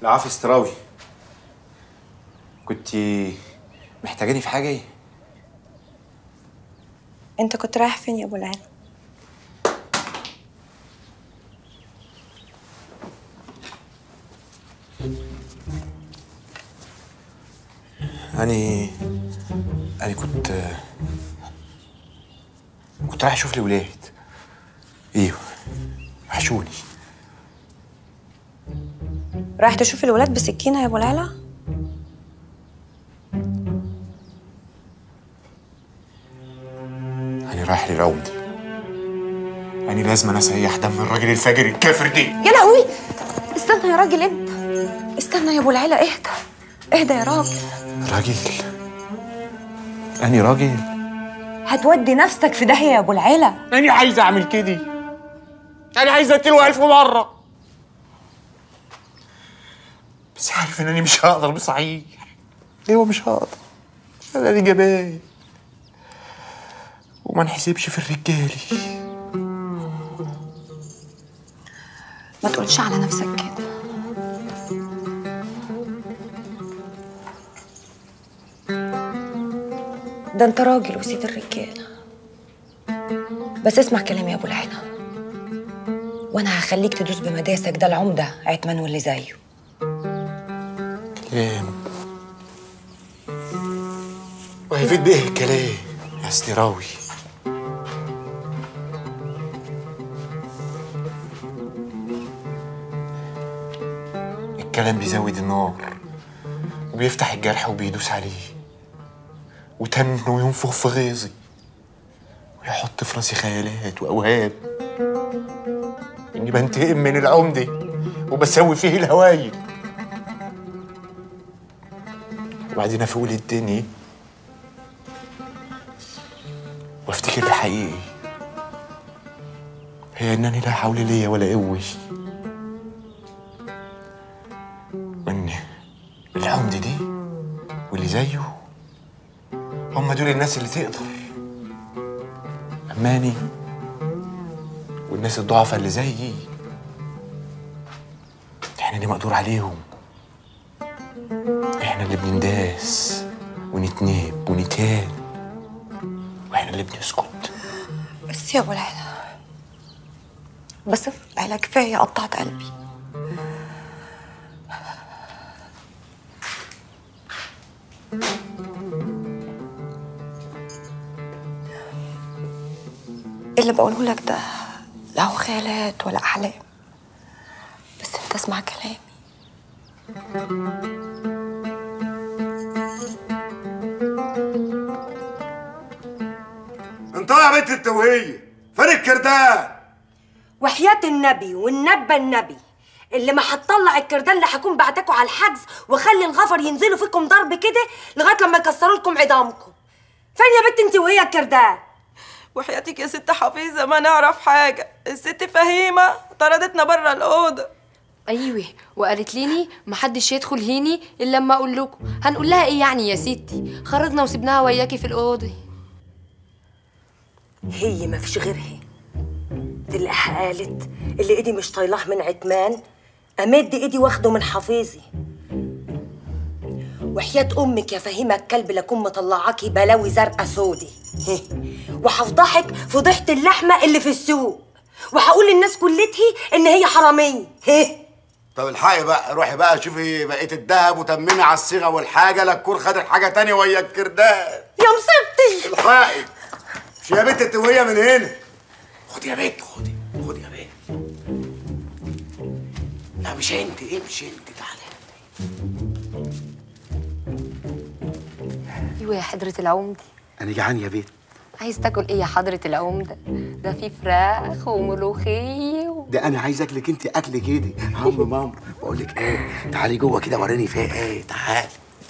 العافية استراوي كنت محتاجاني في حاجة ايه؟ انت كنت رايح فين يا ابو العين أنا أنا كنت كنت رايح أشوف الولاد أيوه وحشوني رايح تشوف الولاد بسكينه يا ابو العلا أنا رايح للعودة أنا لازم أسيح دم الراجل الفاجر الكافر دي يا لهوي استنى يا راجل انت استنى يا ابو العلا اهدى اهدى يا راجل راجل أنا راجل هتودي نفسك في داهيه يا ابو العلا أنا عايز أعمل كده أنا عايز أقتله ألف مرة بس عارف إن أنا مش هقدر بصحيح ليه مش هقدر أنا دي جبان وما نحسبش في الرجالي ما تقولش على نفسك كده ده انت راجل وسيد الرجاله بس اسمع كلامي يا ابو العلا وانا هخليك تدوس بمداسك ده العمده عتمان واللي زيه كلام وهيفيد بيه الكلام يا استراوي الكلام بيزود النار وبيفتح الجرح وبيدوس عليه وتنه ينفخ في غيظي ويحط في راسي خيالات واوهام اني بنتقم من العمده وبسوي فيه الهوايل وبعدين افوق الدنيا وافتكر الحقيقي هي انني لا حول ليا ولا قوه وان العمدة دي واللي زيه هم دول الناس اللي تقدر اماني والناس الضعفاء اللي زيي احنا اللي مقدور عليهم احنا اللي بننداس ونتناب ونتهان واحنا اللي بنسكت بس يا ابو العلا بس العلا كفايه قطعت قلبي اللي بقوله لك ده لا هو خيالات ولا احلام بس انت اسمع كلامي انت يا بنت التوهية فين الكردان وحياة النبي والنبى النبي اللي ما هتطلع الكردان اللي هكون بعتكوا على الحجز واخلي الغفر ينزلوا فيكم ضرب كده لغايه لما يكسروا لكم عظامكم فين يا بنت انت وهي الكردان وحياتك يا ست حفيظه ما نعرف حاجه الست فهيمه طردتنا بره الاوضه ايوه وقالت ليني محدش يدخل هيني الا لما اقول لكم هنقول لها ايه يعني يا ستي خرجنا وسبناها وياكي في الاوضه هي ما فيش غيرها تلاقيها قالت اللي ايدي مش طايلاه من عتمان امد ايدي واخده من حفيظي وحياة أمك يا فهيمة الكلب لكون مطلعاكي بلاوي زرقا سودي هه. وهفضحك فضيحة اللحمة اللي في السوق وهقول للناس كلتهي إن هي حرامية هه. طب الحقي بقى روحي بقى شوفي بقية الدهب وتممي على الصيغة والحاجة لا تكون خدت حاجة تانية ويا الكردان يا مصيبتي الحقي مش يا بنت التوهية من هنا خدي يا بنت خدي خدي يا بنت لا مش انت امشي انت تعالي ايوه يا حضره العمده انا جعان يا بيت عايز تاكل ايه يا حضره العمده ده في فراخ وملوخيه و... ده انا عايز اكلك انت اكل كده عم ماما بقول لك ايه تعالي جوه كده وريني فيها ايه تعالي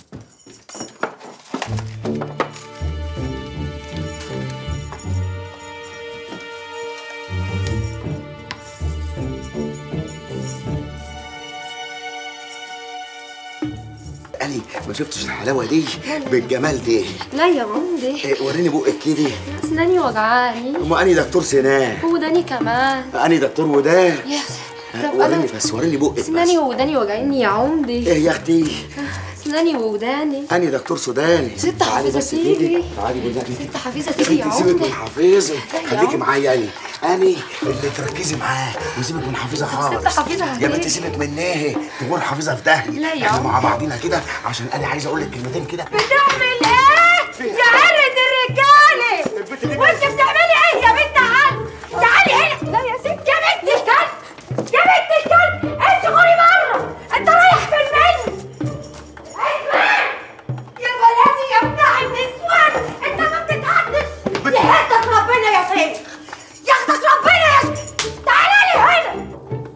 أني ما شفتش الحلاوة دي بالجمال دي لا يا عمده إيه وريني بقك كده اسناني وجعاني أما أني دكتور سنان وداني كمان أني دكتور ودان يا وريني بس وريني بقك سناني بس ووداني وجعيني يا عمدي ايه يا اختي سناني ووداني انا دكتور سوداني ست تعالي حفيظة بس تيجي. تيجي تعالي بالله ست حفيظة يا تيجي يا بنتي سيبك عمدي من حفيظه يا خليكي عم. معايا اني اني اللي تركزي معاه وسيبك من حفيظه خالص حفيظة يا هتيجي. بنتي سيبك من ناهي تقول حفيظه في داهيه لا يا احنا عم. مع بعضينا كده عشان انا عايز اقول لك كلمتين كده بتعمل ايه يا عرة الرجالة وانت بتعملي ايه يا بنت عم تعالي هنا لا يا ست يا بنت الكلب يا بنت الكلب انت غوري بره انت رايح في المني عثمان يا بلدي يا بتاع النسوان انت ما بتتحدش يهدك ربنا يا شيخ ياخدك ربنا يا شيخ تعالى لي هنا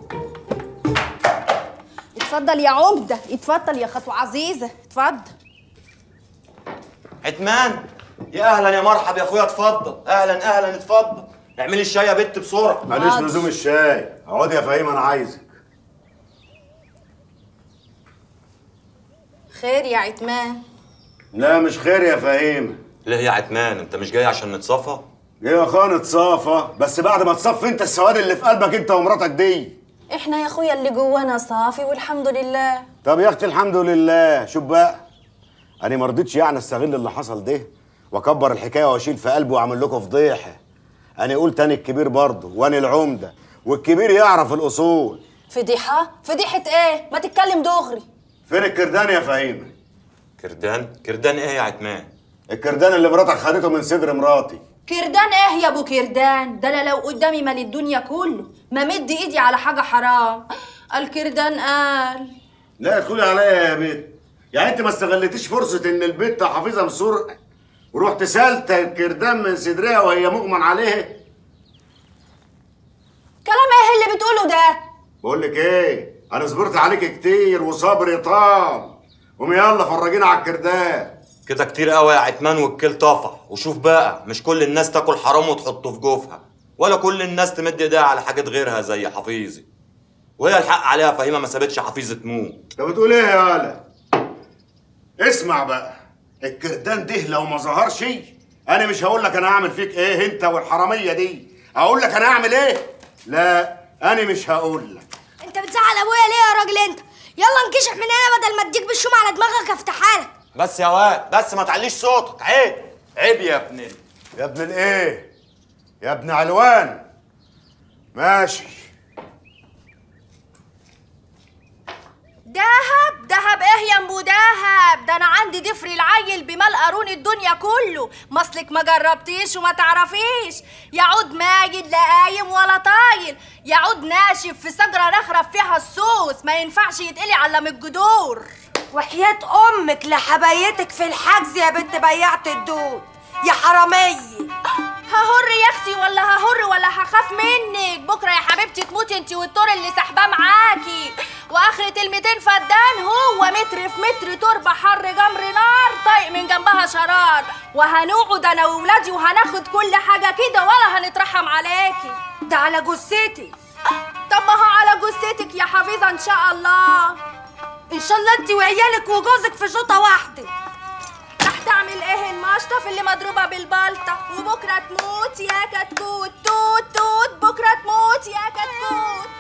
اتفضل يا عمدة اتفضل يا خطوة عزيزة اتفضل عتمان يا اهلا يا مرحب يا اخويا اتفضل اهلا اهلا اتفضل اعملي الشاي يا بت بسرعه معلش لزوم الشاي اقعد يا فهيم انا عايزك خير يا عتمان لا مش خير يا فهيم ليه يا عتمان انت مش جاي عشان نتصافى ايه يا اخويا نتصافى بس بعد ما تصفي انت السواد اللي في قلبك انت ومراتك دي احنا يا اخويا اللي جوانا صافي والحمد لله طب يا اختي الحمد لله شوف بقى انا ما رضيتش يعني استغل اللي حصل ده واكبر الحكايه واشيل في قلبي واعمل لكم فضيحه انا قلت انا الكبير برضه وانا العمده والكبير يعرف الاصول فضيحة فضيحة ايه ما تتكلم دغري فين الكردان يا فهيمه كردان كردان ايه يا عتمان الكردان اللي مراتك خدته من صدر مراتي كردان ايه يا ابو كردان ده انا لو قدامي مال الدنيا كله ما مد ايدي على حاجة حرام الكردان قال لا تدخلي عليا يا بنت يعني انت ما استغلتيش فرصه ان البنت حافظه مسرقه ورحت سالت الكردان من صدرها وهي مؤمن عليها كلام ايه اللي بتقوله ده بقول لك ايه انا صبرت عليك كتير وصبري طال قومي يلا فرجينا على الكردان كده كتير قوي يا عتمان والكل طفح وشوف بقى مش كل الناس تاكل حرام وتحطه في جوفها ولا كل الناس تمد ايديها على حاجات غيرها زي حفيظي وهي الحق عليها فهيمه ما سابتش حفيظه تموت انت بتقول ايه يا ولا اسمع بقى الكردان ده لو ما ظهرش انا مش هقول لك انا هعمل فيك ايه انت والحراميه دي هقول لك انا هعمل ايه لا انا مش هقول لك انت بتزعل ابويا ليه يا راجل انت يلا انكشف من هنا بدل ما اديك بالشوم على دماغك افتحها لك بس يا واد بس ما تعليش صوتك عيب عيب يا ابن ال- يا ابن الايه يا ابن علوان ماشي دهب دهب ايه يا ام دهب ده انا عندي ضفري العيل بمال قارون الدنيا كله مصلك ما جربتيش وما تعرفيش يعود ماجد لا قايم ولا طايل يعود ناشف في شجره نخرب فيها السوس ما ينفعش يتقلي على من الجدور وحياة أمك لحبايتك في الحجز يا بنت بيعت الدود يا حرامية ههر يا اختي ولا ههر ولا هخاف منك بكره يا حبيبتي تموتي انت والطور اللي سحباه معاكي واخرة الميتين فدان هو متر في متر تربة حر جمر نار طايق من جنبها شرار وهنقعد انا وولادي وهناخد كل حاجة كده ولا هنترحم عليكي ده على جثتي طب ما هو على جثتك يا حفيظة ان شاء الله إن شاء الله أنت وعيالك وجوزك في شوطة واحدة راح تعمل ايه المشطف اللي مضروبة بالبلطة وبكرة تموت يا كتكوت توت توت بكرة تموت يا كتكوت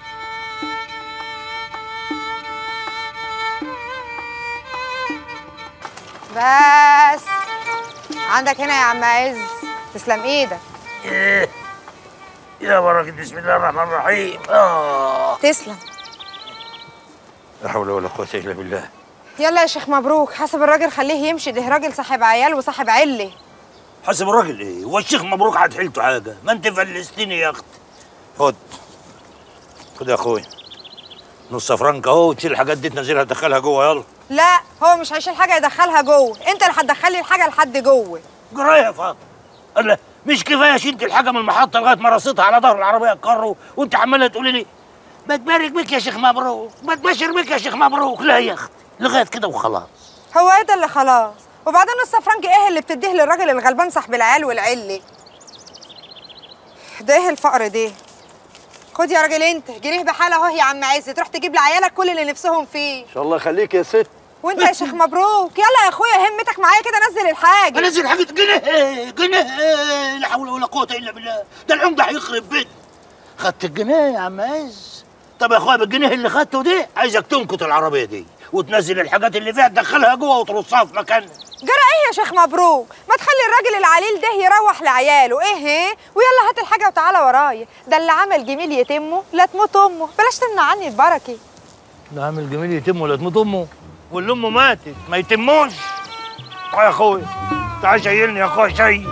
بس عندك هنا يا عم عز تسلم ايدك ايه يا بركة بسم الله الرحمن الرحيم آه تسلم لا حول ولا قوة إلا بالله يلا يا شيخ مبروك حسب الراجل خليه يمشي ده راجل صاحب عيال وصاحب عله حسب الراجل ايه هو الشيخ مبروك عاد حيلته حاجة ما انت فلستني يا اخت خد خد يا اخوي نص فرنك اهو تشيل الحاجات دي تنزلها تدخلها جوه يلا لا هو مش هيشيل حاجه يدخلها جوه انت اللي هتدخلي الحاجه لحد جوه جرايه يا فاطمه الله مش كفايه شلت الحاجه من المحطه لغايه ما رصيتها على ظهر العربيه الكارو وانت عماله تقولي لي بتبارك بك يا شيخ مبروك بتبشر بك يا شيخ مبروك لا يا اخت لغايه كده وخلاص هو ايه ده اللي خلاص وبعدين نص فرنك ايه اللي بتديه للراجل الغلبان صاحب العيال والعله ده ايه الفقر ده خد يا راجل انت جريه بحاله اهو يا عم عز تروح تجيب لعيالك كل اللي نفسهم فيه ان شاء الله يخليك يا ست وانت يا شيخ مبروك يلا يا اخويا همتك معايا كده نزل الحاجه انزل حاجه جنيه جنيه لا حول ولا قوه الا بالله ده العمده هيخرب بيت خدت الجنيه يا عم عز طب يا اخويا بالجنيه اللي خدته دي عايزك تنكت العربيه دي وتنزل الحاجات اللي فيها تدخلها جوه وترصها في مكانها جرى ايه يا شيخ مبروك ما تخلي الراجل العليل ده يروح لعياله ايه ايه ويلا هات الحاجه وتعالى ورايا ده اللي عمل جميل يتمه لا تموت امه بلاش تمنع عني البركه ده عامل جميل يتم ولا تموت امه واللي امه ماتت ما يتموش تعال يا اخويا تعال شيلني يا اخويا شيل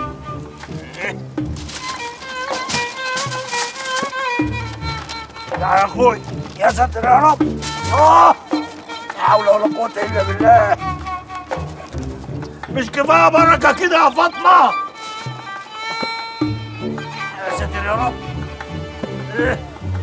تعال يا اخويا يا ساتر يا رب اه لا حول ولا قوه الا بالله مش كفايه بركه كده يا فاطمه يا ساتر يا رب إيه.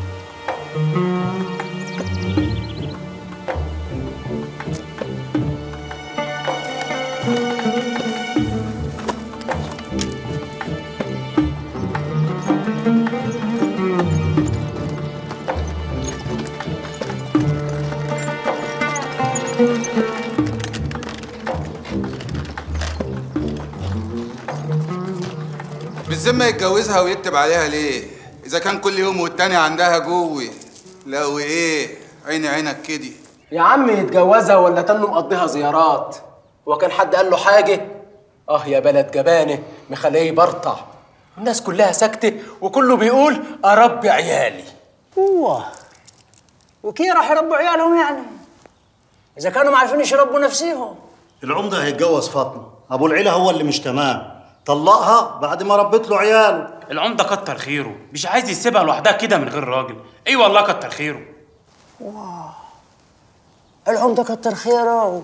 بالذمة يتجوزها ويكتب عليها ليه؟ إذا كان كل يوم والتاني عندها جوي لا وإيه؟ عيني عينك كده يا عم يتجوزها ولا تنه مقضيها زيارات وكان حد قال له حاجة اه يا بلد جبانه مخليه برطع الناس كلها ساكتة وكله بيقول أربي عيالي هو وكي راح يربوا عيالهم يعني اذا كانوا ما عارفين يربوا نفسيهم العمدة هيتجوز فاطمة أبو العيلة هو اللي مش تمام طلقها بعد ما ربت له عياله العمدة كتر خيره مش عايز يسيبها لوحدها كده من غير راجل اي والله كتر خيره العمدة كتر خيره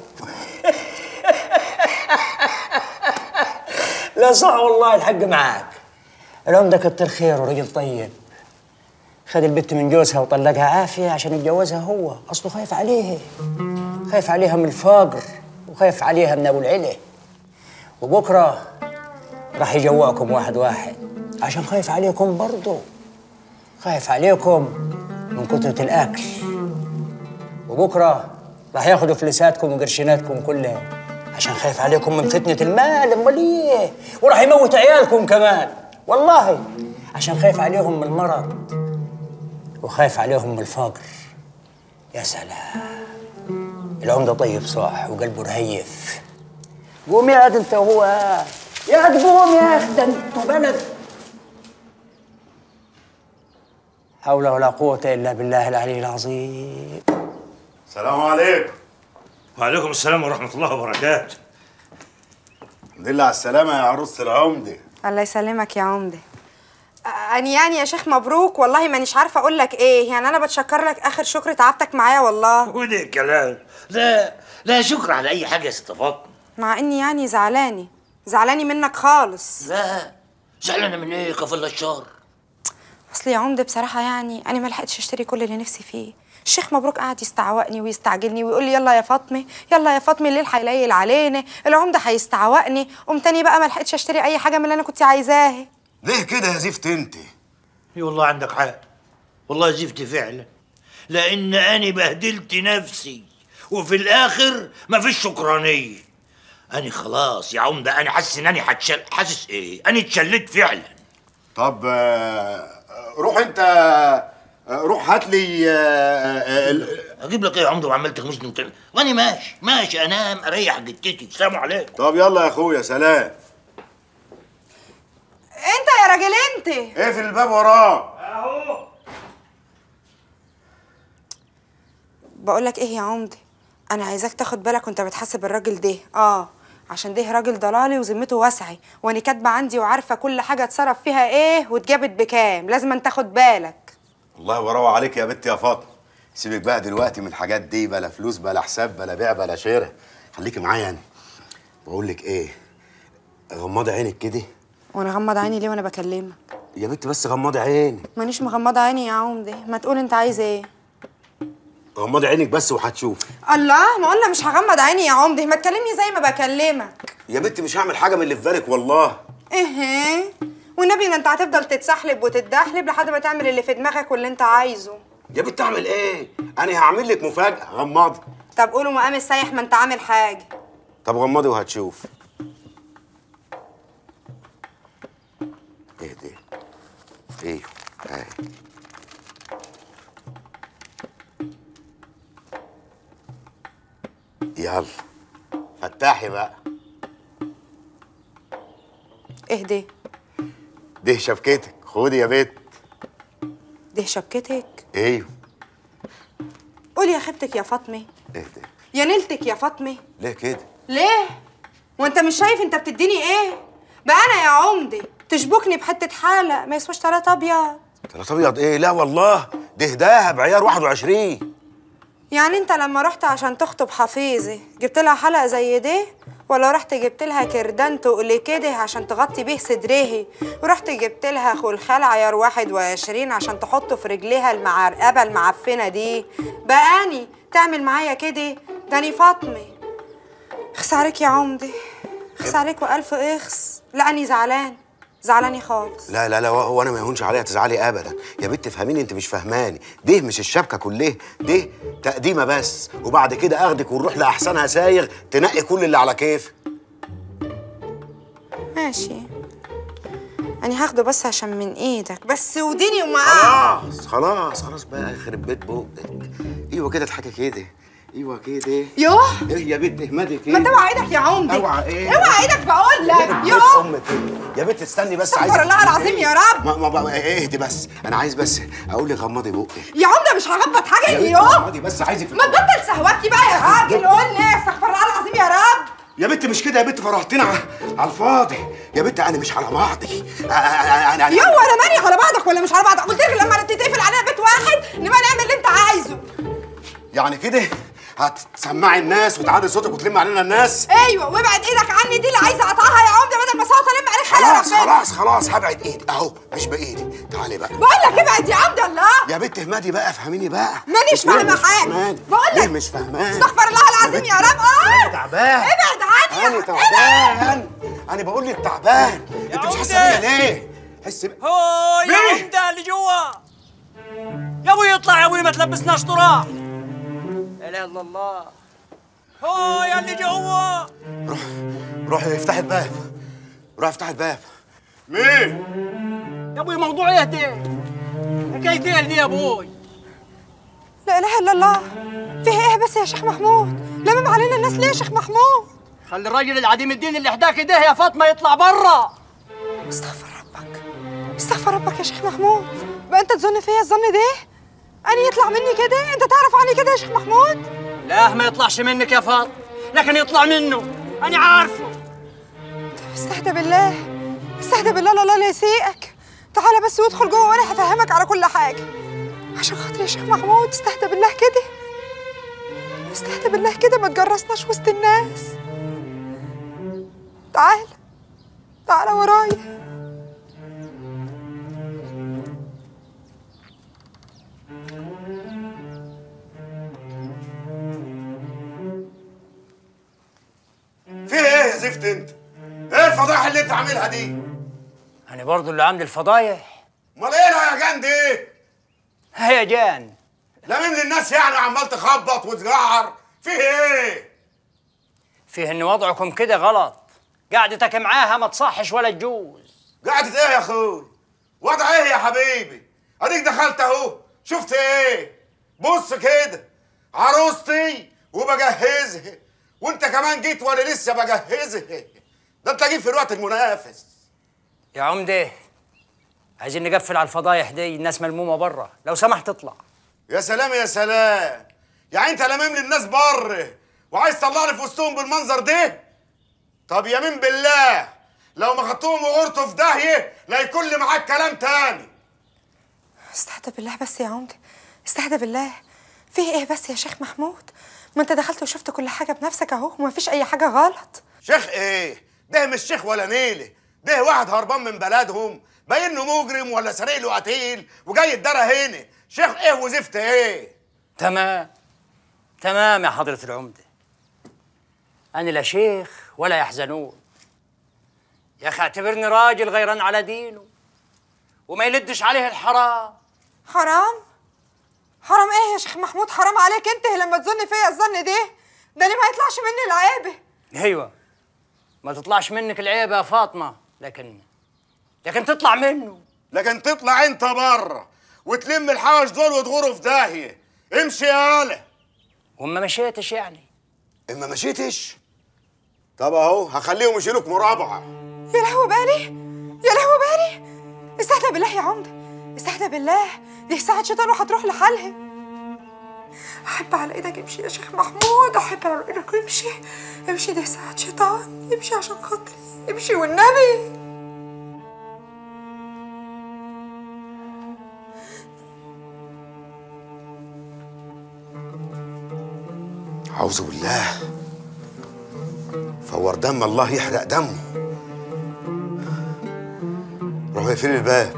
لا صح والله الحق معاك العمدة كتر خيره رجل طيب خد البت من جوزها وطلقها عافية عشان يتجوزها هو أصله خايف عليها خايف عليها من الفقر وخايف عليها من أبو العلة وبكرة راح يجوعكم واحد واحد عشان خايف عليكم برضه خايف عليكم من كثرة الأكل وبكرة راح ياخدوا فلوساتكم وقرشيناتكم كلها عشان خايف عليكم من فتنة المال امال ايه وراح يموت عيالكم كمان والله عشان خايف عليهم من المرض وخايف عليهم من الفقر يا سلام العمدة طيب صح وقلبه رهيف قوم يا عاد انت وهو يا عاد قوم يا اخي ده انتوا بلد حول ولا قوة إلا بالله العلي العظيم السلام عليكم وعليكم السلام ورحمة الله وبركاته الحمد لله على السلامة يا عروسة العمدة الله يسلمك يا عمده أني يعني يا شيخ مبروك والله مانيش عارفة أقول لك إيه يعني أنا بتشكر لك آخر شكر تعبتك معايا والله وده الكلام لا لا شكر على أي حاجة يا ست فاطمة مع إني يعني زعلاني زعلاني منك خالص لا زعلانة من إيه كفل الشر أصل يا عمده بصراحة يعني أنا ما لحقتش أشتري كل اللي نفسي فيه الشيخ مبروك قعد يستعوقني ويستعجلني ويقول لي يلا يا فاطمه يلا يا فاطمه الليل هيليل علينا العمده هيستعوقني قمت تاني بقى ما لحقتش اشتري اي حاجه من اللي انا كنت عايزاها ليه كده يا زفت انت اي والله عندك حق والله زفت فعلا لان انا بهدلت نفسي وفي الاخر مفيش شكرانيه انا خلاص يا عمده انا حاسس ان انا هتشل حاسس ايه انا اتشلت فعلا طب آه، روح انت آه، روح هات لي آه، آه، ال- اجيب لك ايه يا عمده وعمال تغمسني وتعمل وانا ماشي ماشي انام اريح جتتي السلام عليكم طب يلا يا اخويا سلام انت يا راجل انت اقفل الباب وراه بقول لك ايه يا عمده انا عايزاك تاخد بالك وانت بتحاسب الراجل ده اه عشان ده راجل ضلالي وذمته واسعه وانا كاتبه عندي وعارفه كل حاجه اتصرف فيها ايه واتجابت بكام لازم أن تاخد بالك الله وروى عليك يا بنت يا فاطمه سيبك بقى دلوقتي من الحاجات دي بلا فلوس بلا حساب بلا بيع بلا شراء خليكي معايا انا بقول لك ايه غمضي عينك كده وانا غمض عيني ليه وانا بكلمك يا بنت بس غمضي عينك مانيش مغمضه عيني يا عمده ما تقول انت عايز ايه غمضي عينك بس وهتشوفي الله ما قلنا مش هغمض عيني يا عمده ما تكلمني زي ما بكلمك يا بنت مش هعمل حاجه من اللي في بالك والله ايه والنبي ما انت هتفضل تتسحلب وتتدحلب لحد ما تعمل اللي في دماغك واللي انت عايزه يا بنت اعمل ايه انا هعمل لك مفاجاه غمضي طب قولوا مقام السايح ما انت عامل حاجه طب غمضي وهتشوف ايه ده ايه هاي يلا فتحي بقى اهدي ده شبكتك خدي يا بت دي شبكتك ايوه قولي يا خيبتك يا فاطمه اهدي يا نيلتك يا فاطمه ليه كده ليه وانت مش شايف انت بتديني ايه بقى انا يا عمدي تشبكني بحته حاله ما يسواش تلات ابيض ثلاث ابيض ايه لا والله ده دهب عيار 21 يعني انت لما رحت عشان تخطب حفيظه جبت لها حلقه زي دي ولا رحت جبت لها كردان تقل كده عشان تغطي بيه صدرها ورحت جبت لها خلخال عيار 21 عشان تحطه في رجليها المعرقبه المعفنه دي بقاني تعمل معايا كده داني فاطمه اخس عليك يا عمدي اخس عليك والف اخس لا اني زعلان زعلاني خالص لا لا لا هو انا ما يهونش عليها تزعلي ابدا يا بنت فهميني انت مش فهماني ده مش الشبكه كلها ده تقديمه بس وبعد كده اخدك ونروح لاحسنها سايغ تنقي كل اللي على كيفك ماشي أنا هاخده بس عشان من إيدك بس وديني وما خلاص خلاص خلاص بقى يخرب بيت بقك ايوه كده اضحكي كده ايوه كده يوه ايه يا بنت اهمدي كده ما توعى ايدك يا عمدي اوعى ايه اوعى ايدك بقول لك بيت يوه امك يا بنت استني بس استغفر عايز الله العظيم يا رب. ما ما ما اهدي بس انا عايز بس اقول لك غمضي بقك يا عمدي مش هغبط حاجة يا بنت يوه غمضي بس عايزك ما تبطل سهوكي بقى يا راجل قول لي استغفر الله العظيم يا رب يا بنت مش كده يا بنت فرحتنا على- على الفاضي يا بنت انا مش على بعضي أ- أ- أ- انا يوه انا ماني على بعضك ولا مش على بعضك قلت لك لما تتقفل علينا بيت واحد نبقى نعمل اللي انت عايزه يعني كده هتسمعي الناس وتعادي صوتك وتلم علينا الناس ايوه وابعد ايدك عني دي اللي عايزه اقطعها يا عمدي بدل ما صوت الم عليك خير خلاص خلاص خلاص هبعد ايدي اهو مش بايدي تعالي بقى بقول لك ابعد يا عمدي الله يا بنت اهمدي بقى افهميني بقى مانيش ليه فاهمة مش حاجة. فاهماني؟ بقول ليه لك. مش فاهماني استغفر الله العظيم يا رب اه تعبان ابعد عني انا تعبان انا بقول لك تعبان انت مش حاسه بيا ليه حس بيا هو يا مين؟ عمده اللي جوا يا ابوي اطلع يا ابوي ما تلبسناش طراح لا اله الا الله هو يا اللي جوا روح افتح الباب روح افتح الباب مين يا ابوي موضوع ايه ده حكايتي دي يا ابوي لا اله الا الله فيه ايه بس يا شيخ محمود لمم علينا الناس ليه يا شيخ محمود خلي الراجل العديم الدين اللي حداك ده يا فاطمه يطلع برا استغفر ربك استغفر ربك يا شيخ محمود بقى انت تظن فيا الظن ده اني يطلع مني كده انت تعرف عني كده يا شيخ محمود لا ما يطلعش منك يا فاطمه لكن يطلع منه انا عارفه استهدى بالله استهدى بالله لا لا لا يسيئك تعالى بس وادخل جوه وانا هفهمك على كل حاجه عشان خاطر يا شيخ محمود استهدى بالله كده استهدى بالله كده ما تجرسناش وسط الناس تعال تعالى ورايا في ايه يا زفت انت ايه الفضايح اللي انت عاملها دي انا برضو اللي عامل الفضايح امال ايه الهيجان دي هيجان لمين للناس يعني عمال تخبط وتجعر في ايه فيه ان وضعكم كده غلط قعدتك معاها ما تصحش ولا تجوز قعدت ايه يا اخوي وضع ايه يا حبيبي اديك دخلت اهو شفت ايه بص كده عروستي وبجهزها وانت كمان جيت وانا لسه بجهزها ده انت جيت في الوقت المنافس يا عمده عايزين نقفل على الفضايح دي الناس ملمومه برا لو سمحت اطلع يا سلام يا سلام يعني انت لمم للناس بره وعايز تطلعني في وسطهم بالمنظر ده طب يمين بالله لو ما خدتهم وغرته في داهيه لا يكون لي معاك كلام تاني استهدى بالله بس يا عمدة استهدى بالله فيه ايه بس يا شيخ محمود ما انت دخلت وشفت كل حاجه بنفسك اهو وما فيش اي حاجه غلط شيخ ايه ده مش شيخ ولا نيله ده واحد هربان من بلدهم باين انه مجرم ولا سرق له قتيل وجاي يتدرى هنا شيخ ايه وزفت ايه تمام تمام يا حضرة العمدة أنا لا شيخ ولا يحزنون يا أخي اعتبرني راجل غيران على دينه وما يلدش عليه الحرام حرام حرام ايه يا شيخ محمود حرام عليك انت لما تظن فيا الظن ده ده ليه ما يطلعش مني العيبه أيوة ما تطلعش منك العيبة يا فاطمة لكن لكن تطلع منه لكن تطلع انت بره وتلم الحوش دول وتغوروا في داهيه امشي يا آله وما مشيتش يعني اما مشيتش طب اهو هخليهم يشيلوك مرابعه يا لهوي بالي يا لهوي بالي استهدى بالله يا عمده استهدى بالله دي ساعة شيطان وهتروح لحالها احب على ايدك امشي يا شيخ محمود احب على ايدك امشي امشي دي ساعة شيطان امشي عشان خاطري امشي والنبي اعوذ بالله فور دم الله يحرق دمه روحوا يقفلوا الباب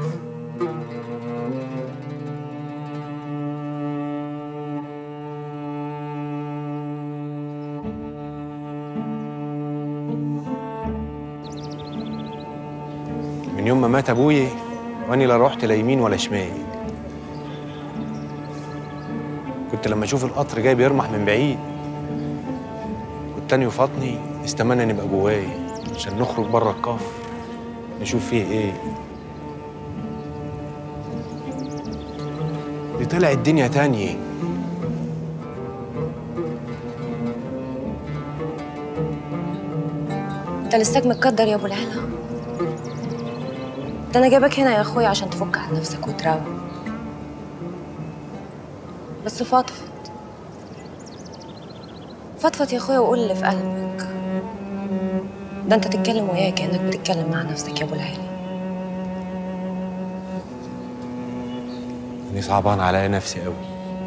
من يوم ما مات ابويا وانا لا رحت لا يمين ولا شمال كنت لما اشوف القطر جاي بيرمح من بعيد والتاني وفاطني استمنى نبقى جواي عشان نخرج بره الكفر نشوف فيه ايه دي طلعت دنيا تانية انت لساك متقدر يا ابو العلا ده انا جايبك هنا يا اخويا عشان تفك عن نفسك وتراوق بس فضفض فضفض يا اخويا وقول اللي في قلبك ده انت تتكلم وياي كانك بتتكلم مع نفسك يا ابو العلا اني صعبان عليا نفسي قوي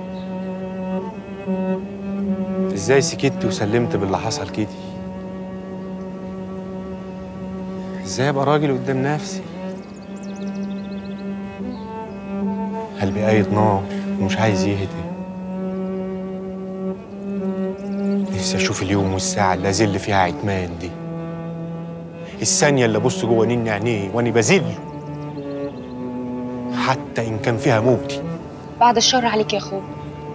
ازاي سكت وسلمت باللي حصل كده ازاي ابقى راجل قدام نفسي قلبي قايد نار ومش عايز يهدي نفسي اشوف اليوم والساعه اللي ازل فيها عتمان دي الثانيه اللي ابص جوه نين عينيه واني بذله حتى ان كان فيها موتي بعد الشر عليك يا اخويا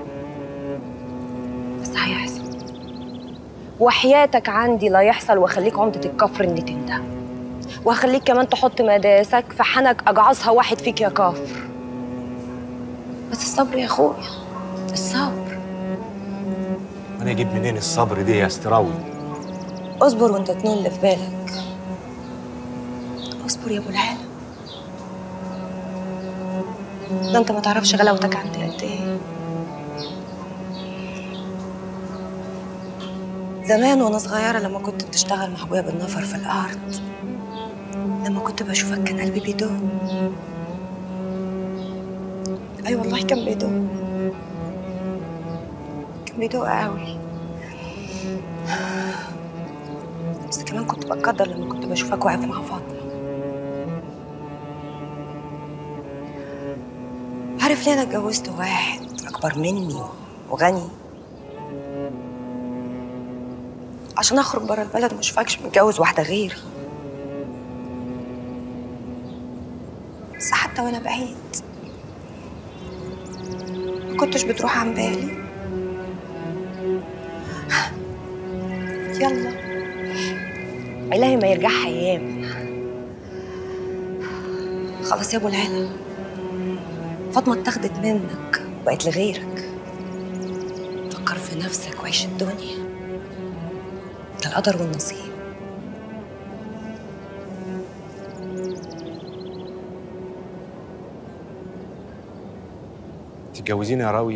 بس هيحصل وحياتك عندي لا يحصل واخليك عمدة الكفر اللي تندى وهخليك كمان تحط مداسك في حنك اجعصها واحد فيك يا كافر بس الصبر يا اخويا الصبر انا اجيب منين الصبر دي يا استراوي اصبر وانت تنول اللي في بالك اصبر يا ابو العالم ده انت ما تعرفش غلاوتك عندي قد ايه زمان وانا صغيره لما كنت بتشتغل مع ابويا بالنفر في الارض لما كنت بشوفك كان قلبي بيدوب اي والله كان بيدوب كان بيدوق قوي بس كمان كنت بتقدر لما كنت بشوفك واقف مع فاطمه عارف ليه انا اتجوزت واحد اكبر مني وغني عشان اخرج بره البلد ما اشوفكش متجوز واحده غيري بس حتى وانا بعيد ما كنتش بتروح عن بالي يلا إلهي ما يرجعها أيام خلاص يا أبو العلا فاطمة اتاخدت منك وبقت لغيرك فكر في نفسك وعيش الدنيا ده القدر والنصيب تتجوزيني يا راوي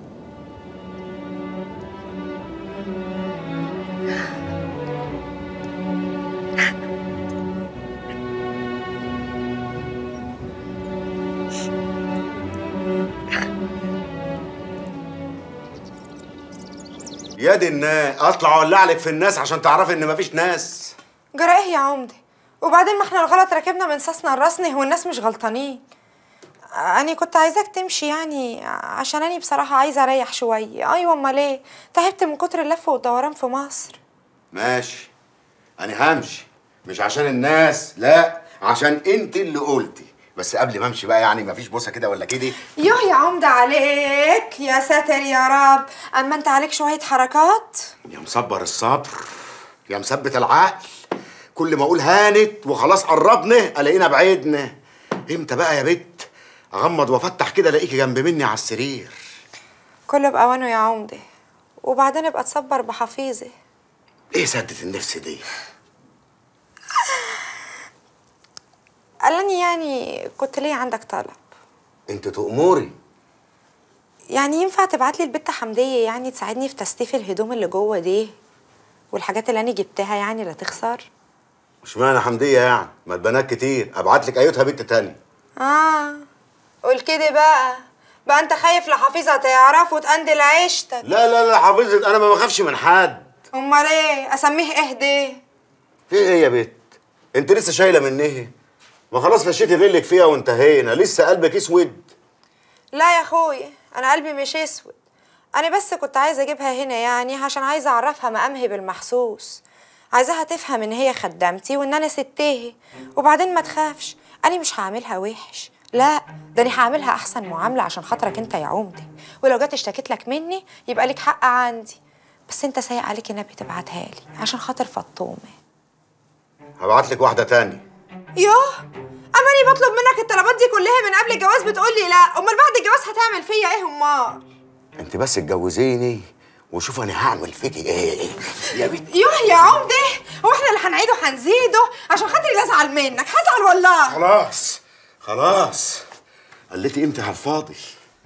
يا دي الناس اطلع اولع لك في الناس عشان تعرفي ان مفيش ناس جرى ايه يا عمدة وبعدين ما احنا الغلط ركبنا من ساسنا لراسنا والناس مش غلطانين أنا كنت عايزاك تمشي يعني عشان أنا بصراحة عايزة أريح شوية أيوة أمال إيه تعبت من كتر اللف والدوران في مصر ماشي انا همشي مش عشان الناس لا عشان انت اللي قلتي بس قبل ما امشي بقى يعني مفيش بوسه كده ولا كده يوه يا عمدة عليك يا ساتر يا رب أما أنت عليك شوية حركات يا مصبر الصبر يا مثبت العقل كل ما اقول هانت وخلاص قربنا الاقينا بعيدنا امتى بقى يا بت اغمض وافتح كده الاقيكي جنب مني على السرير كله بأوانه يا عمدة وبعدين ابقى تصبر بحفيظي ايه سدة النفس دي قالني يعني كنت ليه عندك طلب انت تأمري يعني ينفع تبعت لي البت حمدية يعني تساعدني في تستيف الهدوم اللي جوه دي والحاجات اللي انا جبتها يعني لا تخسر مش معنى حمديه يعني ما البنات كتير ابعت لك ايتها بنت تانية اه قول كده بقى بقى انت خايف لحفيظة تعرف وتقندل عيشتك لا لا لا حافظت انا ما بخافش من حد امال ايه اسميه اهدي في ايه يا بت انت لسه شايله منها ما خلاص فشيتي غلك فيها وانتهينا لسه قلبك اسود لا يا اخويا انا قلبي مش اسود انا بس كنت عايزه اجيبها هنا يعني عشان عايزه اعرفها مقامها بالمحسوس عايزاها تفهم ان هي خدامتي وان انا ستها وبعدين ما تخافش انا مش هعملها وحش لا ده انا هعملها احسن معامله عشان خاطرك انت يا عمدي ولو جت اشتكت لك مني يبقى لك حق عندي بس انت سايق عليك النبي تبعتها لي عشان خاطر فطومه هبعت لك واحده تانية يوه اماني بطلب منك الطلبات دي كلها من قبل الجواز بتقول لي لا امال بعد الجواز هتعمل فيا ايه امال انت بس اتجوزيني وشوف انا هعمل فيكي ايه يا بنت يوه يا عمدة هو احنا اللي هنعيده هنزيده عشان خاطري لا ازعل منك هزعل والله خلاص خلاص قلتي امتى على الفاضي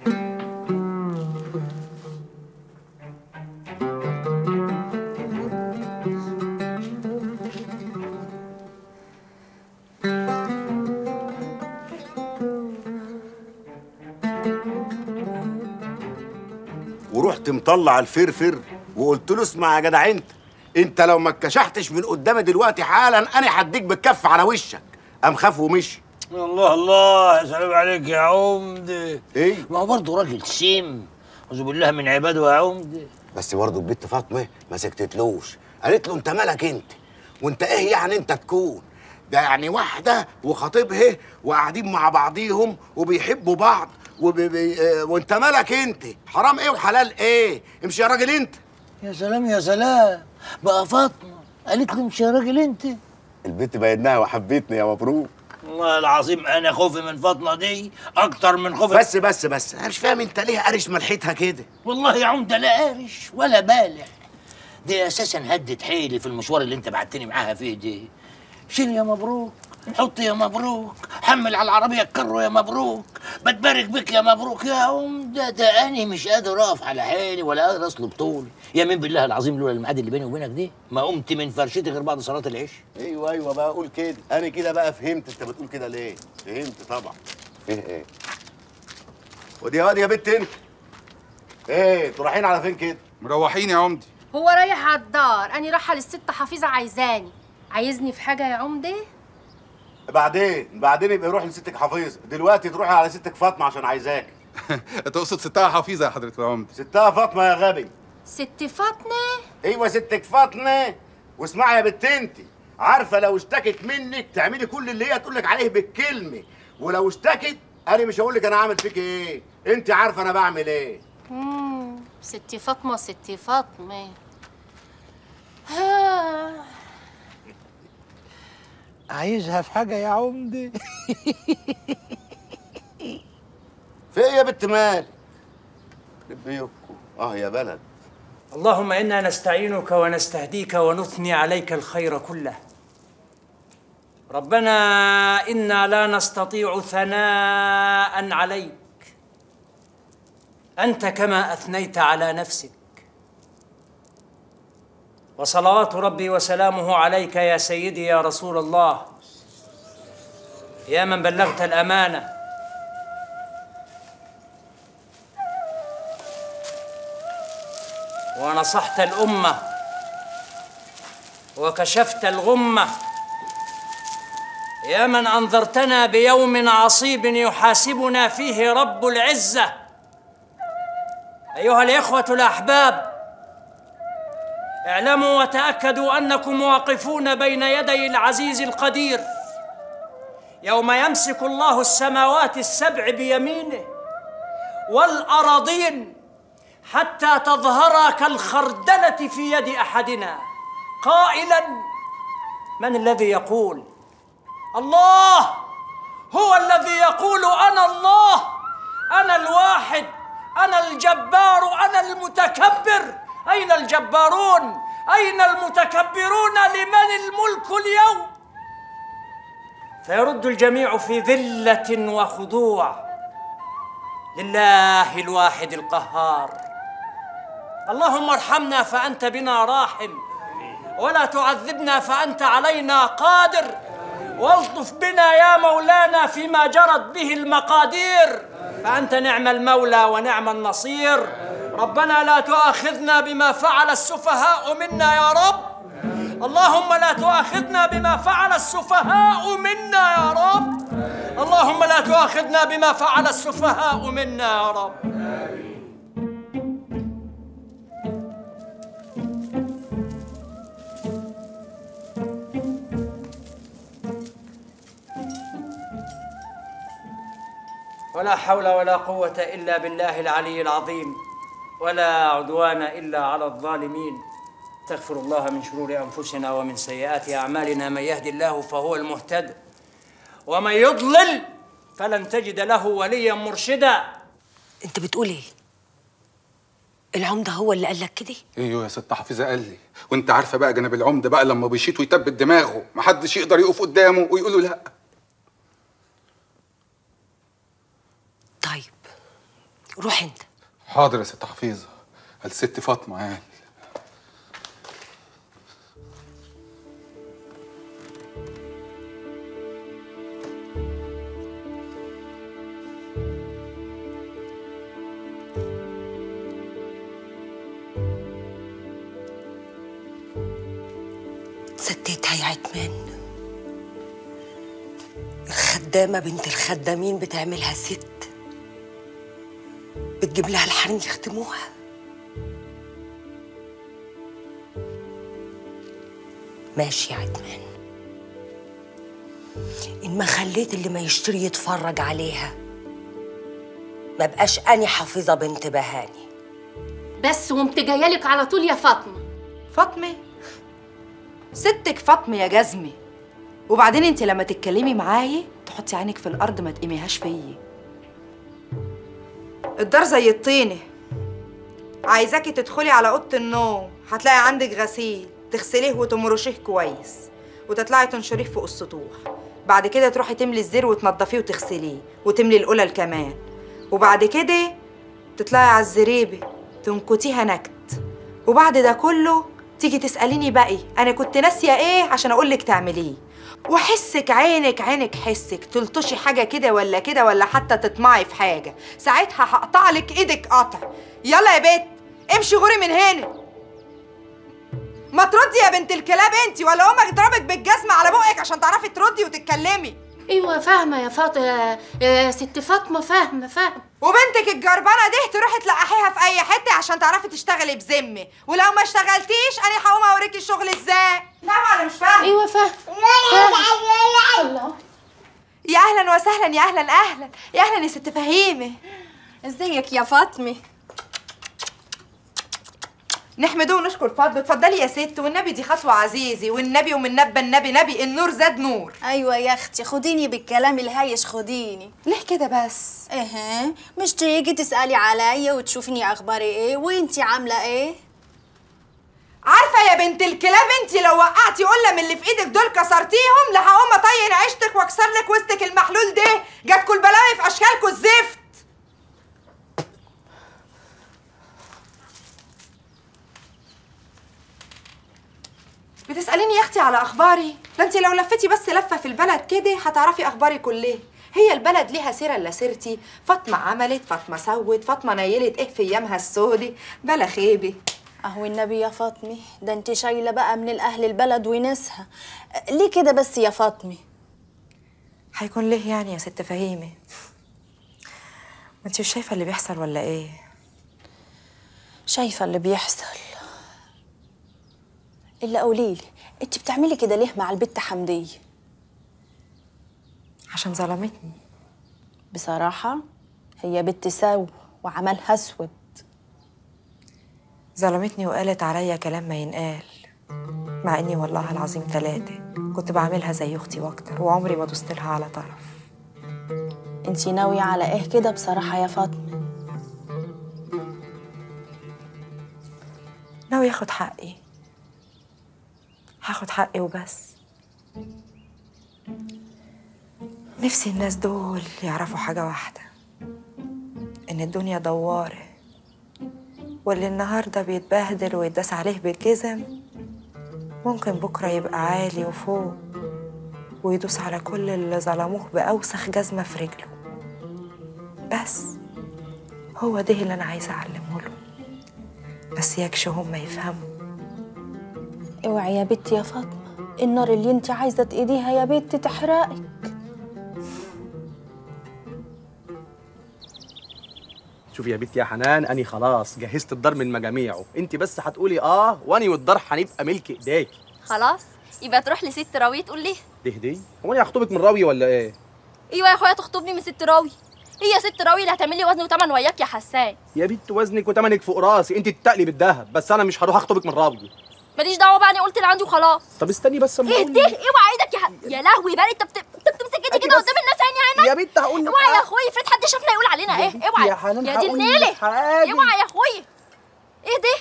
ورحت مطلع الفرفر وقلت له اسمع يا جدع انت انت لو ما اتكشحتش من قدامي دلوقتي حالا انا هديك بالكف على وشك قام خاف ومشي الله الله يا سلام عليك يا عمده ايه ما هو برضه راجل سم اعوذ بالله من عباده يا عمده بس برضه البت فاطمه ما سكتتلوش قالت له انت مالك انت وانت ايه يعني انت تكون ده يعني واحده وخطيبها وقاعدين مع بعضيهم وبيحبوا بعض وبي بي اه وانت مالك انت حرام ايه وحلال ايه امشي يا راجل انت يا سلام يا سلام بقى فاطمه قالت له مش يا راجل انت البت بينها وحبيتني يا مبروك والله العظيم انا خوفي من فاطمه دي اكتر من خوفي بس بس بس انا مش فاهم انت ليه قارش ملحتها كده والله يا عمده لا قارش ولا بالع دي اساسا هدت حيلي في المشوار اللي انت بعتني معاها فيه دي شيل يا مبروك حط يا مبروك حمل على العربيه الكرو يا مبروك بتبارك بك يا مبروك يا عمده ده انا مش قادر اقف على حيلي ولا قادر اصلب طولي يمين بالله العظيم لولا الميعاد اللي بيني وبينك دي ما قمت من فرشتي غير بعد صلاه العشاء ايوه ايوه بقى قول كده انا كده بقى فهمت انت بتقول كده ليه فهمت طبعا فيه ايه ودي يا واد يا بت انت ايه انتوا رايحين على فين كده مروحين يا عمدي هو رايح على الدار أنا رايحة للست حفيظة عايزاني عايزني في حاجة يا عمدة؟ بعدين بعدين يبقى روح لستك حفيظه دلوقتي تروحي على ستك فاطمه عشان عايزاك تقصد ستها حفيظه يا حضره العمده ستها فاطمه يا غبي ست فاطمة؟ ايوه ستك فاطمه واسمعي يا بت انت عارفه لو اشتكت منك تعملي كل اللي هي تقول لك عليه بالكلمه ولو اشتكت انا مش هقول لك انا عامل فيك ايه انت عارفه انا بعمل ايه مم. ست فاطمة ست فاطمة ها. عايزها في حاجه يا عمده في ايه يا بت مال بيكم اه يا بلد اللهم انا نستعينك ونستهديك ونثني عليك الخير كله ربنا انا لا نستطيع ثناء عليك انت كما اثنيت على نفسك وصلوات ربي وسلامه عليك يا سيدي يا رسول الله يا من بلغت الامانه ونصحت الامه وكشفت الغمه يا من انذرتنا بيوم عصيب يحاسبنا فيه رب العزه ايها الاخوه الاحباب اعلموا وتاكدوا انكم واقفون بين يدي العزيز القدير يوم يمسك الله السماوات السبع بيمينه والأراضين حتى تظهر كالخردلة في يد أحدنا قائلا من الذي يقول الله هو الذي يقول أنا الله أنا الواحد أنا الجبار أنا المتكبر أين الجبارون أين المتكبرون لمن الملك اليوم فيرد الجميع في ذلة وخضوع لله الواحد القهار اللهم ارحمنا فأنت بنا راحم ولا تعذبنا فأنت علينا قادر والطف بنا يا مولانا فيما جرت به المقادير فأنت نعم المولى ونعم النصير ربنا لا تؤاخذنا بما فعل السفهاء منا يا رب اللهم لا تؤاخذنا بما فعل السفهاء منا يا رب اللهم لا تؤاخذنا بما فعل السفهاء منا يا رب ولا حول ولا قوة إلا بالله العلي العظيم ولا عدوان إلا على الظالمين استغفر الله من شرور أنفسنا ومن سيئات أعمالنا من يهد الله فهو المهتد ومن يضلل فلن تجد له وليا مرشدا انت بتقول ايه العمده هو اللي قال لك كده ايوه يا ست حفيظه قال لي وانت عارفه بقى جناب العمده بقى لما بيشيط ويثبت دماغه محدش يقدر يقف قدامه ويقول له لا طيب روح انت حاضر يا ست حفيظه الست فاطمه يعني ستتها يا عتمان الخدامة بنت الخدامين بتعملها ست بتجيب لها الحريم يخدموها ماشي يا عتمان إن ما خليت اللي ما يشتري يتفرج عليها ما بقاش أني حافظة بنت بهاني بس وقمت جايالك على طول يا فاطمه فاطمه ستك فاطمه يا جزمي وبعدين انت لما تتكلمي معايا تحطي عينك في الارض ما تقيميهاش فيا الدار زي الطينه عايزاكي تدخلي على اوضه النوم هتلاقي عندك غسيل تغسليه وتمرشيه كويس وتطلعي تنشريه فوق السطوح بعد كده تروحي تملي الزر وتنضفيه وتغسليه وتملي القلل كمان وبعد كده تطلعي على الزريبه تنكتيها نكت وبعد ده كله تيجي تسأليني بقى أنا كنت ناسية إيه عشان أقولك تعمليه وحسك عينك عينك حسك تلطشي حاجة كده ولا كده ولا حتى تطمعي في حاجة ساعتها هقطع لك إيدك قطع يلا يا بيت امشي غوري من هنا ما تردي يا بنت الكلاب انتي ولا امك اضربك بالجزمة على بقك عشان تعرفي تردي وتتكلمي ايوه فاهمه يا فاطمه يا- يا ست فاطمه فاهمه فاهمه وبنتك الجربانه دي تروحي تلقحيها في اي حته عشان تعرفي تشتغلي بذمه ولو ما اشتغلتيش انا هقوم اوريكي الشغل ازاي لا انا مش فاهمه ايوه فاهمه الله يا اهلا وسهلا يا اهلا اهلا يا اهلا يا ست فهيمه ازيك يا فاطمه نحمده ونشكر فضله اتفضلي يا ست والنبي دي خطوه عزيزي والنبي ومن نبى النبي نبي النور زاد نور ايوه يا اختي خديني بالكلام الهايش خديني ليه كده بس ايه مش تيجي تسالي عليا وتشوفني اخباري ايه وانتي عامله ايه عارفه يا بنت الكلاب انت لو وقعتي قله من اللي في ايدك دول كسرتيهم لا هقوم اطين عيشتك واكسر لك وسطك المحلول ده جاتكوا البلاوي في اشكالكوا الزفت بتسأليني يا اختي على اخباري ده انت لو لفتي بس لفه في البلد كده هتعرفي اخباري كلها هي البلد ليها سيره الا سيرتي فاطمه عملت فاطمه سوت فاطمه نيلت ايه في ايامها السودي بلا خيبه اهو النبي يا فاطمه ده انت شايله بقى من الاهل البلد وناسها ليه كده بس يا فاطمه هيكون ليه يعني يا ست فهيمه ما انت مش شايفه اللي بيحصل ولا ايه شايفه اللي بيحصل الا قوليلي انت بتعملي كده ليه مع البت حمديه عشان ظلمتني بصراحه هي بنت سو وعملها اسود ظلمتني وقالت عليا كلام ما ينقال مع اني والله العظيم ثلاثة كنت بعملها زي اختي واكتر وعمري ما دوست لها على طرف انت ناويه على ايه كده بصراحه يا فاطمه ناوي ياخد حقي هاخد حقي وبس نفسي الناس دول يعرفوا حاجة واحدة إن الدنيا دوارة واللي النهاردة بيتبهدل ويتداس عليه بالجزم ممكن بكرة يبقى عالي وفوق ويدوس على كل اللي ظلموه بأوسخ جزمة في رجله بس هو ده اللي أنا عايزة أعلمه له بس يكشوا هما يفهموا اوعي يا بنتي يا فاطمة النار اللي انت عايزة تقيديها يا بنتي تحرقك شوفي يا بنتي يا حنان اني خلاص جهزت الدار من مجاميعه انت بس هتقولي اه واني والدار هنبقى ملك ايديكي خلاص يبقى تروح لست راوية تقول ليه تهدي هو انا هخطبك من راوي ولا ايه ايوه يا اخويا تخطبني من ست راوي هي ست راوي اللي هتعمل لي وزن وتمن وياك يا حسان يا بنت وزنك وتمنك فوق راسي انت تتقلي بالذهب بس انا مش هروح اخطبك من راوي ماليش دعوه بقى انا قلت اللي عندي وخلاص طب استني بس اما ايه أقول ده لك. اوعى ايدك يا ح... يا لهوي بقى انت بت... انت بتمسك ايدي كده بس. قدام الناس عيني عينك يا بنت هقول لك اوعى يا حاجة. اخويا افرض حد شافنا يقول علينا يا ايه بنتي اوعى يا حنان يا دي هقول لك النيله حاجة. اوعى يا اخويا ايه ده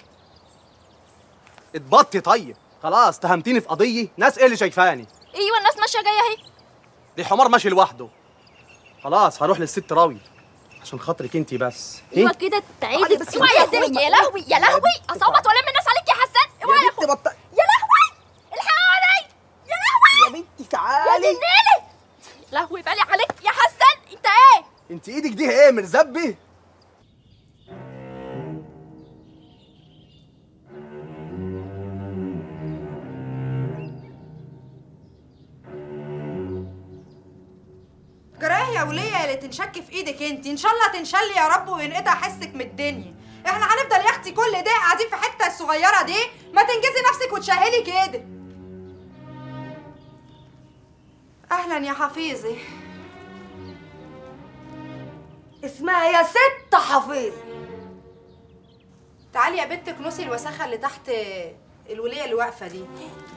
اتبطي طيب خلاص تهمتيني في قضيه ناس ايه اللي شايفاني ايوه الناس ماشيه جايه اهي دي حمار ماشي لوحده خلاص هروح للست راوي عشان خاطرك انت بس ايوه كده تعيدي بس اوعى يا دنيا يا لهوي يا لهوي اصوت والم الناس عليك يا حسان اوعى يا اخويا يا لهوي الحقوني يا لهوي يا بنتي تعالي يا دي النيله لهوي بالي عليك يا حسان انت ايه انت ايدك دي ايه مرزبي جرايه يا وليه اللي تنشك في ايدك انت ان شاء الله تنشلي يا رب وينقطع حسك من الدنيا احنا هنفضل يا اختي كل ده قاعدين في حته الصغيره دي ما تنجزي نفسك وتشهلي كده اهلا يا حفيظي اسمها يا ست حفيظ تعالي يا بنت كنوسي الوساخه اللي تحت الوليه اللي واقفه دي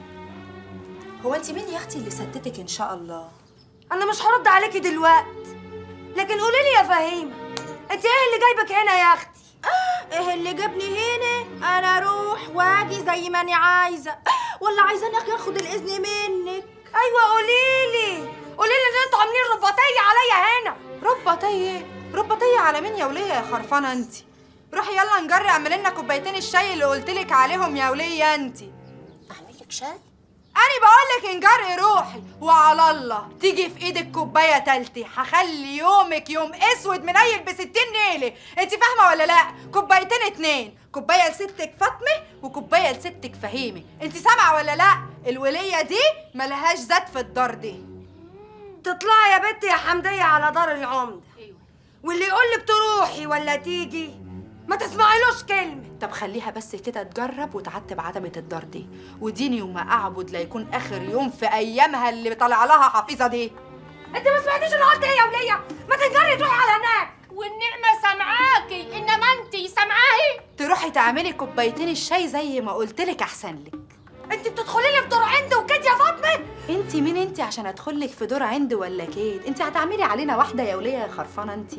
هو انت مين يا اختي اللي ستتك ان شاء الله انا مش هرد عليكي دلوقتي لكن قولي لي يا فهيمه انت ايه اللي جايبك هنا يا اختي ايه اللي جابني هنا انا اروح واجي زي ما انا عايزه ولا عايزاني اخد الاذن منك ايوه قولي لي قولي لي ان انتوا عاملين رباطيه عليا هنا رباطيه رباطيه على مين يا وليه يا خرفانه انت روحي يلا نجري اعملي لنا كوبايتين الشاي اللي قلت لك عليهم يا وليه انت اعمل لك شاي انا بقول لك انجري روحي وعلى الله تيجي في ايدك كوبايه تالتي هخلي يومك يوم اسود منيل ب 60 نيله انت فاهمه ولا لا كوبايتين اتنين كوبايه لستك فاطمه وكوبايه لستك فهيمه انت سامعه ولا لا الوليه دي ملهاش ذات في الدار دي تطلعي يا بنتي يا حمديه على دار العمده واللي يقول لك تروحي ولا تيجي ما تسمعيلوش كلمه طب خليها بس كده تجرب وتعتب عتبة الدار دي وديني وما اعبد لا يكون اخر يوم في ايامها اللي طالع لها حفيظه دي انت ما سمعتيش انا قلت ايه يا وليه ما تنجري تروحي على هناك والنعمه سامعاكي انما انتي سامعاهي تروحي تعملي كوبايتين الشاي زي ما قلت لك احسن لك انت بتدخلي لي في دور عندي وكده يا فاطمه انت مين انت عشان ادخل لك في دور عند ولا كيد انت هتعملي علينا واحده يا وليه يا خرفانه انت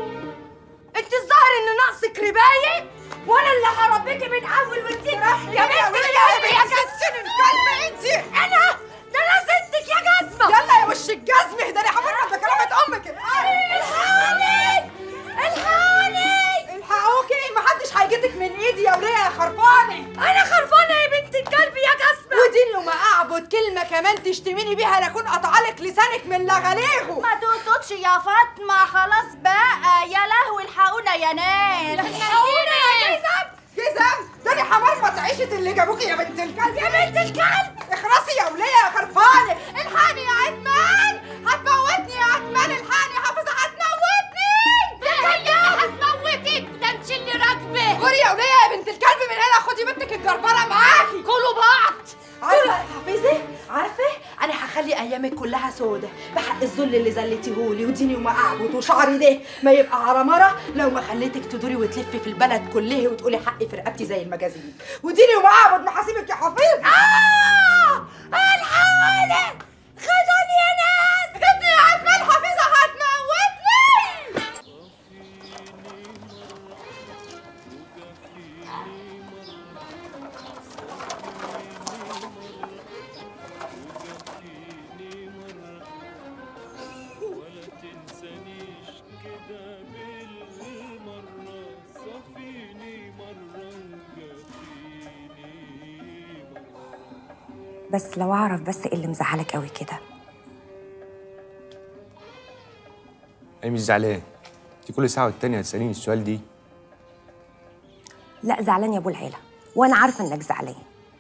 انت الظاهر ان ناقصك ربايه وانا اللي هربيكي من اول وجديد يا بنت الكلب يا كسر الكلب انت انا ده انا ستك يا جزمه يلا يا وش الجزمه ده انا همرك بكلمه امك الحقوني الحقوني الحقوكي محدش هيجيتك من ايدي يا وليه يا خرفانه انا خرفانه يا بنت الكلب يا جزمه ودين وما اعبد كلمه كمان تشتميني بيها لاكون قطعلك لسانك من لغليغه ما تقصدش يا فاطمه خلاص بقى يا لهوي الحقونا يا ناس الحقونا يا جزم جزم ده انا همرمط عيشه اللي جابوكي يا بنت الكلب يا بنت الكلب اخرسي يا وليه يا خرفانه الحقني يا عدمان هتموتني يا عدمان الحقني حافظه هتموتني هي هتموتك ده انت اللي راكبه غوري يا وليه يا بنت الكلب من هنا خدي بنتك الجربانه معاكي كلوا بعض عارفه يا حفيظه عارفه انا هخلي ايامك كلها سودة بحق الذل اللي زلتيهولي وديني وما اعبد وشعري ده ما يبقى عرمره لو ما خليتك تدوري وتلفي في البلد كلها وتقولي حقي في رقبتي زي المجازين وديني وما اعبد ما هسيبك يا حفيظ اه الحقوني خدوني يا ناس انت يا عدمان حفيظه هتموتني بس لو اعرف بس ايه اللي مزعلك قوي كده انا مش زعلان انت كل ساعه والتانيه هتساليني السؤال دي لا زعلان يا ابو العيله وانا عارفه انك زعلان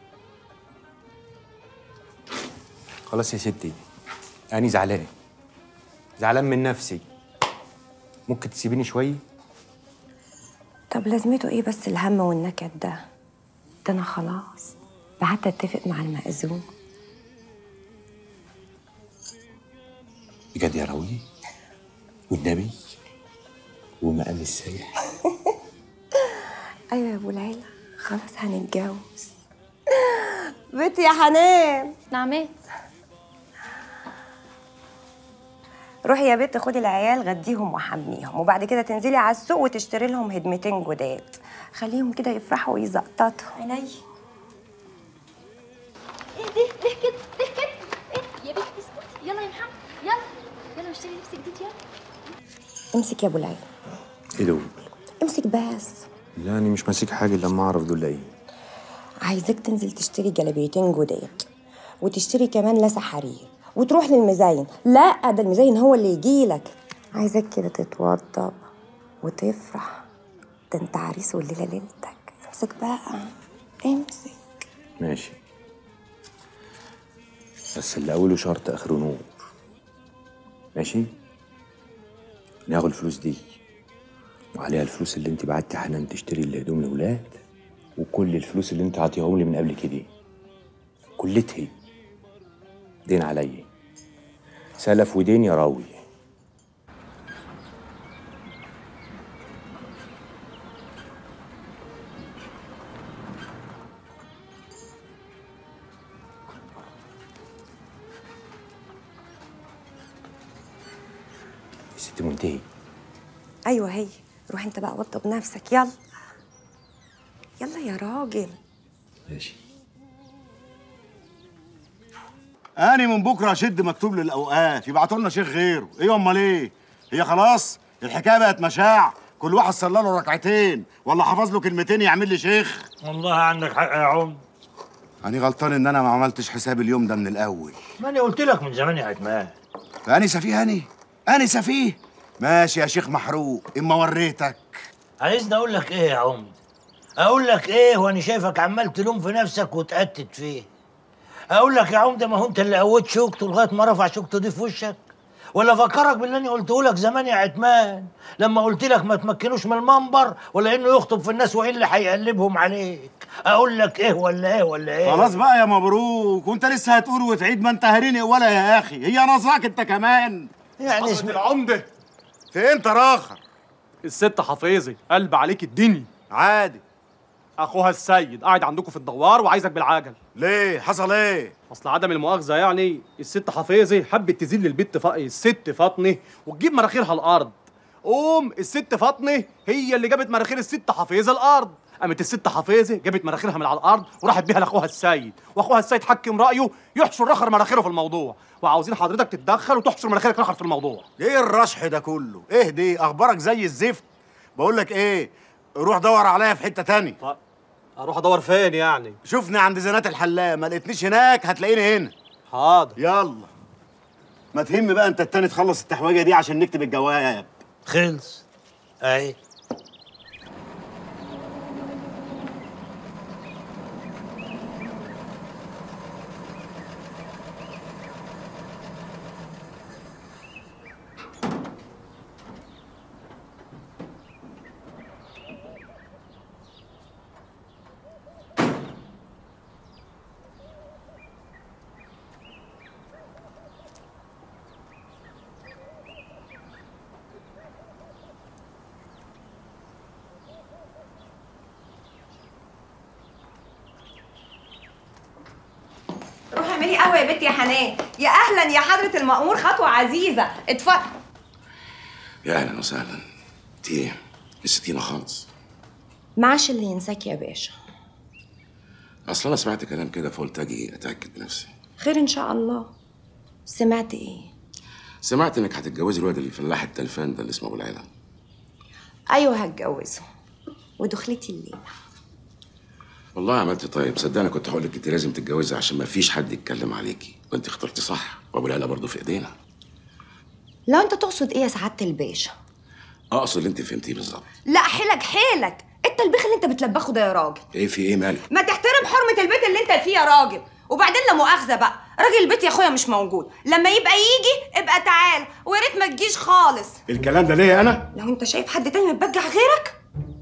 خلاص يا ستي انا زعلان زعلان من نفسي ممكن تسيبيني شويه طب لازمته ايه بس الهم والنكد ده ده انا خلاص بعت اتفق مع المأذون بجد يا راوي والنبي ومقام السايح ايوه يا ابو العيله خلاص هنتجوز بنتي يا حنان نعم ايه روحي يا بنت خدي العيال غديهم وحميهم وبعد كده تنزلي على السوق وتشتري لهم هدمتين جداد خليهم كده يفرحوا ويزقططوا عيني ايه ده ليه كده ليه كده ايه يا بنت اسكتي يلا يا محمد يلا يلا اشتري لبس جديد يلا امسك يا ابو العيله ايه دول امسك بس لا انا مش ماسك حاجه الا لما اعرف دول ايه عايزاك تنزل تشتري جلابيتين جداد وتشتري كمان لسه حرير وتروح للمزين لا ده المزين هو اللي يجيلك عايزاك كده تتوضب وتفرح ده انت عريس والليله ليلتك امسك بقى امسك ماشي بس اللي اوله شرط اخره نور ماشي ناخد الفلوس دي وعليها الفلوس اللي انت بعتي حنان تشتري الهدوم الاولاد وكل الفلوس اللي انت عاطيهم لي من قبل كده كلتها دين عليا سلف ودين يا راوي ست منتهي ايوه هي روح انت بقى وضب نفسك يلا يلا يا راجل ماشي أنا من بكرة أشد مكتوب للأوقاف يبعتوا لنا شيخ غيره، إيه أمال إيه؟ هي خلاص الحكاية بقت مشاع، كل واحد صلى له ركعتين ولا حفظ له كلمتين يعمل لي شيخ. والله عندك حق يا عم أنا غلطان إن أنا ما عملتش حساب اليوم ده من الأول. ما انا قلت لك من زمان يا عتمان فأنا سفيه أنا؟ أنا سفيه؟ ماشي يا شيخ محروق، إما وريتك. عايزني اقول لك ايه يا عم اقول لك ايه وانا شايفك عمال تلوم في نفسك وتأتت فيه اقول لك يا عمده ما هو انت اللي قويت شوكته لغايه ما رفع شوكته دي في وشك ولا فكرك باللي انا قلته لك زمان يا عتمان لما قلت لك ما تمكنوش من المنبر ولا انه يخطب في الناس وايه اللي هيقلبهم عليك اقول لك ايه ولا ايه ولا ايه خلاص بقى يا مبروك وأنت لسه هتقول وتعيد ما أنت هريني ولا يا أخي، هي ناقصاك أنت كمان. يعني اسم العمدة فين تراخر؟ الست حفيظي قلب عليك الدنيا عادي اخوها السيد قاعد عندكم في الدوار وعايزك بالعجل ليه حصل ايه اصل عدم المؤاخذه يعني الست حفيظي حبت تذل البت ف... الست فاطمه وتجيب مراخيرها الارض قوم الست فاطمه هي اللي جابت مراخير الست حفيظه الارض قامت الست حفيظه جابت مراخيرها من على الارض وراحت بيها لاخوها السيد واخوها السيد حكم رايه يحشر رخر مراخيره في الموضوع وعاوزين حضرتك تتدخل وتحشر مراخيرك رخر في الموضوع ايه الرشح ده كله؟ ايه دي؟ اخبارك زي الزفت. بقول لك ايه؟ روح دور عليا في حته تانية. اروح ادور فين يعني؟ شوفني عند زنات الحلاق، ما لقيتنيش هناك هتلاقيني هنا. حاضر يلا. ما تهم بقى انت التاني تخلص التحويجه دي عشان نكتب الجواب. خلص اهي روحي اعملي قهوه يا بنتي يا حنان يا اهلا يا حضره المأمور خطوه عزيزه اتفضل يا اهلا وسهلا انت ايه نسيتينا خالص معاش اللي ينساك يا باشا اصل انا سمعت كلام كده فقلت اجي اتاكد بنفسي خير ان شاء الله سمعت ايه سمعت انك هتتجوزي الواد الفلاح التلفان ده اللي اسمه ابو العيله ايوه هتجوزه ودخلتي الليله والله عملت طيب صدقني كنت هقول لك انت لازم تتجوزي عشان ما فيش حد يتكلم عليكي وانت اخترتي صح وابو العيله برضه في ايدينا لا انت تقصد ايه يا سعاده الباشا اقصد اللي انت فهمتيه بالظبط لا حيلك حيلك التلبيخ اللي انت بتلبخه ده يا راجل ايه في ايه مالك ما تحترم حرمه البيت اللي انت فيه يا راجل وبعدين لا مؤاخذه بقى راجل البيت يا اخويا مش موجود لما يبقى يجي ابقى تعال ويا ريت ما تجيش خالص الكلام ده ليه انا لو انت شايف حد تاني متبجح غيرك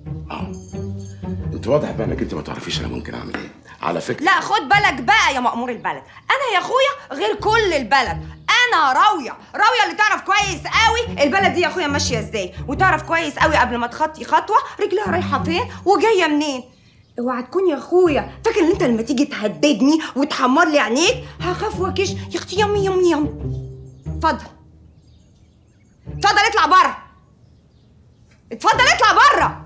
انت واضح بقى انك انت ما تعرفيش انا ممكن اعمل ايه على فكره لا خد بالك بقى يا مأمور البلد انا يا اخويا غير كل البلد انا راويه راويه اللي تعرف كويس قوي البلد دي يا اخويا ماشيه ازاي وتعرف كويس قوي قبل ما تخطي خطوه رجلها رايحه فين وجايه منين اوعى تكون يا اخويا فاكر ان انت لما تيجي تهددني وتحمر لي عينيك هخاف واكش يا اختي يم يم يم اتفضل اتفضل اطلع بره اتفضل اطلع بره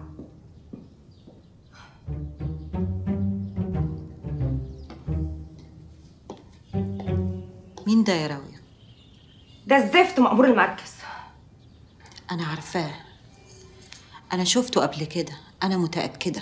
مين ده يا راوية؟ ده الزفت مأمور المركز أنا عارفاه أنا شفته قبل كده أنا متأكدة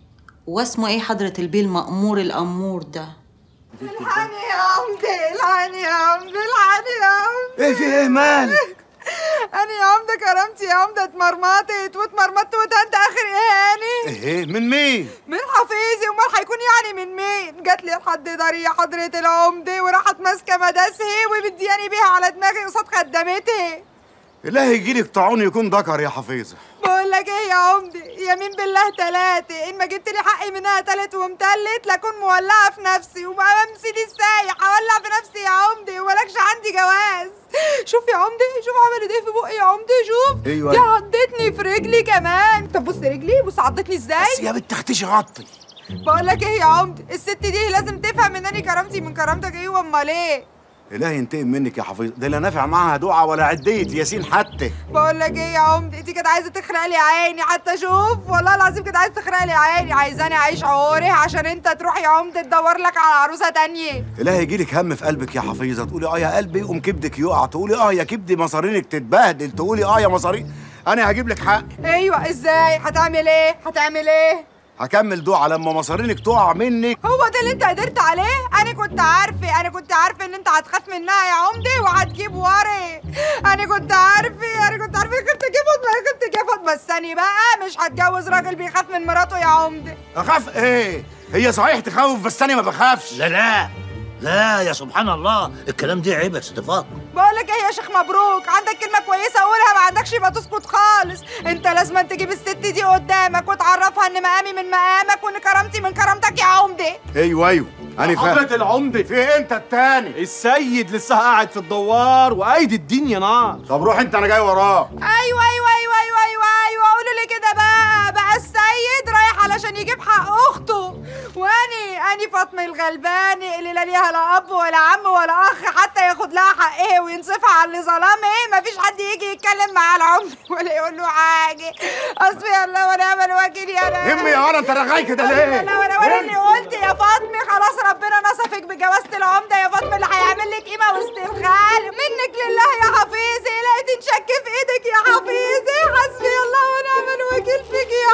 واسمه إيه حضرة البيه المأمور الأمور ده؟ الحقني يا عمدي الحقني يا عمدي الحقني يا عمدي ايه في ايه مالك انا يا عمدة كرامتي يا عمدة اتمرمطت واتمرمطت واتهنت اخر اهاني ايه من مين من حفيظي امال هيكون يعني من مين جات لي لحد داري يا حضرة العمدة وراحت ماسكة مداسها ومدياني بيها على دماغي قصاد خدامتها الله يجيلك طاعون يكون ذكر يا حفيظه بقول لك ايه يا عمدي يمين بالله تلاتة ان ما جبت لي حقي منها تالت ومتلت لاكون مولعه في نفسي وما امسي السايح اولع في نفسي يا عمدي ومالكش عندي جواز شوف يا عمدي شوف عملت ايه في بقي يا عمدي شوف أيوة. دي عضتني في رجلي كمان طب بص رجلي بص عضتني ازاي بس يا بنت اختشي غطي بقول لك ايه يا عمدي الست دي لازم تفهم ان انا كرامتي من كرامتك ايه وامال ايه الله ينتقم منك يا حفيظه ده لا نافع معاها دعاء ولا عديه ياسين حتى بقول لك ايه يا عمدي انت كانت عايزه تخرق لي عيني حتى اشوف والله العظيم كانت عايزه تخرق لي عيني عايزاني اعيش عوري عشان انت تروح يا عمدي تدور لك على عروسه تانية الله يجيلك هم في قلبك يا حفيظه تقولي اه يا قلبي يقوم كبدك يقع تقولي اه يا كبدي مصارينك تتبهدل تقولي اه يا مصارين انا هجيب لك حق ايوه ازاي هتعمل ايه هتعمل ايه هكمل دعاء لما مصارينك تقع منك هو ده اللي انت قدرت عليه انا كنت عارفه انا كنت عارفه ان انت هتخاف منها يا عمدي وهتجيب وري انا كنت عارفه انا كنت عارفه كنت جيبت ما كنت جيبت بس انا بقى مش هتجوز راجل بيخاف من مراته يا عمدي اخاف ايه هي صحيح تخوف بس انا ما بخافش لا لا لا يا سبحان الله الكلام ده عيب يا ست فاطمه بقول لك ايه يا شيخ مبروك عندك كلمه كويسه قولها ما عندكش يبقى تسكت خالص انت لازم تجيب الست دي قدامك وتعرفها ان مقامي من مقامك وان كرامتي من كرامتك يا عمدي ايوه ايوه انا فاهم حضرة العمدة في إيه انت التاني السيد لسه قاعد في الدوار وايدي الدنيا نار طب روح انت انا جاي وراه ايوه ايوه ايوه ايوه ايوه ايوه قولوا لي كده بقى بقى السيد رايح علشان يجيب حق اخته واني اني فاطمه الغلبانه اللي لا ليها لا اب ولا عم ولا اخ حتى ياخد لها حقها وينصفها على اللي ظلمها مفيش حد يجي يتكلم مع العمر ولا يقول له حاجه حسبي الله ونعم الوكيل يا انا همي يا ورا انت رغاي كده ليه؟ لا وانا وانا اللي قلت يا فاطمه خلاص ربنا نصفك بجوازه العمده يا فاطمه اللي هيعمل لك قيمه وسط الخال منك لله يا حفيظي لقيت نشك في ايدك يا حفيظي حسبي الله ونعم الوكيل فيك يا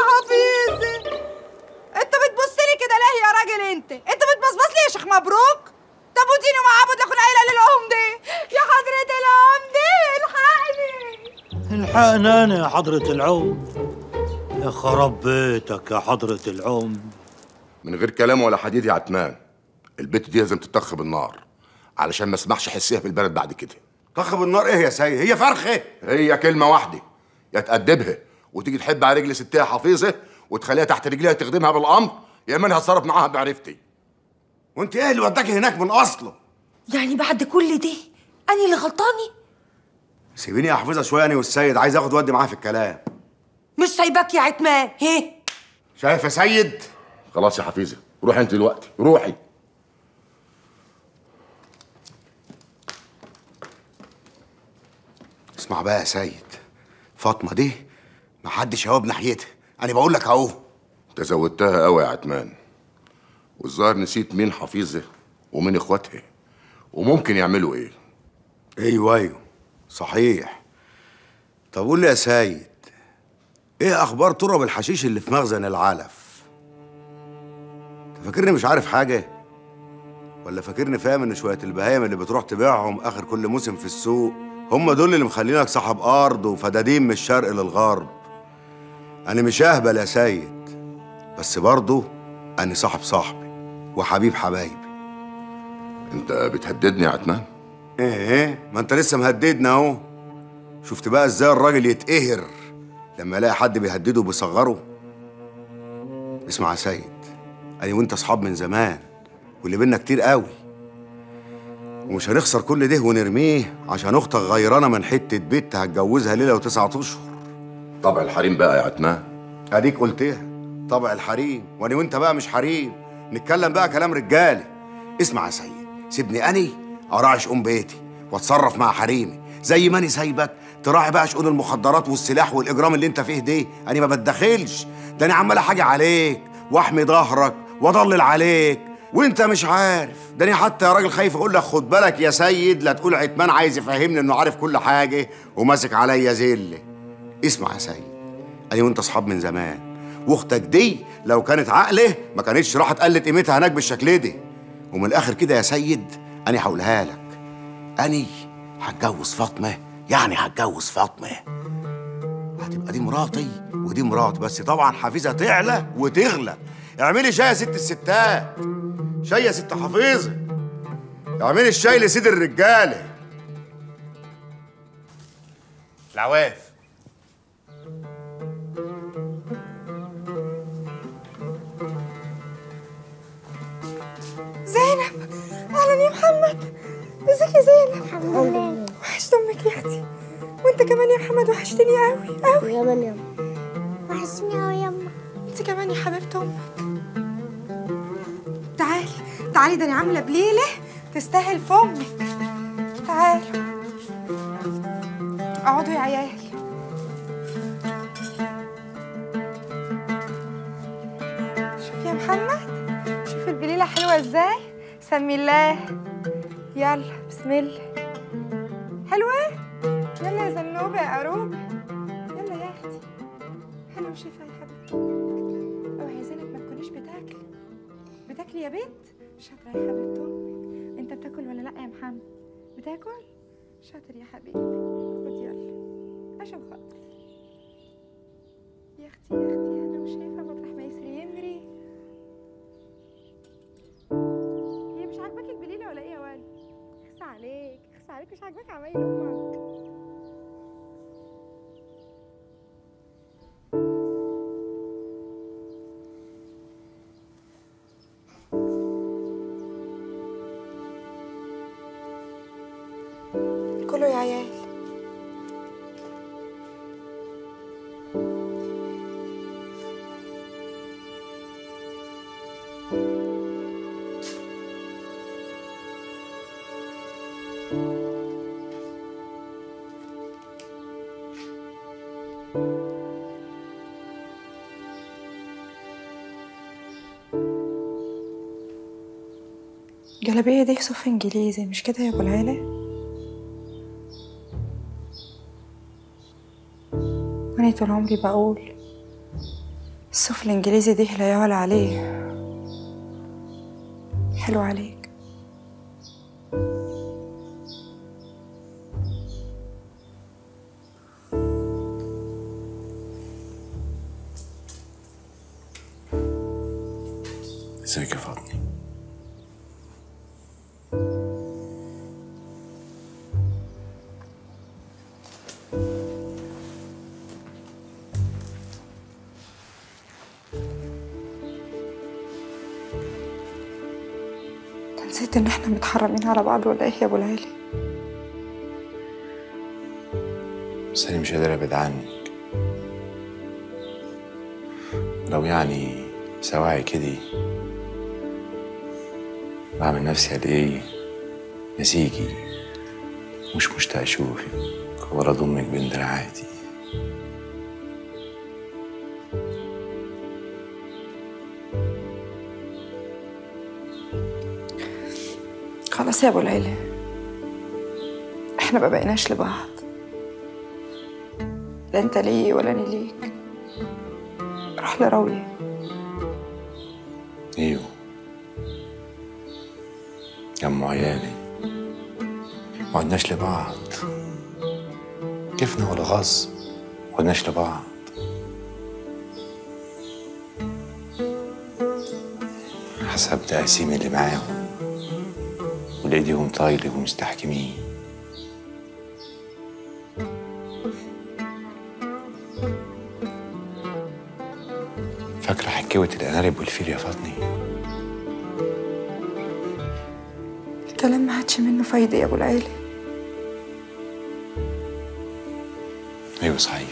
حفيظي انت بتبص لي كده ليه يا راجل انت انت بتبصبص لي يا شيخ مبروك طب وديني وعبد لكن قايله للعمده يا حضره العمده الحقني الحقنا انا يا حضرة العم يا خراب بيتك يا حضرة العم من غير كلام ولا حديد يا عتمان البت دي لازم تطخ بالنار علشان ما اسمحش حسيها في البلد بعد كده طخ بالنار ايه يا سيد هي فرخه هي كلمه واحده يا تأدبها وتيجي تحب على رجل ستها حفيظه وتخليها تحت رجليها تخدمها بالامر يا اما انا هتصرف معاها بعرفتي وانت ايه اللي وداكي هناك من اصله يعني بعد كل ده انا اللي غلطاني سيبيني يا حفيظه شويه انا والسيد عايز اخد ودي معاه في الكلام مش سايباك يا عتمان هي شايف يا سيد خلاص يا حفيظه روحي انت دلوقتي روحي اسمع بقى يا سيد فاطمه دي محدش هواب ناحيتها انا بقول لك اهو انت زودتها قوي يا عتمان والظاهر نسيت مين حفيظه ومين اخواتها وممكن يعملوا ايه ايوه ايوه صحيح طب قول لي يا سيد ايه اخبار تراب الحشيش اللي في مخزن العلف فاكرني مش عارف حاجه ولا فاكرني فاهم ان شويه البهايم اللي بتروح تبيعهم اخر كل موسم في السوق هم دول اللي مخلينك صاحب ارض وفدادين من الشرق للغرب انا مش اهبل يا سيد بس برضه انا صاحب صاحبي وحبيب حبايبي انت بتهددني يا عتمان ايه ايه ما انت لسه مهددنا اهو شفت بقى ازاي الراجل يتقهر لما يلاقي حد بيهدده وبيصغره اسمع يا سيد انا وانت اصحاب من زمان واللي بينا كتير قوي ومش هنخسر كل ده ونرميه عشان اختك غيرانه من حته بنت هتجوزها ليله وتسعة اشهر طبع الحريم بقى يا عتمان اديك قلتها طبع الحريم وانا وانت بقى مش حريم نتكلم بقى كلام رجالي اسمع يا سيد سيبني اني اراعي شؤون بيتي واتصرف مع حريمي زي ما اني سايبك تراعي بقى شؤون المخدرات والسلاح والاجرام اللي انت فيه دي انا ما بتدخلش ده انا عمال حاجه عليك واحمي ظهرك واضلل عليك وانت مش عارف ده انا حتى يا راجل خايف اقول لك خد بالك يا سيد لا تقول عتمان عايز يفهمني انه عارف كل حاجه وماسك عليا زله اسمع يا سيد انا وانت اصحاب من زمان واختك دي لو كانت عقله ما كانتش راحت قلت قيمتها هناك بالشكل ده ومن الاخر كده يا سيد انا هقولها لك اني هتجوز فاطمه يعني هتجوز فاطمه هتبقى دي مراتي ودي مراتي بس طبعا حفيظه تعلى وتغلى اعملي شاي يا ست الستات شاي يا ست حفيظه اعملي الشاي لسيد الرجاله العواف زينب اهلا يا محمد ازيك يا زينب الحمد لله وحشت امك يا اختي وانت كمان يا محمد وحشتني قوي قوي يا مريم وحشتني قوي يما انت كمان يا حبيبه امك تعالي تعالي ده انا عامله بليله تستاهل فمك تعالوا اقعدوا يا عيال شوف يا محمد شوف البليله حلوه ازاي سمي الله يلا بسم الله حلوه يلا يا زنوبه يا قروب يلا يا اختي حلوه وشفا يا حبيبتي اوعي يا زينب ما تكونيش بتاكلي بتاكلي يا بنت شاطره يا حبيبه امك انت بتاكل ولا لا يا محمد بتاكل شاطر يا حبيبي خد يلا عشان خاطري يا اختي يا اختي انا مش شايفه مطرح ما يسري يمري هي مش عاجباك البليله ولا ايه يا ولد اخس عليك اخس عليك مش عاجباك عمايل امك كله يا عيال جلابية دي صف انجليزي مش كده يا ابو العيلة وانا طول عمري بقول الصف الانجليزي دي لا يعلى عليه حلو عليك ازيك يا فاطمه انت نسيت ان احنا متحرمين على بعض ولا ايه يا ابو العيلة بس انا مش قادر ابعد عنك لو يعني سواعي كده بعمل نفسي قد ايه نسيكي مش مشتاق اشوفك ولا اضمك بين دراعاتي خلاص يا ابو العيلة احنا ما بقيناش لبعض لا انت لي ولا انا ليك روح لراوية ايوه يا ام عيالي ما عدناش لبعض كيفنا ولا غصب ما عدناش لبعض حسب تقاسيم اللي معاهم ولقيتهم طايلة ومستحكمين فاكرة حكاوة الأنارب والفيل يا فاطمة الكلام ما عادش منه فايدة يا أبو العيلة أيوة صحيح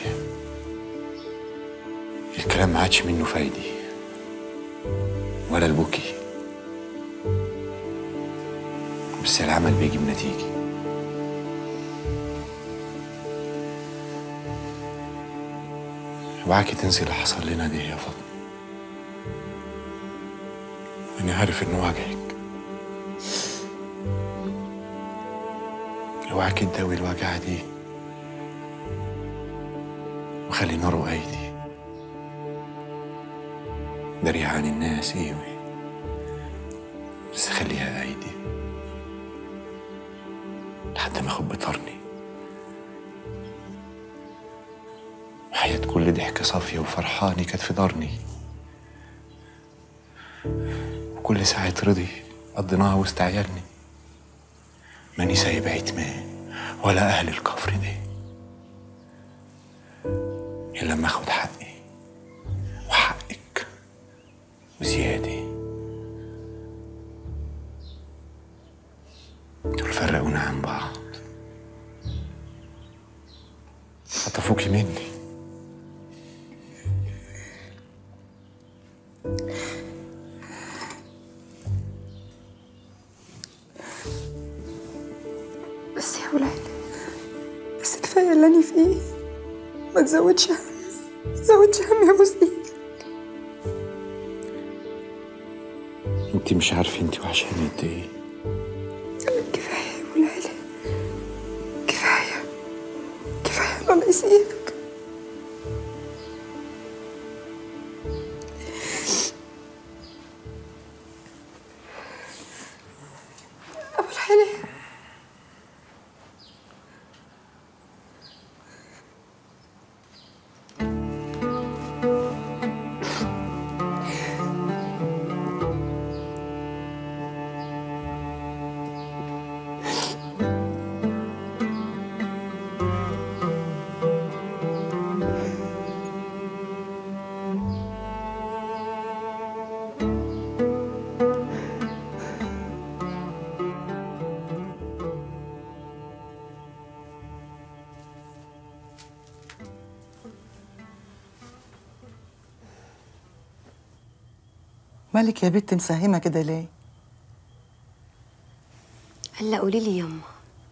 الكلام ما عادش منه فايدة ولا البكي بس العمل بيجيب نتيجة اوعاكي تنسي اللي حصل لنا ده يا فاطمة أنا عارف إنه وجعك اوعاكي تداوي الوجعة دي وخلي ناره أيدي داري عن الناس ايوه بس خليها ايدي لحد ما اخد بطرني وحياة كل ضحكة صافية وفرحانة كانت في دارني وكل ساعة رضي قضيناها وسط عيالني ماني سايب عتمان ولا أهل الكفر ده إلا لما أخد حقي وحقك وزيادة دول فرقونا عن بعض خطفوكي مني بس يا ولاد بس كفاية اللي أنا فيه ما تزودش هم ما تزودش هم يا بوس إيدك انت مش عارفة انت وحشاني قد ايه كفاية يا أبو العلا كفاية كفاية الله يسيبك أبو العلا مالك يا بنت مساهمة كده ليه؟ هلا قولي لي يما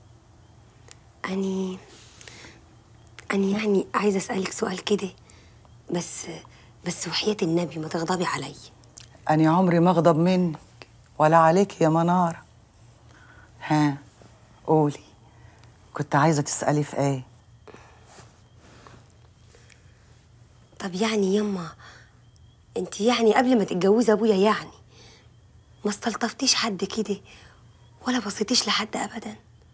أني أني يعني عايزة أسألك سؤال كده بس بس وحياة النبي ما تغضبي علي أنا عمري ما أغضب منك ولا عليك يا منارة ها قولي كنت عايزة تسألي في إيه؟ طب يعني يما انت يعني قبل ما تتجوزي ابويا يعني ما استلطفتيش حد كده ولا بصيتيش لحد ابدا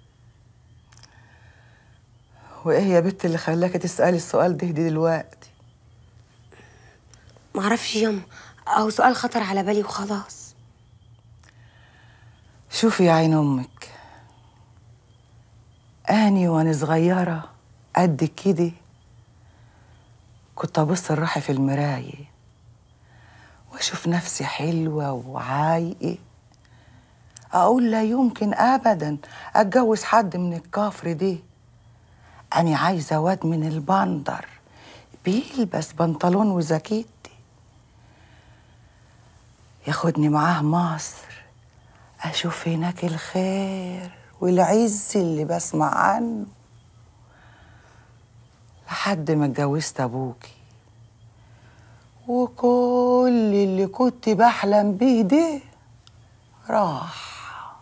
وإيه يا بنت اللي خلاكي تسألي السؤال ده دي دلوقتي؟ معرفش يما او سؤال خطر على بالي وخلاص شوفي يا عين أمك أني وأنا صغيرة قد كده كنت أبص لروحي في المراية وأشوف نفسي حلوة وعايقة أقول لا يمكن أبدا أتجوز حد من الكفر دي أنا عايزة واد من البندر بيلبس بنطلون وزاكيت ياخدني معاه مصر أشوف هناك الخير والعز اللي بسمع عنه لحد ما اتجوزت أبوكي وكل اللي كنت بحلم بيه ده راح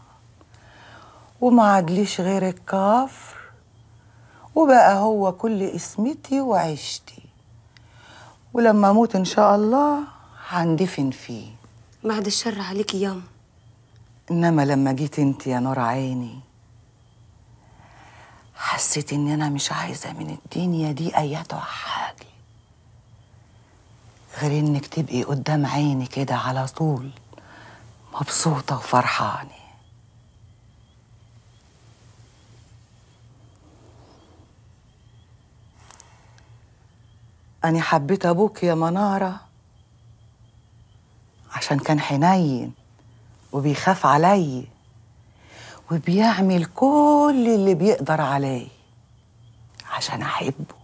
وما عادليش غير الكفر وبقى هو كل اسمتي وعيشتي ولما اموت ان شاء الله هندفن فيه بعد الشر عليكي ياما انما لما جيت انت يا نور عيني حسيت ان انا مش عايزه من الدنيا دي اياتها حاجه غير انك تبقي قدام عيني كده على طول مبسوطه وفرحانه أنا حبيت أبوك يا منارة عشان كان حنين وبيخاف علي وبيعمل كل اللي بيقدر عليه عشان أحبه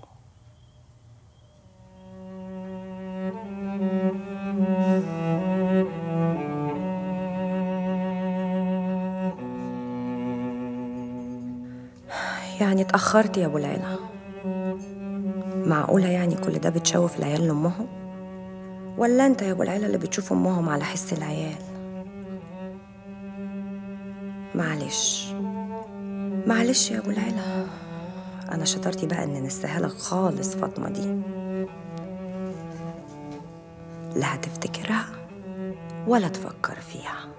يعني اتأخرت يا أبو العلا معقولة يعني كل ده بتشوف العيال لأمهم؟ ولا أنت يا أبو العلا اللي بتشوف أمهم على حس العيال؟ معلش معلش يا أبو العلا أنا شطارتي بقى إن نستاهلك خالص فاطمة دي لا هتفتكرها ولا تفكر فيها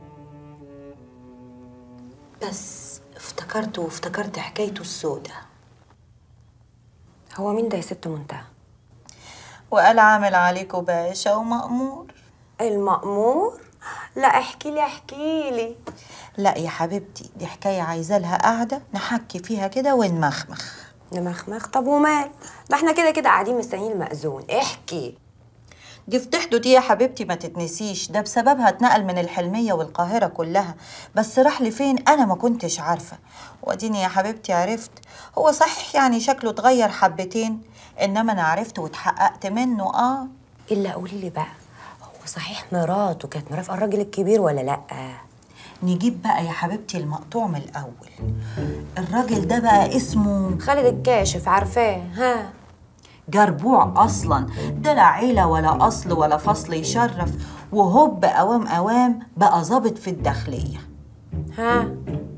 بس افتكرت وافتكرت حكايته السودة هو مين ده يا ست منتهى؟ وقال عامل عليكوا باشا ومأمور المأمور؟ لا احكي لي احكي لي لا يا حبيبتي دي حكاية عايزة لها قعدة نحكي فيها كده ونمخمخ نمخمخ طب ومال ده احنا كده كده قاعدين مستنيين المأذون احكي دي فضحته دي يا حبيبتي ما تتنسيش ده بسببها اتنقل من الحلمية والقاهرة كلها بس راح لفين أنا ما كنتش عارفة واديني يا حبيبتي عرفت هو صحيح يعني شكله اتغير حبتين إنما أنا عرفت واتحققت منه آه إلا قولي لي بقى هو صحيح مراته كانت مرافقة الراجل الكبير ولا لأ؟ نجيب بقى يا حبيبتي المقطوع من الأول الراجل ده بقى اسمه خالد الكاشف عارفاه ها جربوع اصلا ده لا عيله ولا اصل ولا فصل يشرف وهوب اوام اوام بقى ظابط في الداخليه ها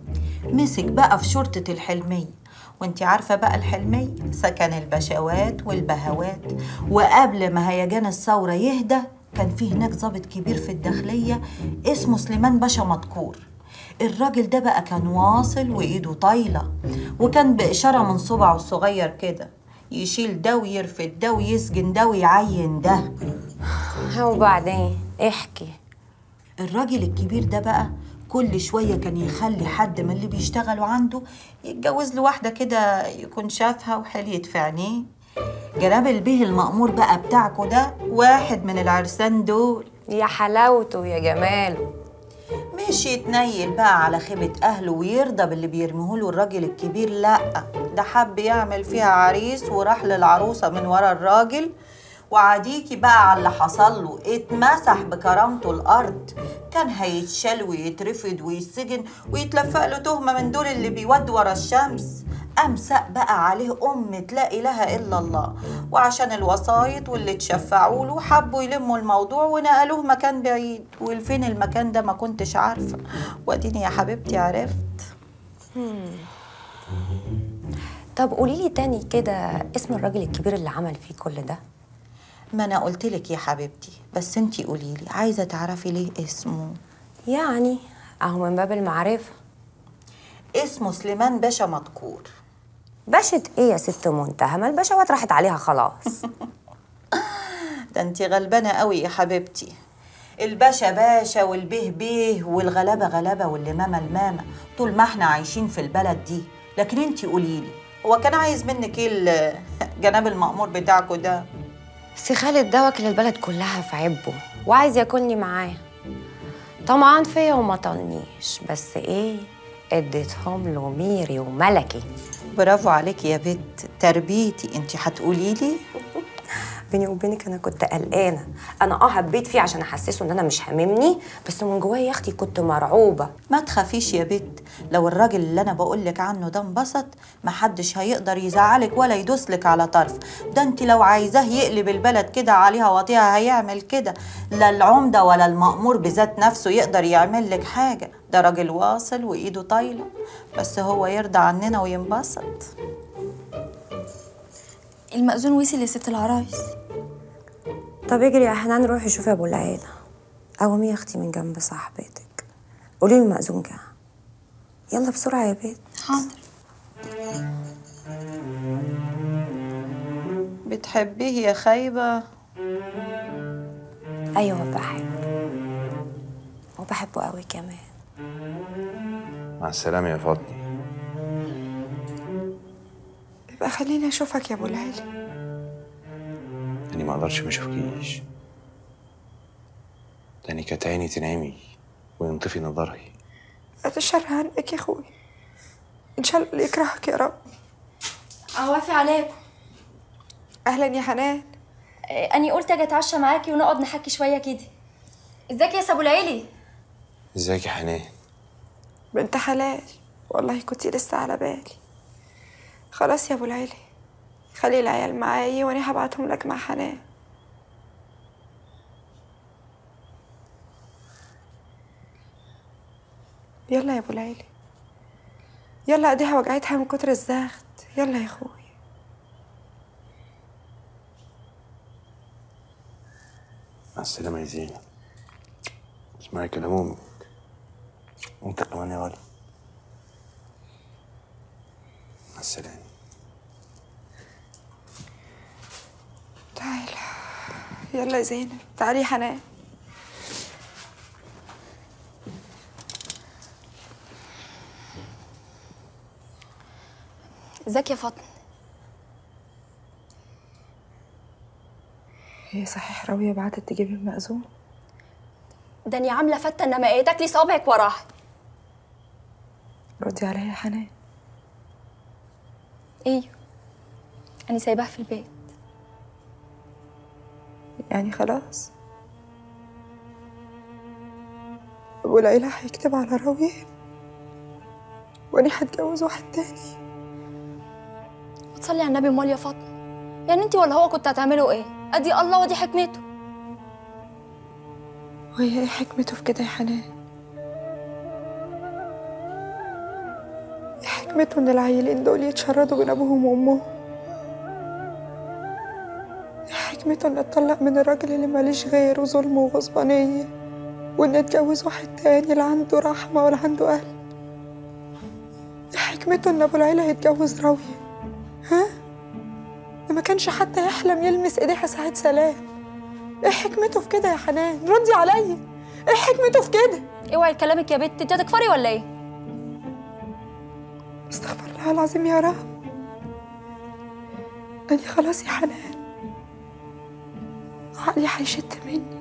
مسك بقى في شرطه الحلميه وانتي عارفه بقى الحلميه سكن البشوات والبهوات وقبل ما هيجان الثوره يهدى كان في هناك ظابط كبير في الداخليه اسمه سليمان باشا مدكور الراجل ده بقى كان واصل وايده طايله وكان باشاره من صبعه الصغير كده يشيل ده ويرفد ده ويسجن ده ويعين ده ها وبعدين احكي الراجل الكبير ده بقى كل شوية كان يخلي حد من اللي بيشتغلوا عنده يتجوز له واحدة كده يكون شافها وحليت في عينيه جناب البيه المأمور بقى بتاعكو ده واحد من العرسان دول يا حلاوته يا جماله مش يتنيل بقى على خيبة أهله ويرضى باللي بيرميهوله الراجل الكبير لأ ده حب يعمل فيها عريس وراح للعروسة من ورا الراجل وعديكي بقى على اللي حصل له اتمسح بكرامته الأرض كان هيتشال ويترفد ويتسجن ويتلفق له تهمة من دول اللي بيودوا ورا الشمس أمسق بقى عليه أم لا إله إلا الله وعشان الوسايط واللي اتشفعوا له حبوا يلموا الموضوع ونقلوه مكان بعيد والفين المكان ده ما كنتش عارفة واديني يا حبيبتي عرفت طب قولي لي تاني كده اسم الراجل الكبير اللي عمل فيه كل ده ما أنا قلتلك يا حبيبتي بس انتي قوليلي عايزة تعرفي ليه اسمه يعني اهو من باب المعرفة اسمه سليمان باشا مدكور باشا ايه يا ست منتهى ما البشوات راحت عليها خلاص ده انتي غلبانة قوي يا حبيبتي الباشا باشا والبيه بيه والغلابة غلابة واللمامة المامة طول ما احنا عايشين في البلد دي لكن انتي قوليلي هو كان عايز منك ايه ال- جناب المأمور بتاعكو ده سي خالد ده واكل البلد كلها في عبه وعايز ياكلني معاه طمعان فيا وما طلنيش بس ايه اديتهم له ميري وملكي برافو عليكي يا بت تربيتي انتي هتقوليلي بيني وبينك انا كنت قلقانه انا اه هبيت فيه عشان احسسه ان انا مش هاممني بس من جوايا يا اختي كنت مرعوبه ما تخافيش يا بت لو الراجل اللي انا بقولك عنه ده انبسط محدش هيقدر يزعلك ولا يدوسلك على طرف ده انت لو عايزاه يقلب البلد كده عليها واطيها هيعمل كده لا العمده ولا المأمور بذات نفسه يقدر يعمل لك حاجه ده راجل واصل وايده طايله بس هو يرضى عننا وينبسط المأذون وصل يا ست العرايس طب اجري يا حنان روحي شوفي ابو العيله قومي يا اختي من جنب صاحبتك قولي له المأذون جه يلا بسرعة يا بيت حاضر بتحبيه يا خايبة أيوة بحبه وبحبه قوي كمان مع السلامة يا فاطمة يبقى خليني اشوفك يا ابو العلي أني ما أقدرش ما أشوفكيش تاني كانت عيني تنعمي وينطفي نظري اتشر عنك يا اخوي ان شاء الله اللي يكرهك يا رب اوافق عليكم اهلا يا حنان اني قلت اجي اتعشى معاكي ونقعد نحكي شويه كده ازيك يا ابو العيلي ازيك يا حنان بنت حلال والله كنت لسه على بالي خلاص يا ابو العلي خلي العيال معايا وانا هبعتهم لك مع حنان يلا يا ابو العلي يلا ايديها وجعتها من كتر الزغط يلا يا اخوي مع السلامة يا زينب اسمعي كلام أمك وأنت كمان يا ولد مع السلامة تعال يلا يا زينب تعالي يا حنان ازيك يا فاطمه هي صحيح راوية بعتت تجيب المأذون ده اني عامله فته انما ايه تاكلي صوابعك وراها ردي عليا يا حنان ايه انا سايباها في البيت يعني خلاص أبو العيلة هيكتب على راوية وأنا هتجوز واحد تاني وتصلي على النبي امال يا فاطمه يعني انت ولا هو كنت هتعملوا ايه ادي الله ودي حكمته وهي ايه حكمته في كده يا حنان ايه حكمته ان العيلين دول يتشردوا بين ابوهم وامهم ايه حكمته ان اتطلق من الراجل اللي ماليش غيره ظلم وغصبانية وان اتجوز واحد تاني لا عنده رحمة ولا عنده اهل ايه حكمته ان ابو العيلة يتجوز راوية ها ده ما كانش حتى يحلم يلمس ايديها ساعة سلام ايه حكمته في كده يا حنان ردي عليا ايه حكمته في كده اوعي كلامك يا بت انت هتكفري ولا ايه استغفر الله العظيم يا رب أنا خلاص يا حنان عقلي هيشت مني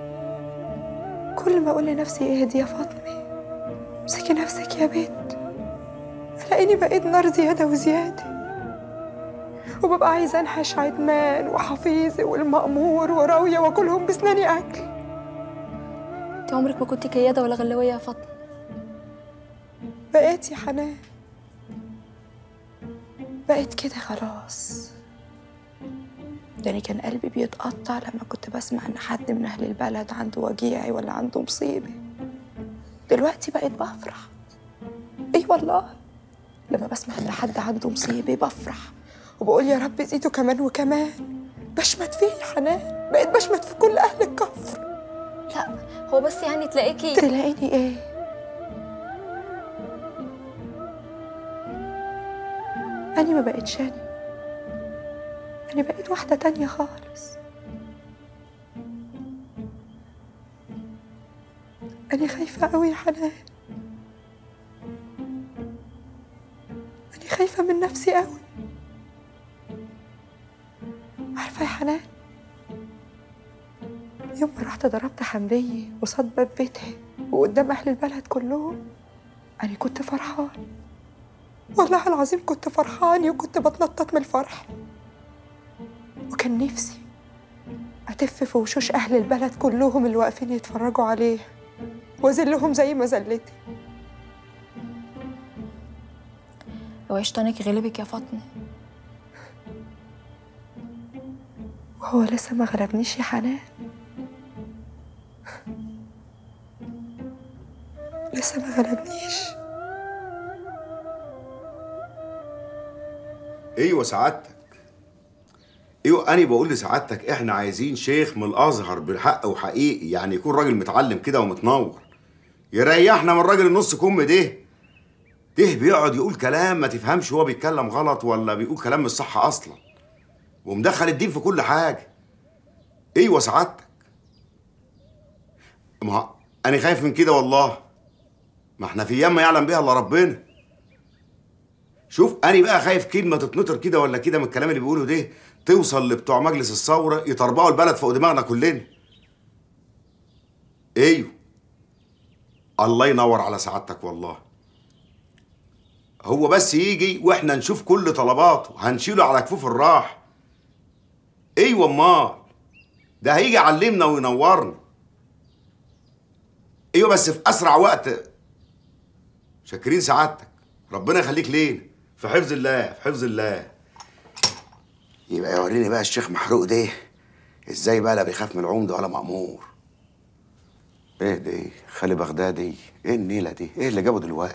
كل ما أقول لنفسي اهدي يا فاطمة امسكي نفسك يا بنت ألاقيني بقيت نار زيادة وزيادة وببقى عايزة أنحش عدمان وحفيظي والمأمور وراوية وكلهم بسناني أكل انت عمرك ما كنت كياده ولا غلويه يا فاطمه بقيت يا حنان بقيت كده خلاص ده أنا كان قلبي بيتقطع لما كنت بسمع إن حد من أهل البلد عنده وجيعي ولا عنده مصيبة دلوقتي بقيت بفرح أي والله لما بسمع إن حد عنده مصيبة بفرح وبقول يا رب زيده كمان وكمان بشمت فيه يا حنان بقيت بشمت في كل أهل الكفر لا هو بس يعني تلاقيكي تلاقيني إيه أنا ما بقتش أنا أنا بقيت واحدة تانية خالص أنا خايفة أوي يا حنان أنا خايفة من نفسي أوي عارفة يا حنان يوم ما رحت ضربت حمدية قصاد باب بيتها وقدام أهل البلد كلهم أنا كنت فرحان والله العظيم كنت فرحانة وكنت بتنطط من الفرح وكان نفسي أتف في وشوش أهل البلد كلهم اللي واقفين يتفرجوا عليه وأذلهم زي ما ذلتي هو شيطانك غلبك يا فاطمه وهو لسه ما غلبنيش يا حنان لسه ما غلبنيش ايوه سعادتك ايوه انا بقول لسعادتك احنا عايزين شيخ من الازهر بالحق وحقيقي يعني يكون راجل متعلم كده ومتنور يريحنا من الراجل النص كم ده ده بيقعد يقول كلام ما تفهمش هو بيتكلم غلط ولا بيقول كلام مش صح اصلا ومدخل الدين في كل حاجه ايوه سعادتك ما هو انا خايف من كده والله ما احنا في ايام ما يعلم بيها الا ربنا شوف انا بقى خايف كلمه تتنطر كده ولا كده من الكلام اللي بيقوله ده توصل لبتوع مجلس الثوره يطربقوا البلد فوق دماغنا كلنا ايوه الله ينور على سعادتك والله هو بس يجي واحنا نشوف كل طلباته هنشيله على كفوف الراح ايوه امال ده هيجي يعلمنا وينورنا ايوه بس في اسرع وقت شاكرين سعادتك ربنا يخليك لينا في حفظ الله في حفظ الله يبقى يوريني بقى الشيخ محروق ده ازاي بقى لا بيخاف من العمده ولا مأمور ايه دي خالي بغدادي ايه النيله دي ايه اللي جابه دلوقتي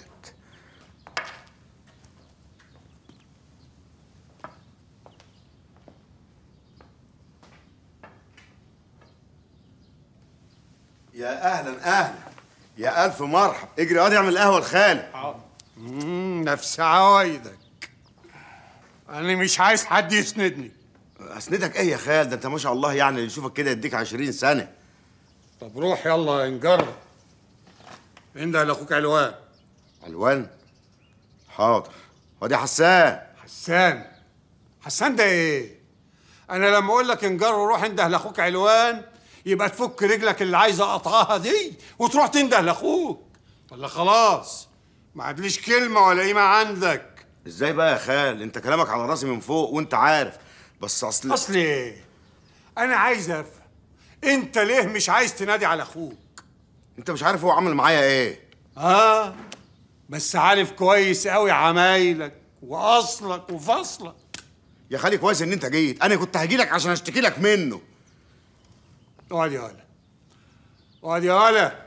يا اهلا اهلا يا الف مرحب اجري اقعد اعمل قهوه لخالد مم، نفس عوايدك انا مش عايز حد يسندني اسندك ايه يا خال ده انت ما شاء الله يعني اللي يشوفك كده يديك 20 سنه طب روح يلا نجرب انده لاخوك علوان علوان حاضر ودي حسان حسان حسان ده ايه انا لما اقول لك انجر وروح انده لاخوك علوان يبقى تفك رجلك اللي عايز اقطعها دي وتروح تنده لاخوك ولا خلاص ما عادليش كلمه ولا قيمه عندك ازاي بقى يا خال انت كلامك على راسي من فوق وانت عارف بس اصل اصل ايه انا عايز افهم انت ليه مش عايز تنادي على اخوك انت مش عارف هو عمل معايا ايه اه بس عارف كويس قوي عمايلك واصلك وفصلك يا خالي كويس ان انت جيت انا كنت هجي لك عشان اشتكي لك منه اقعد يا ولا اقعد يا ولا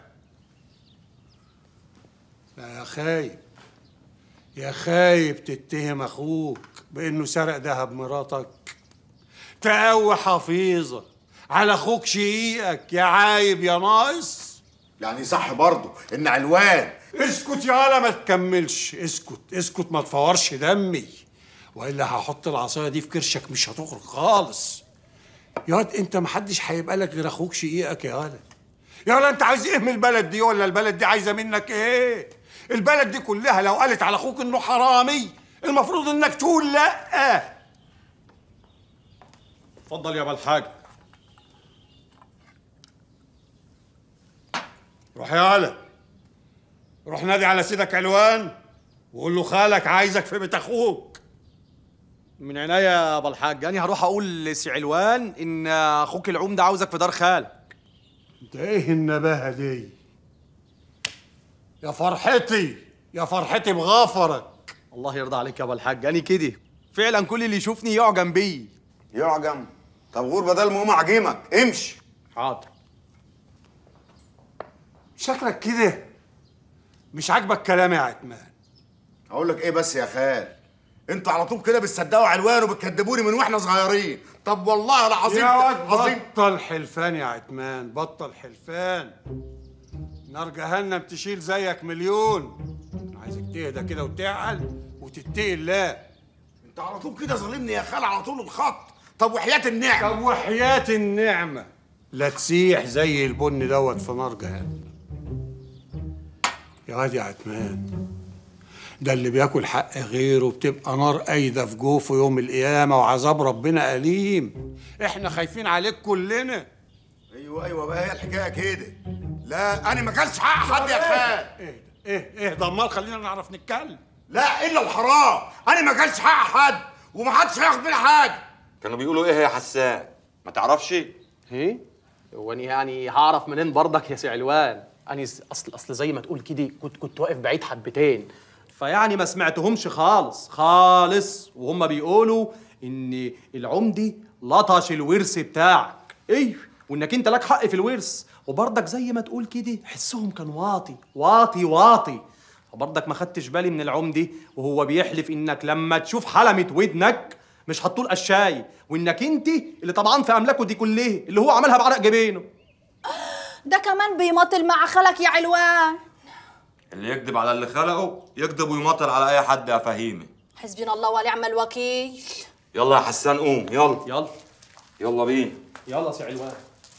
لا يا خايب يا خايب تتهم اخوك بانه سرق ذهب مراتك تقوي حفيظه على اخوك شقيقك يا عايب يا ناقص يعني صح برضه ان علوان اسكت يا ولا ما تكملش اسكت اسكت ما تفورش دمي والا هحط العصايه دي في كرشك مش هتخرج خالص يا واد انت محدش هيبقى لك غير اخوك شقيقك يا ولد يا ولا انت عايز ايه من البلد دي ولا البلد دي عايزه منك ايه البلد دي كلها لو قالت على اخوك انه حرامي المفروض انك تقول لا اتفضل يا ابو الحاج روح يا ولد روح نادي على سيدك علوان وقول له خالك عايزك في بيت اخوك من عينيا يا ابو الحاج انا هروح اقول لسي علوان ان اخوك العمده عاوزك في دار خالك انت ايه النباهه دي يا فرحتي يا فرحتي بغفرك الله يرضى عليك يا ابو الحاج انا كده فعلا كل اللي يشوفني يعجب بيه يعجم طب غور بدل ما اقوم اعجمك امشي حاضر شكلك كده مش عاجبك كلامي يا عتمان اقول لك ايه بس يا خال انت على طول كده بتصدقوا علوان وبتكدبوني من واحنا صغيرين طب والله العظيم يا واد عظيم بطل حلفان يا عتمان بطل حلفان نار جهنم تشيل زيك مليون أنا عايزك تهدى كده وتعقل وتتقي الله انت على طول كده ظالمني يا خال على طول الخط طب وحياة النعمة طب وحياة النعمة لا تسيح زي البن دوت في نار جهنم يا واد يا عتمان ده اللي بياكل حق غيره بتبقى نار قايدة في جوفه يوم القيامة وعذاب ربنا أليم احنا خايفين عليك كلنا ايوه ايوه بقى هي الحكايه كده لا انا ما كانش حق حد يا خال ايه ايه ايه ده امال خلينا نعرف نتكلم لا الا الحرام انا ما كانش حق حد ومحدش هياخد مني حاجه كانوا بيقولوا ايه يا حسان ما تعرفش ايه هو انا يعني هعرف منين برضك يا سي علوان انا س- اصل اصل زي ما تقول كده كنت كنت واقف بعيد حبتين فيعني ما سمعتهمش خالص خالص وهم بيقولوا ان العمدي لطش الورث بتاعك ايوه وانك انت لك حق في الورث وبرضك زي ما تقول كده حسهم كان واطي واطي واطي فبرضك ما خدتش بالي من العمدي وهو بيحلف انك لما تشوف حلمة ودنك مش هتطول قشاي وانك انت اللي طبعا في املاكه دي كلها اللي هو عملها بعرق جبينه ده كمان بيماطل مع خالك يا علوان اللي يكذب على اللي خلقه يكذب ويمطل على اي حد يا فهيمه حسبنا الله ونعم الوكيل يلا يا حسان قوم يلا يلا يلا بينا يلا سي علوان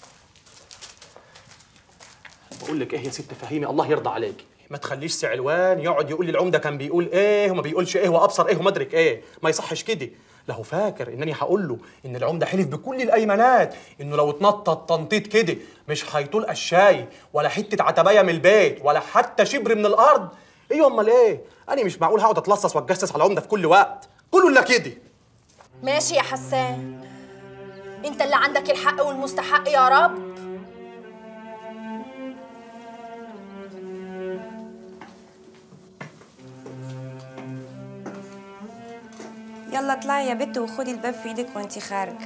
بقول لك ايه يا ست فهيمه الله يرضى عليك ما تخليش سي علوان يقعد يقول لي العمده كان بيقول ايه وما بيقولش ايه وابصر ايه وما ادرك ايه ما يصحش كده لا هو فاكر انني هقول له ان العمده حلف بكل الايمانات انه لو اتنطط تنطيط كده مش هيطول الشاي ولا حته عتبايه من البيت ولا حتى شبر من الارض ايه امال ايه انا مش معقول هقعد اتلصص واتجسس على العمده في كل وقت كله الا كده ماشي يا حسان انت اللي عندك الحق والمستحق يا رب يلا اطلعي يا بت وخدي الباب في ايدك وانتي خارجه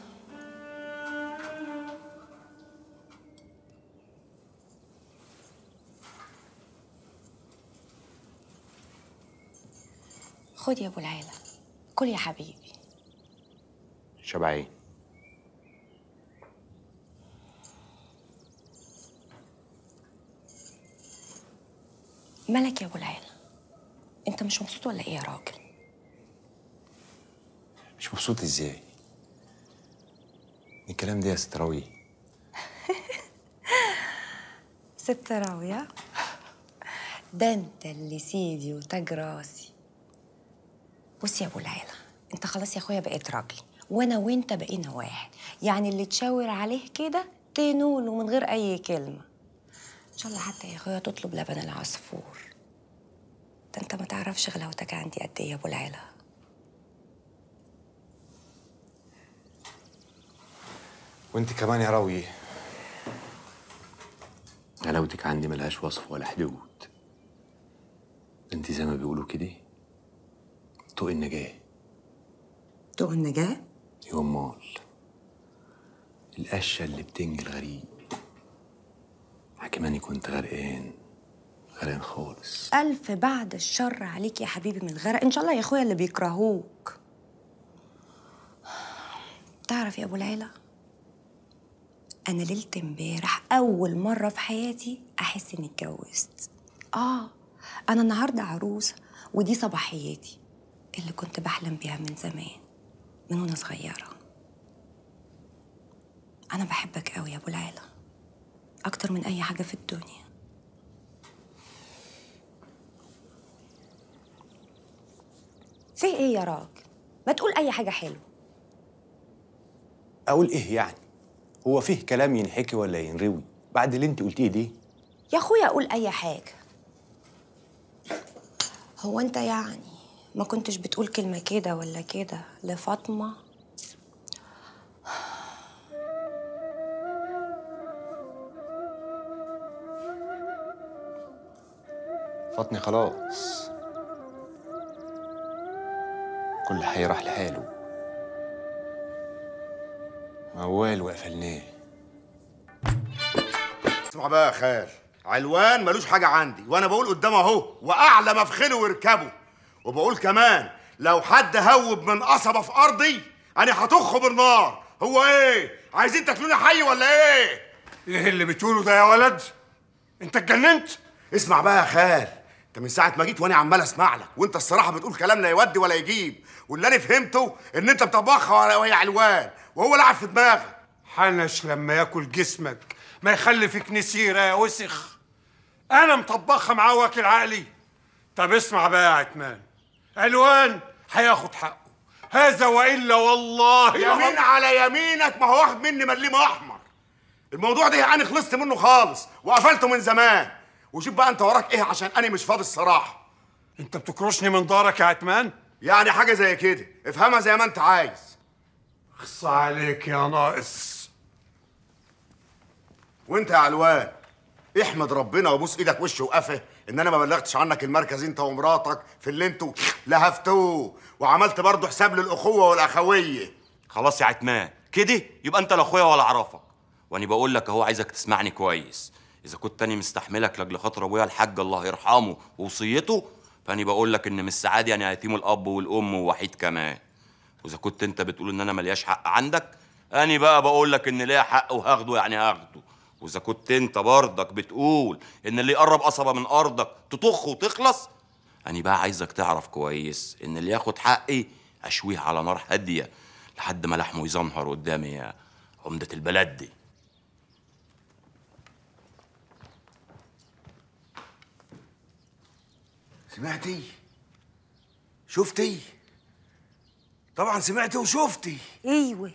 خدي يا ابو العيله كل يا حبيبي شبعين مالك يا ابو العيله انت مش مبسوط ولا ايه يا راجل مش مبسوط ازاي الكلام ده يا ست راوية ست راوية ده انت اللي سيدي وتاج راسي بص يا ابو العيله انت خلاص يا اخويا بقيت راجل وانا وانت بقينا واحد يعني اللي تشاور عليه كده تنوله من غير اي كلمه ان شاء الله حتى يا اخويا تطلب لبن العصفور ده انت ما تعرفش غلاوتك عندي قد ايه يا ابو العيله وانت كمان يا راوية غلاوتك عندي ملهاش وصف ولا حدود انت زي ما بيقولوا كده طوق النجاة طوق النجاه يوم مال القشة اللي بتنجي الغريب حكماني كنت غرقان غرقان خالص ألف بعد الشر عليك يا حبيبي من الغرق إن شاء الله يا أخويا اللي بيكرهوك تعرف يا أبو العيلة أنا ليلة امبارح أول مرة في حياتي أحس إني اتجوزت آه أنا النهاردة عروسة ودي صباحيتي اللي كنت بحلم بيها من زمان من وأنا صغيرة أنا بحبك أوي يا أبو العيلة أكتر من أي حاجة في الدنيا في ايه يا راجل ما تقول اي حاجه حلوه اقول ايه يعني هو فيه كلام ينحكي ولا ينروي بعد اللي انت قلتيه دي يا اخويا اقول اي حاجه هو انت يعني ما كنتش بتقول كلمه كده ولا كده لفاطمه فاطمة خلاص كل حي راح لحاله موال وقفلناه اسمع بقى يا خال علوان ملوش حاجه عندي وانا بقول قدامه اهو واعلى مفخله واركبه وبقول كمان لو حد هوب من قصبه في ارضي انا هطخه بالنار هو ايه عايزين تاكلوني حي ولا ايه ايه اللي بتقوله ده يا ولد انت اتجننت اسمع بقى يا خال انت من ساعه ما جيت وانا عمال اسمع لك وانت الصراحه بتقول كلام لا يودي ولا يجيب واللي انا فهمته ان انت مطبخها وهي علوان وهو لعب في دماغك حنش لما ياكل جسمك ما يخلي فيك نسيرة يا وسخ انا مطبخها معاه واكل عقلي طب اسمع بقى يا عتمان علوان هياخد حقه هذا والا والله يمين على يمينك ما هو واخد مني مليم احمر الموضوع ده انا خلصت منه خالص وقفلته من زمان وشوف بقى انت وراك ايه عشان انا مش فاضي الصراحه انت بتكرشني من دارك يا عتمان يعني حاجه زي كده افهمها زي ما انت عايز خص عليك يا ناقص وانت يا علوان احمد ربنا وبوس ايدك وش وقفه ان انا ما بلغتش عنك المركز انت ومراتك في اللي انتوا لهفتوه وعملت برضه حساب للاخوه والاخويه خلاص يا عتمان كده يبقى انت لا اخويا ولا اعرفك وانا بقول لك اهو عايزك تسمعني كويس اذا كنت تاني مستحملك لاجل خاطر ابويا الحاج الله يرحمه ووصيته فاني بقول لك ان مش سعاد يعني هيتيم الاب والام ووحيد كمان واذا كنت انت بتقول ان انا ملياش حق عندك اني بقى بقول لك ان ليا حق وهاخده يعني هاخده واذا كنت انت برضك بتقول ان اللي يقرب قصبه من ارضك تطخ وتخلص انا بقى عايزك تعرف كويس ان اللي ياخد حقي اشويه على نار هاديه لحد ما لحمه يزمهر قدامي يا عمده البلد دي سمعتي شفتي طبعا سمعتي وشفتي ايوه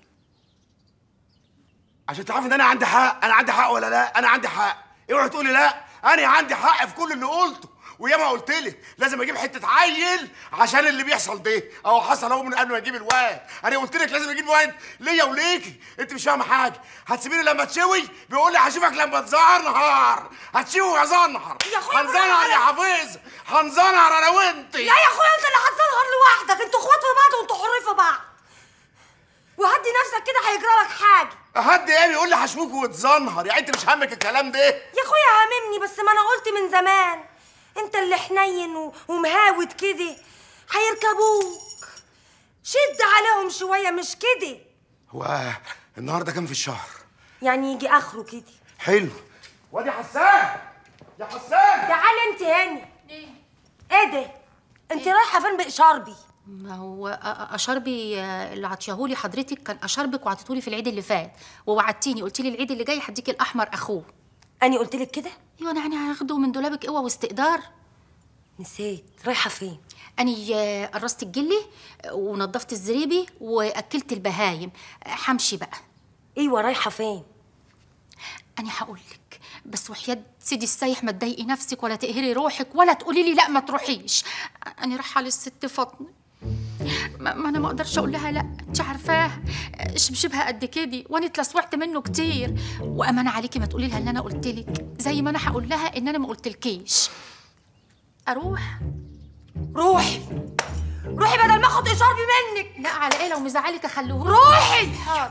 عشان تعرفي ان انا عندي حق انا عندي حق ولا لا انا عندي حق اوعي تقولي لا انا عندي حق في كل اللي قلته وياما قلت لك لازم اجيب حته عيل عشان اللي بيحصل ده اهو حصل اهو من قبل ما اجيب الواد انا قلت لك لازم اجيب واد ليا وليكي انت مش فاهمه حاجه هتسيبيني لما تشوي بيقول لي هشوفك لما تزنهر هتشوي وازنهر يا أخويا هنزنهر يا حفيظ هنزنهر انا وانت لا يا اخويا انت اللي هتظهر لوحدك انتوا اخوات في بعض وانتوا حرين في بعض وهدي نفسك كده هيجرى لك حاجه حد ايه بيقول لي هشوفك وتزنهر يعني انت مش همك الكلام ده يا اخويا هاممني بس ما انا قلت من زمان انت اللي حنين و- ومهاود كده هيركبوك شد عليهم شويه مش كده هو النهارده كام في الشهر يعني يجي اخره كده حلو وادي حسان يا حسان تعالي انت هاني ايه ده انت رايحه فين باشاربي ما هو أ- أ- اشربي آه، اللي عطيهولي حضرتك كان اشربك وعطيتهولي في العيد اللي فات ووعدتيني قلت لي العيد اللي جاي هديكي الاحمر اخوه اني قلت لك كده ايوه انا يعني هاخده من دولابك قوه واستقدار نسيت رايحه فين اني آه، قرصت الجلي آه، ونضفت الزريبي واكلت البهايم آه، همشي بقى ايوه رايحه فين انا هقول لك بس وحياة سيدي السايح ما تضايقي نفسك ولا تقهري روحك ولا تقولي لي لا ما تروحيش انا رايحه للست فاطمه ما, ما انا ما اقدرش اقول لها لا انت عارفاه شبشبها قد كده وانا اتلسوعت منه كتير وامانه عليكي ما تقولي لها ان انا قلت لك زي ما انا هقول لها ان انا ما قلتلكيش اروح روحي روحي بدل ما اخد اشاربي منك لا على ايه لو مزعلك اخلوه روحي حاضر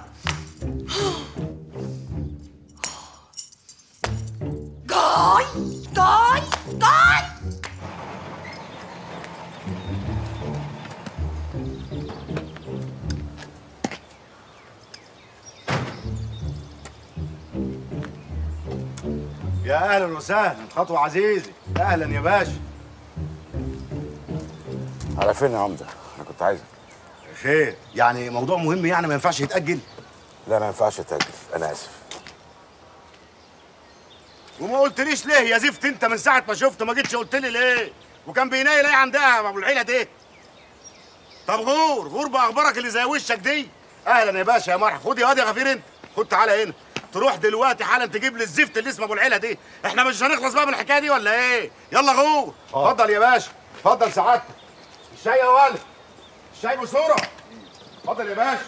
جاي جاي جاي يا اهلا وسهلا خطوه عزيزي اهلا يا باشا على فين يا عمده انا كنت عايزك خير يعني موضوع مهم يعني ما ينفعش يتاجل لا ما ينفعش تاجل انا اسف وما قلتليش ليه يا زفت انت من ساعه ما شفته ما جيتش قلت لي ليه وكان بينايل ايه عندها ابو العيله دي طب غور غور باخبارك اللي زي وشك دي اهلا يا باشا يا مرحبا خد يا واد يا غفير انت خد تعالى هنا تروح دلوقتي حالا تجيب لي الزفت اللي اسمه ابو العيله دي احنا مش هنخلص بقى من الحكايه دي ولا ايه يلا غور اتفضل يا باشا اتفضل سعادتك الشاي يا ولد الشاي بسرعه اتفضل يا باشا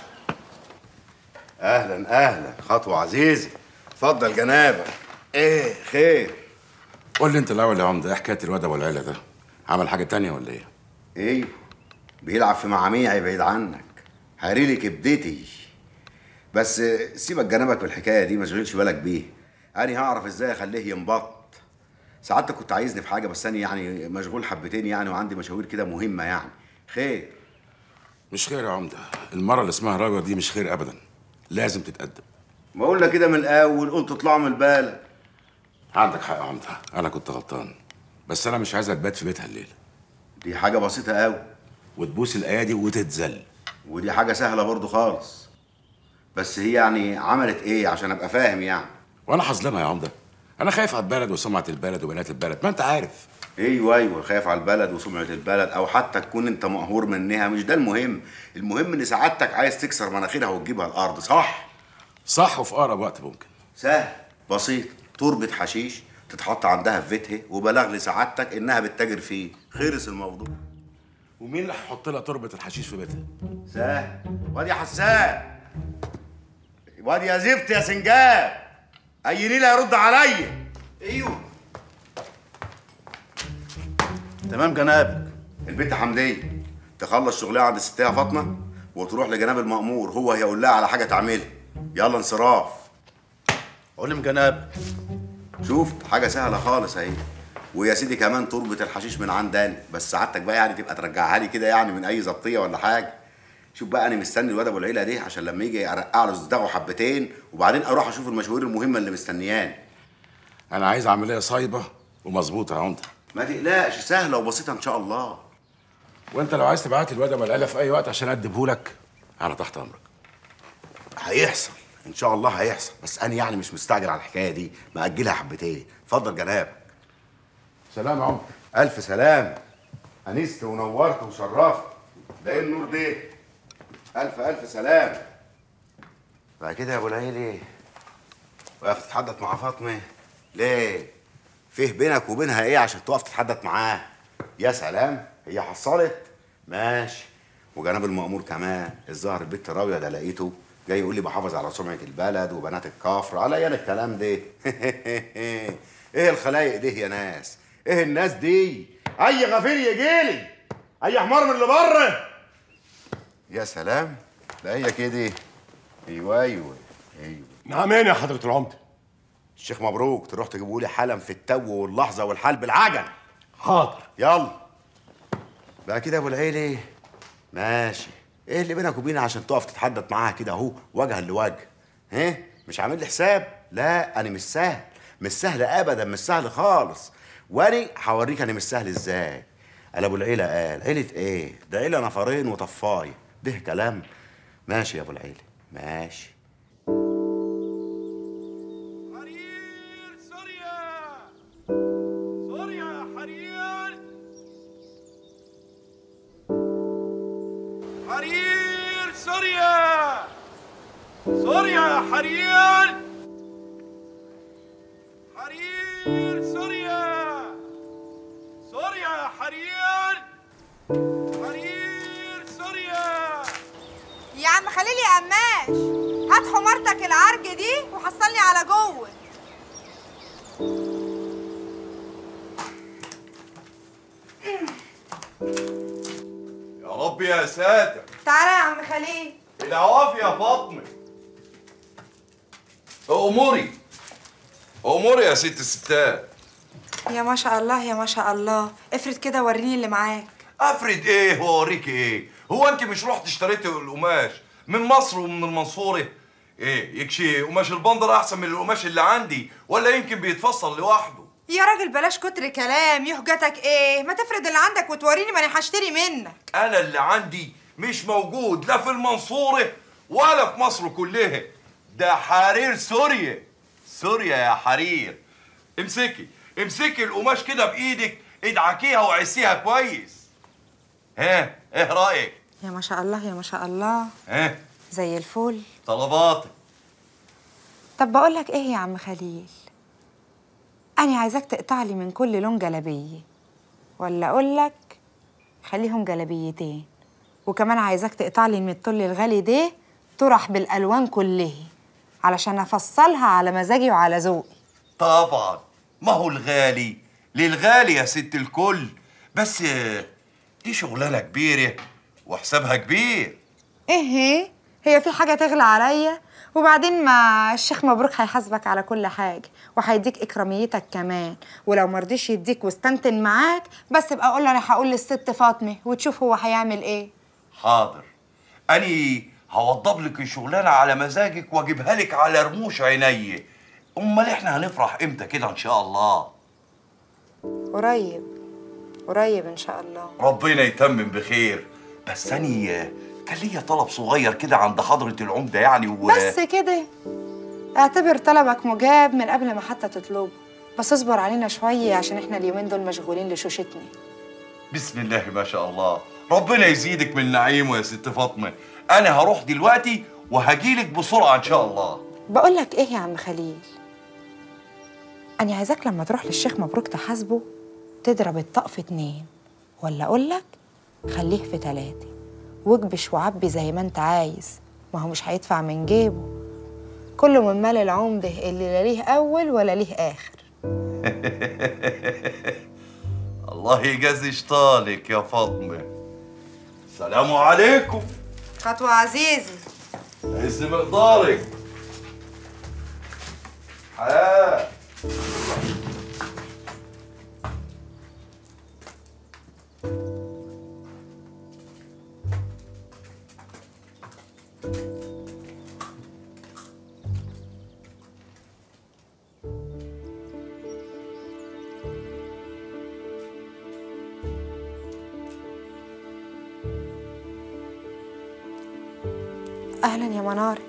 اهلا اهلا خطوه عزيزي اتفضل جنابك ايه خير قول لي انت الاول يا عمده ايه حكايه الواد ابو العيله ده عمل حاجه تانية ولا ايه ايه بيلعب في معاميعي بعيد عنك هاريلي كبدتي بس سيبك جنبك من الحكايه دي ما تشغلش بالك بيه انا هعرف ازاي اخليه ينبط ساعات كنت عايزني في حاجه بس انا يعني مشغول حبتين يعني وعندي مشاوير كده مهمه يعني خير مش خير يا عمده المره اللي اسمها راجل دي مش خير ابدا لازم تتقدم بقول لك كده من الاول قلت اطلعوا من البال عندك حق يا عمده انا كنت غلطان بس انا مش عايزها تبات في بيتها الليله دي حاجه بسيطه قوي وتبوس الايادي وتتذل ودي حاجه سهله برضو خالص بس هي يعني عملت ايه عشان ابقى فاهم يعني وانا هظلمها يا عمده انا خايف على البلد وسمعه البلد وبنات البلد ما انت عارف ايوه ايوه خايف على البلد وسمعه البلد او حتى تكون انت مقهور منها مش ده المهم المهم ان سعادتك عايز تكسر مناخيرها وتجيبها الارض صح صح وفي اقرب وقت ممكن سهل بسيط تربة حشيش تتحط عندها في بيتها وبلغ لسعادتك انها بتتاجر فيه خلص الموضوع ومين اللي هيحط لها تربه الحشيش في بيتها سهل واد يا حسان واد يا زفت يا سنجاب اي نيله يرد عليا ايوه تمام جنابك البنت حمديه تخلص شغلها عند ستها فاطمه وتروح لجناب المأمور هو هيقول لها على حاجه تعملها يلا انصراف علم جناب شوف حاجه سهله خالص اهي ويا سيدي كمان تربة الحشيش من عندنا بس سعادتك بقى يعني تبقى ترجعها لي كده يعني من اي ظبطيه ولا حاجه شوف بقى انا مستني الواد ابو العيله دي عشان لما يجي ارقع له صداغه حبتين وبعدين اروح اشوف المشاوير المهمه اللي مستنياني انا عايز عمليه صايبه ومظبوطه يا عمده ما تقلقش سهله وبسيطه ان شاء الله وانت لو عايز تبعت الواد ابو العيله في اي وقت عشان اديهولك انا تحت امرك هيحصل ان شاء الله هيحصل بس انا يعني مش مستعجل على الحكايه دي مأجلها حبتين اتفضل جنابك سلام يا عمر الف سلام انست ونورت وشرفت ده ايه النور ده الف الف سلام بعد كده يا ابو العيلي واقف تتحدث مع فاطمه ليه فيه بينك وبينها ايه عشان تقف تتحدث معاه يا سلام هي حصلت ماشي وجناب المأمور كمان الظاهر البت راوية ده لقيته جاي يقول لي بحافظ على سمعة البلد وبنات الكفر على يا الكلام ده ايه الخلايق دي يا ناس ايه الناس دي اي غفير يجيلي اي حمار من اللي بره يا سلام ده هي كده ايوه ايوه ايوه نعمين يا حضره العمده الشيخ مبروك تروح تجيبوا لي حالا في التو واللحظه والحال بالعجل حاضر يلا بقى كده يا ابو العيلي ماشي ايه اللي بينك وبينها عشان تقف تتحدث معاها كده اهو وجها لوجه ها مش عامل لي حساب لا انا مش سهل مش سهل ابدا مش سهل خالص وانا هوريك انا مش سهل ازاي قال ابو العيله قال عيله ايه ده عيله نفرين وطفايه ده كلام ماشي يا ابو العيله ماشي سوريا يا حرير حرير سوريا سوريا يا حرير حرير سوريا سوريا يا حرير حرير سوريا يا عم خليل يا قماش هات حمارتك العرج دي وحصلني على جوه يا رب يا ساتر تعالى يا عم خليل العوافي يا فاطمه اموري اموري يا ست الستات يا ما شاء الله يا ما شاء الله افرض كده وريني اللي معاك افرض ايه واوريك ايه هو انت مش رحت اشتريتي القماش من مصر ومن المنصوره ايه يكشي قماش البندر احسن من القماش اللي عندي ولا يمكن بيتفصل لوحده يا راجل بلاش كتر كلام يهجتك ايه ما تفرض اللي عندك وتوريني ما انا هشتري منك انا اللي عندي مش موجود لا في المنصوره ولا في مصر كلها ده حرير سوريا سوريا يا حرير امسكي امسكي القماش كده بايدك ادعكيها وعسيها كويس ها ايه رايك يا ما شاء الله يا ما شاء الله ها زي الفل طلباتك طب بقول لك ايه يا عم خليل انا عايزاك تقطع لي من كل لون جلابيه ولا اقول لك خليهم جلابيتين وكمان عايزاك تقطع لي من الطل الغالي ده طرح بالالوان كلها علشان افصلها على مزاجي وعلى ذوقي طبعا ما هو الغالي للغالي يا ست الكل بس آه، دي شغلانه كبيره وحسابها كبير ايه هي هي في حاجه تغلى عليا وبعدين ما الشيخ مبروك هيحاسبك على كل حاجه وهيديك اكراميتك كمان ولو مرضيش يديك واستنتن معاك بس ابقى اقول له انا هقول للست فاطمه وتشوف هو هيعمل ايه حاضر اني هوضب لك الشغلانه على مزاجك واجيبها لك على رموش عيني امال احنا هنفرح امتى كده ان شاء الله قريب قريب ان شاء الله ربنا يتمم بخير بس اني آه، كان ليا طلب صغير كده عند حضره العمده يعني و بس كده اعتبر طلبك مجاب من قبل ما حتى تطلبه بس اصبر علينا شويه عشان احنا اليومين دول مشغولين لشوشتنا بسم الله ما شاء الله ربنا يزيدك من نعيمه يا ست فاطمه انا هروح دلوقتي وهجيلك بسرعه ان شاء الله بقول لك ايه يا عم خليل انا عايزاك لما تروح للشيخ مبروك تحاسبه تضرب الطق في اتنين ولا اقول لك خليه في تلاته واكبش وعبي زي ما انت عايز ما هو مش هيدفع من جيبه كله من مال العمده اللي لا ليه اول ولا ليه اخر الله يجازي شطانك يا فاطمه السلام عليكم خطوه عزيزي عز مقدارك حياه اهلا يا منار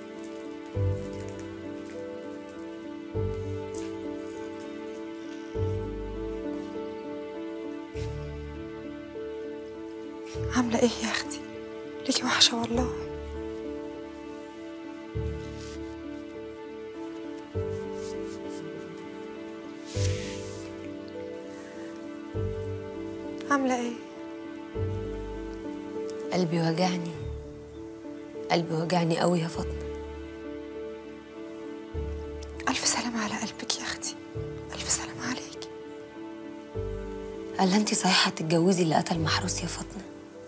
عاملة ايه يا اختي؟ ليكي وحشة والله عاملة ايه؟ قلبي وجعني قلبي وجعني قوي يا فاطمه ألف سلامة على قلبك يا أختي ألف سلامة عليك قال انت صحيح هتتجوزي اللي قتل محروس يا فاطمه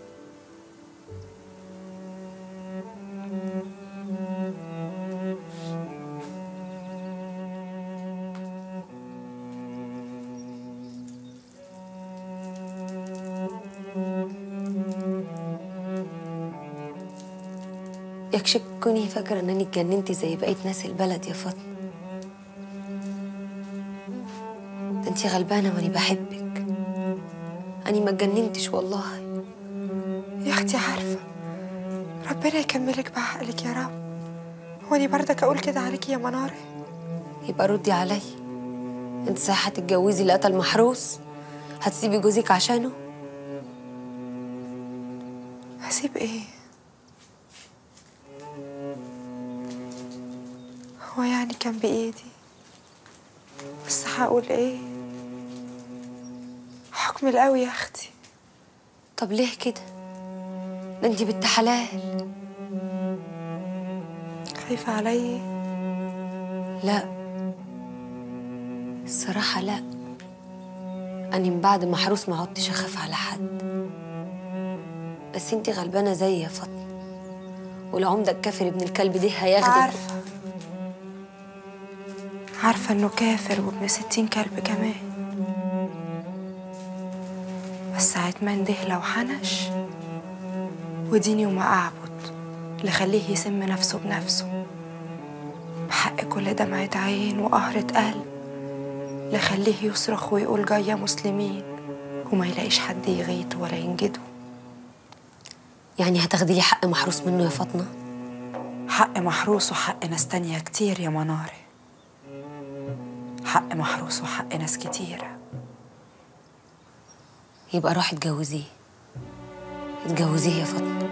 يكشف تكوني فاكرة انني اتجننتي زي بقية ناس البلد يا فاطمة ده انتي غلبانة واني بحبك اني ما اتجننتش والله يا أختي عارفة ربنا يكملك بعقلك يا رب وأني برضك أقول كده عليكي يا منارة يبقى ردي علي انت صحيح هتتجوزي اللي قتل محروس هتسيبي جوزك عشانه هسيب إيه؟ هو يعني كان بإيدي بس هقول إيه؟ حكم القوي يا أختي طب ليه كده ده انتي بنت حلال خايفة عليا لا الصراحة لا أني من بعد محروس ما عدتش أخاف على حد بس انتي غلبانة زي يا فاطمة والعمدة الكافر ابن الكلب ده هياخدك عارفة عارفة إنه كافر وابن ستين كلب كمان بس ساعة ما انده لو حنش وديني وما أعبد لخليه يسم نفسه بنفسه بحق كل دمعة عين وقهرة قلب لخليه يصرخ ويقول جاية مسلمين وما يلاقيش حد يغيط ولا ينجده يعني هتاخدي لي حق محروس منه يا فاطمة حق محروس وحق ناس تانية كتير يا منارة حق محروس وحق ناس كتيرة يبقى روحي اتجوزيه اتجوزيه يا فاطمة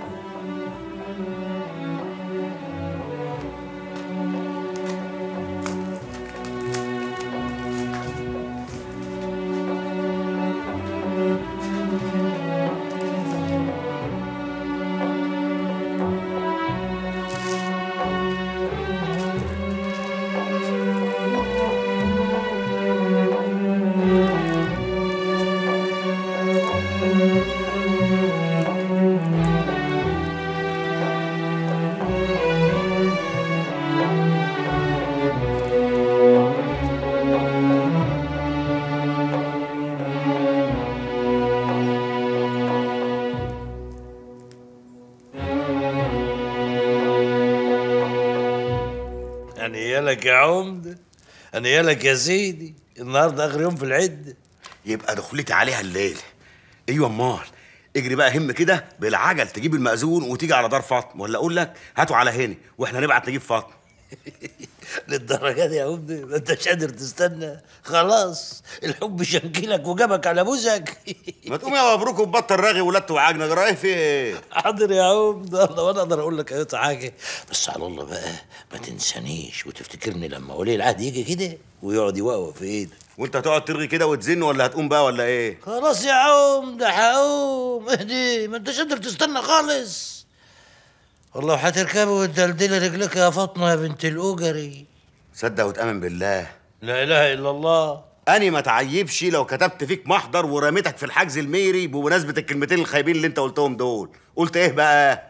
أنا يالك يا عمدة أنا يالك يا سيدي النهارده آخر يوم في العدة يبقى دخلتي عليها الليل ايوه امال اجري بقى هم كده بالعجل تجيب المأذون وتيجي على دار فاطمه ولا اقول لك هاتوا على هنا واحنا نبعت نجيب فاطمه للدرجة دي يا عمدة ما انتش قادر تستنى خلاص الحب شنكلك وجابك على بوزك ما تقوم يا مبروك وبطل رغي ولدت وعجنه جرايه في ايه حاضر يا عمدة الله وانا اقدر اقول لك اي حاجة بس على الله بقى ما تنسانيش وتفتكرني لما ولي العهد يجي كده ويقعد يوقف في ايدك وانت هتقعد ترغي كده وتزن ولا هتقوم بقى ولا ايه خلاص يا عمدة هقوم اهدي ما انتش قادر تستنى خالص والله هتركبي وتدلدلي رجلك يا فاطمة يا بنت الأجري صدق وتامن بالله لا اله الا الله اني ما تعيبش لو كتبت فيك محضر ورميتك في الحجز الميري بمناسبه الكلمتين الخايبين اللي انت قلتهم دول قلت ايه بقى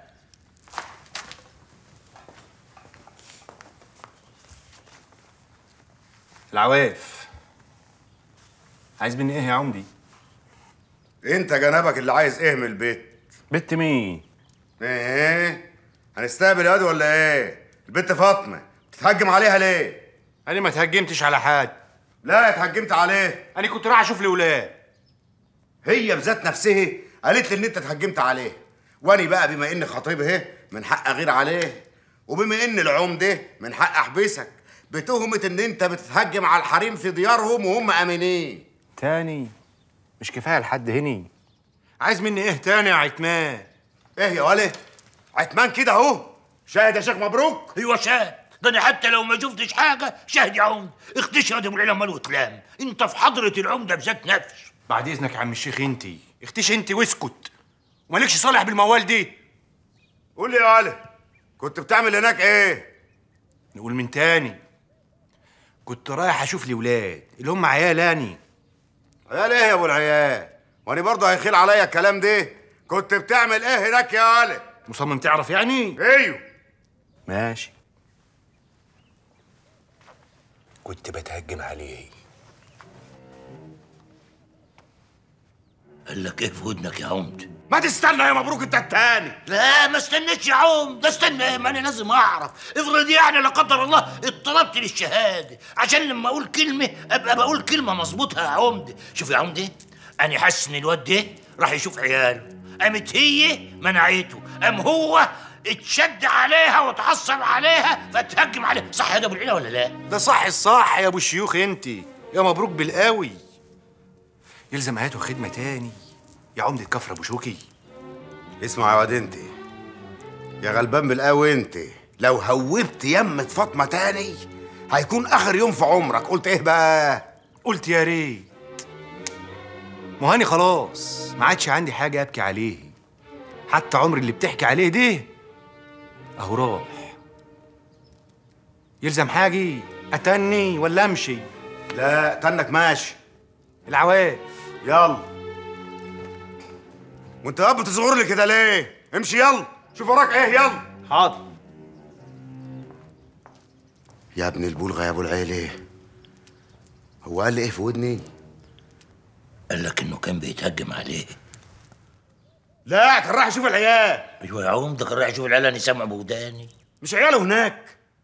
العواف عايز مني ايه يا عمدي انت جنابك اللي عايز ايه من البيت بنت مين ايه هنستقبل يا واد ولا ايه البنت فاطمه تتهجم عليها ليه انا ما تهجمتش على حد لا اتهجمت عليه انا كنت رايح اشوف الاولاد هي بذات نفسها قالت لي ان انت اتهجمت عليه واني بقى بما اني خطيبها من حق اغير عليه وبما ان العمده من حق احبسك بتهمه ان انت بتتهجم على الحريم في ديارهم وهم امنين تاني مش كفايه لحد هني عايز مني ايه تاني يا عتمان ايه يا ولد عتمان كده اهو شاهد يا شيخ مبروك ايوه شاهد ده انا حتى لو ما شفتش حاجه شاهد يا عمد اختشي يا ابو العلم مال وكلام انت في حضره العمده بذات نفس بعد اذنك يا عم الشيخ انت اختشي انت واسكت ومالكش صالح بالموال دي قول لي يا ولد كنت بتعمل هناك ايه نقول من تاني كنت رايح اشوف لي ولاد اللي هم عيالاني عيال ايه يا ابو العيال وانا برضه هيخيل عليا الكلام ده كنت بتعمل ايه هناك يا ولد مصمم تعرف يعني ايوه ماشي كنت بتهجم عليه قال لك ايه في ودنك يا عمد ما تستنى يا مبروك انت التاني لا ما استنيتش يا عم ده استنى إيه؟ ما انا لازم اعرف افرض يعني لا قدر الله اتطلبت للشهاده عشان لما اقول كلمه ابقى بقول كلمه مظبوطه يا عمده شوف يا عمده انا حاسس ان الواد ده راح يشوف عياله قامت هي منعته قام هو اتشد عليها واتعصب عليها فاتهجم عليها صح يا ابو العيله ولا لا ده صح الصح يا ابو الشيوخ انت يا مبروك بالقوي يلزم هاته خدمه تاني يا عمدة كفر ابو شوكي اسمع يا واد انت يا غلبان بالقوي انت لو هوبت يمة فاطمه تاني هيكون اخر يوم في عمرك قلت ايه بقى قلت يا ريت مهاني خلاص ما عادش عندي حاجه ابكي عليه حتى عمري اللي بتحكي عليه ده اهو راح يلزم حاجي اتني ولا امشي لا تنك ماشي العواف يلا وانت يا بتصغر لي كده ليه امشي يلا شوف وراك ايه يلا حاضر يا ابن البلغة يا ابو العيلة هو قال لي ايه في ودني قال لك انه كان بيتهجم عليه لا كان راح يشوف العيال ايوه يا عم ده كان رايح يشوف العيال انا سامع بوداني مش عياله هناك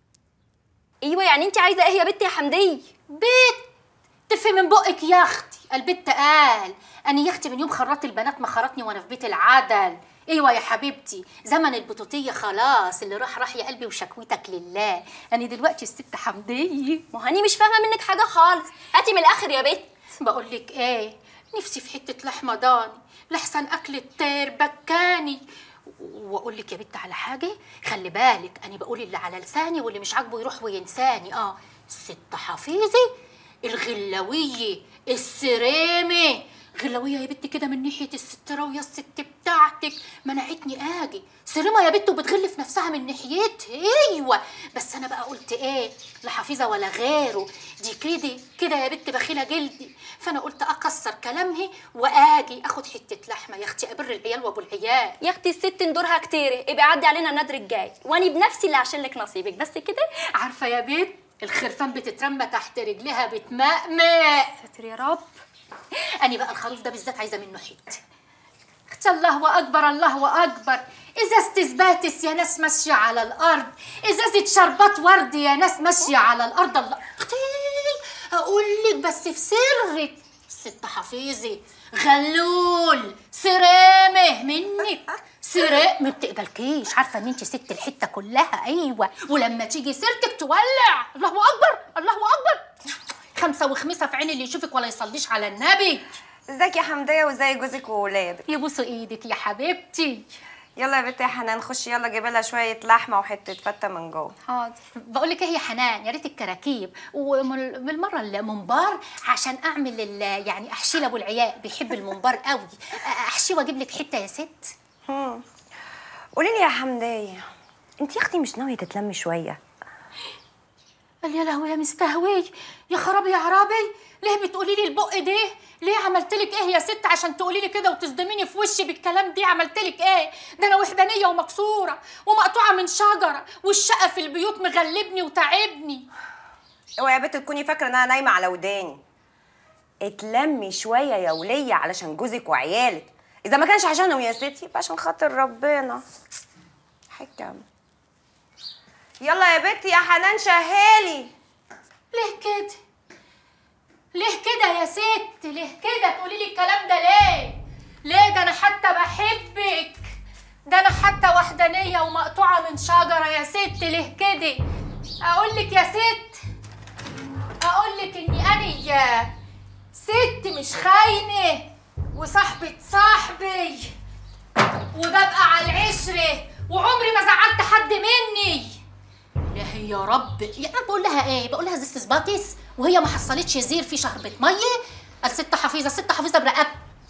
ايوه يعني انت عايزه ايه يا بنت يا حمديه بيت تفي من بقك يا اختي البت قال انا يا اختي من يوم خرات البنات ما خرطني وانا في بيت العدل ايوه يا حبيبتي زمن البطوطيه خلاص اللي راح راح يا قلبي وشكوتك لله انا دلوقتي الست حمديه ما هاني مش فاهمه منك حاجه خالص هاتي من الاخر يا بنت بقول لك ايه نفسي في حته لحمه ضاني لحسن اكل الطير بكاني واقول لك يا بنت على حاجه خلي بالك انا بقول اللي على لساني واللي مش عاجبه يروح وينساني اه الست حفيظه الغلاويه السرامه غلاويه يا بنت كده من ناحيه الستره ويا الست بتاعتك منعتني اجي سرمه يا بنت وبتغل في نفسها من ناحيتها ايوه بس انا بقى قلت ايه لا حفيظه ولا غيره دي كده كده يا بنت بخيله جلدي فانا قلت اكسر كلامها واجي اخد حته لحمه يا اختي ابر العيال وابو العيال يا اختي الست ندورها كتير ابقي عدي علينا النادر الجاي واني بنفسي اللي عشان لك نصيبك بس كده عارفه يا بنت الخرفان بتترمى تحت رجلها بتمأمأ ستر يا رب أنا بقى الخروف ده بالذات عايزة منه حتة اختي الله أكبر الله أكبر إزازة إثباتس يا ناس ماشية على الأرض إزازة شربات ورد يا ناس ماشية على الأرض الله أختي أقول لك بس في سرك ست حفيظي غلول سرامه منك سرق ما بتقبلكيش عارفه ان انت ست الحته كلها ايوه ولما تيجي سيرتك تولع الله اكبر الله اكبر خمسه وخميسه في عين اللي يشوفك ولا يصليش على النبي ازيك يا حمدية وازاي جوزك وولادك يبوسوا ايدك يا حبيبتي يلا يا بنت يا حنان خشي يلا جيبي لها شويه لحمه وحته فته من جوه حاضر بقول لك ايه يا حنان يا ريت الكراكيب وبالمره الممبار عشان اعمل ال- يعني احشي له ابو العيال بيحب الممبار قوي احشيه واجيب لك حته يا ست قولي لي يا حمدية انت يا اختي مش ناويه تتلمي شويه قال يا لهوي يا مستهوي يا خرابي يا عرابي ليه بتقولي لي البق ده ليه عملت لك ايه يا ست عشان تقولي لي كده وتصدميني في وشي بالكلام ده عملت لك ايه ده انا وحدانيه ومكسوره ومقطوعه من شجره والشقه في البيوت مغلبني وتعبني اوعي يا بنت تكوني فاكره ان انا نايمه على وداني اتلمي شويه يا وليه علشان جوزك وعيالك اذا ما كانش عشانهم يا ستي يبقى عشان خاطر ربنا حكم يلا يا بنتي يا حنان شهالي ليه كده ليه كده يا ست ليه كده تقولي لي الكلام ده ليه ليه ده انا حتى بحبك ده انا حتى وحدانيه ومقطوعه من شجره يا ست ليه كده اقول لك يا ست اقول لك اني انا ست مش خاينه وصاحبه صاحبي وببقى على العشره وعمري ما زعلت حد مني الهي يا رب يعني أنا بقول لها ايه بقول لها زيست سباتيس وهي ما حصلتش زير في شربة ميه الست حفيظه الست حفيظه برقبتي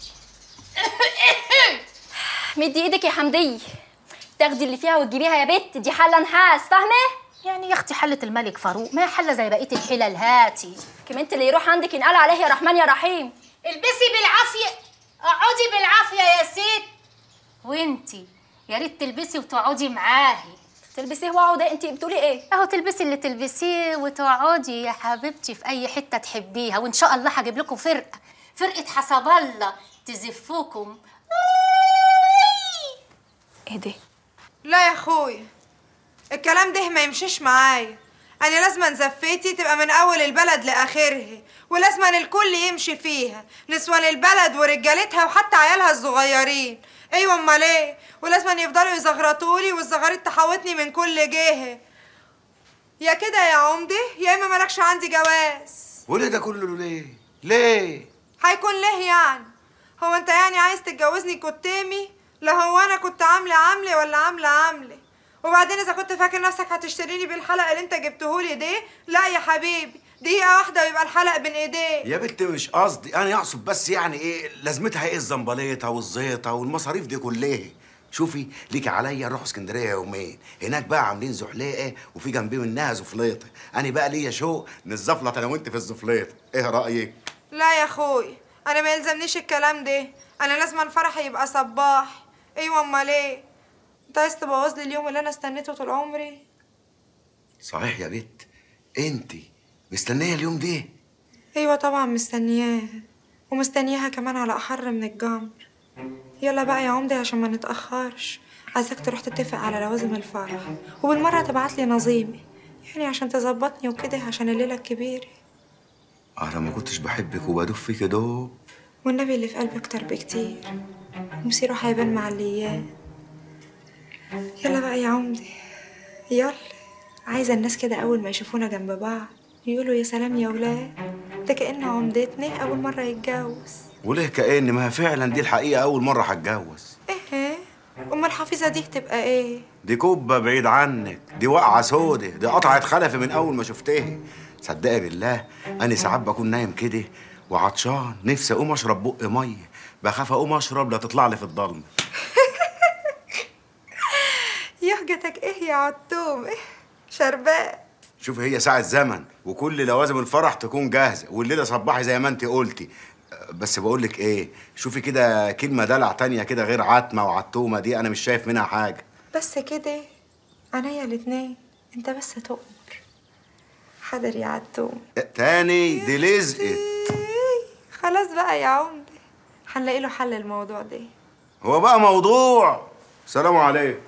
مدي ايدك يا حمدية تاخدي اللي فيها وتجيبيها يا بت دي حلة نحاس فاهمة؟ يعني يا اختي حلة الملك فاروق ما هي حلة زي بقية الحلل هاتي كمان اللي يروح عندك ينقال عليه يا رحمن يا رحيم البسي بالعافية اقعدي بالعافية يا ست وانتي يا ريت تلبسي وتقعدي معاهي تلبسيه واقعد إيه؟ انتي بتقولي ايه اهو تلبسي اللي تلبسيه وتقعدي يا حبيبتي في اي حتة تحبيها وان شاء الله هجيب لكم فرقة فرقة حسب الله تزفوكم ايه ده لا يا اخويا الكلام ده ما يمشيش معايا انا لازم زفتي تبقى من اول البلد لاخرها ولازم الكل يمشي فيها نسوان البلد ورجالتها وحتى عيالها الصغيرين ايوه امال ايه ولازم يفضلوا يزغرطولي والزغاريط تحوطني من كل جهه يا كده يا عمدي يا اما مالكش عندي جواز وليه ده كله ليه؟ ليه؟ هيكون ليه يعني هو انت يعني عايز تتجوزني كتامي لا هو انا كنت عامله عامله ولا عامله عامله وبعدين اذا كنت فاكر نفسك هتشتريني بالحلقه اللي انت جبتهولي دي لا يا حبيبي دقيقه واحده ويبقى الحلق بين ايديك يا بنت مش قصدي انا اقصد بس يعني ايه لازمتها ايه الزنبليطه والزيطه والمصاريف دي كلها شوفي ليكي عليا نروح اسكندريه يومين هناك بقى عاملين زحليقه وفي جنبيه منها زفليطه انا بقى ليا شوق نتزفلط انا وانت في الزفليطه ايه رايك لا يا اخوي انا ما يلزمنيش الكلام ده انا لازم فرحي يبقى صباح ايوه امال ايه انت عايز تبوظ لي اليوم اللي انا استنيته طول عمري صحيح يا بنت انت مستنيه اليوم ده ايوه طبعا مستنياها ومستنياها كمان على احر من الجمر يلا بقى يا عمدي عشان ما نتاخرش عايزاك تروح تتفق على لوازم الفرح وبالمره تبعت لي نظيمي يعني عشان تظبطني وكده عشان الليله الكبيره انا ما كنتش بحبك وبدوب فيك دوب والنبي اللي في قلبي اكتر بكتير ومصيره هيبان مع الايام يلا بقى يا عمدي يلا عايزه الناس كده اول ما يشوفونا جنب بعض يقولوا يا سلام يا ولاد ده كأن عمدتنا اول مره يتجوز وليه كأن ما فعلا دي الحقيقه اول مره هتجوز ايه امال الحفيظه دي تبقى ايه دي كوبه بعيد عنك دي واقعه سودة دي قطعت خلفي من اول ما شفتها صدقي بالله انا ساعات بكون نايم كده وعطشان نفسي اقوم اشرب بق ميه بخاف اقوم اشرب لا تطلع لي في الضلمه يهجتك ايه يا عطوم إيه؟ شربات شوف هي ساعة زمن وكل لوازم الفرح تكون جاهزة والليلة صباحي زي ما انت قلتي أه، بس بقول لك ايه شوفي كده كلمة دلع تانية كده غير عتمة وعتومة دي انا مش شايف منها حاجة بس كده عينيا الاتنين انت بس تؤمر حاضر يا عتوم أه، تاني دي لزقت خلاص بقى يا عمدي هنلاقي له حل الموضوع ده هو بقى موضوع سلام عليكم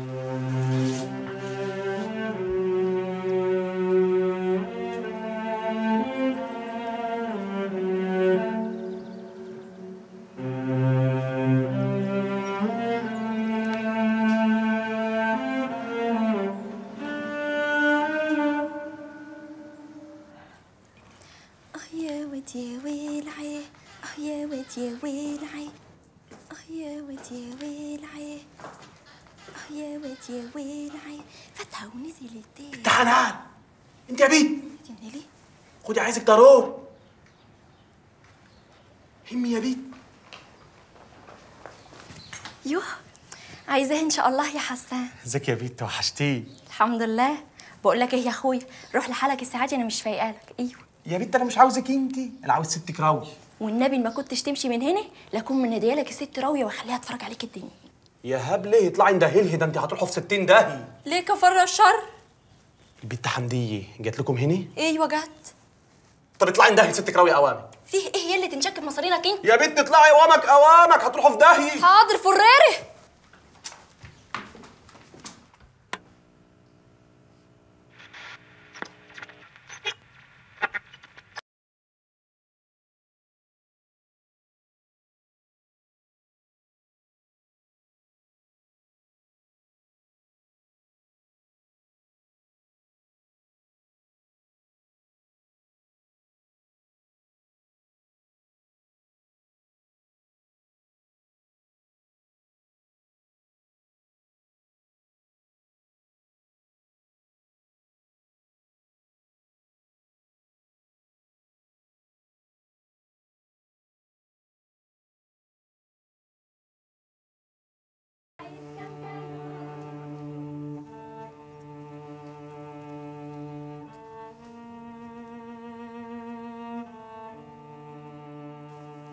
اه يا واد يا ويلعي اه يا واد يا ويلعي اه يا واد يا ويلعي اه يا واد يا ويلعي فتحة ونزل التاني انت حنان انت يا بيت ليه؟ خدي عايزك ضرور همي يا بيت يوه عايزاه ان شاء الله يا حسان ازيك يا بيت توحشتيه الحمد لله بقول لك ايه يا اخويا روح لحالك الساعات انا مش فايقالك ايوه يا بيت انا مش عاوزك انت انا عاوز ستك راوي والنبي ما كنتش تمشي من هنا لاكون مناديه لك الست راويه واخليها تتفرج عليك الدنيا يا هبله اطلعي ندهلهي ده انت هتروحوا في 60 داهيه ليه كفر الشر البت حمديه جات لكم هنا ايوه جت طب اطلعي ندهي ستك راوي اوامك فيه ايه يلي تنشك مصارينك انت يا بنت اطلعي اوامك اوامك هتروحوا في داهيه حاضر فريري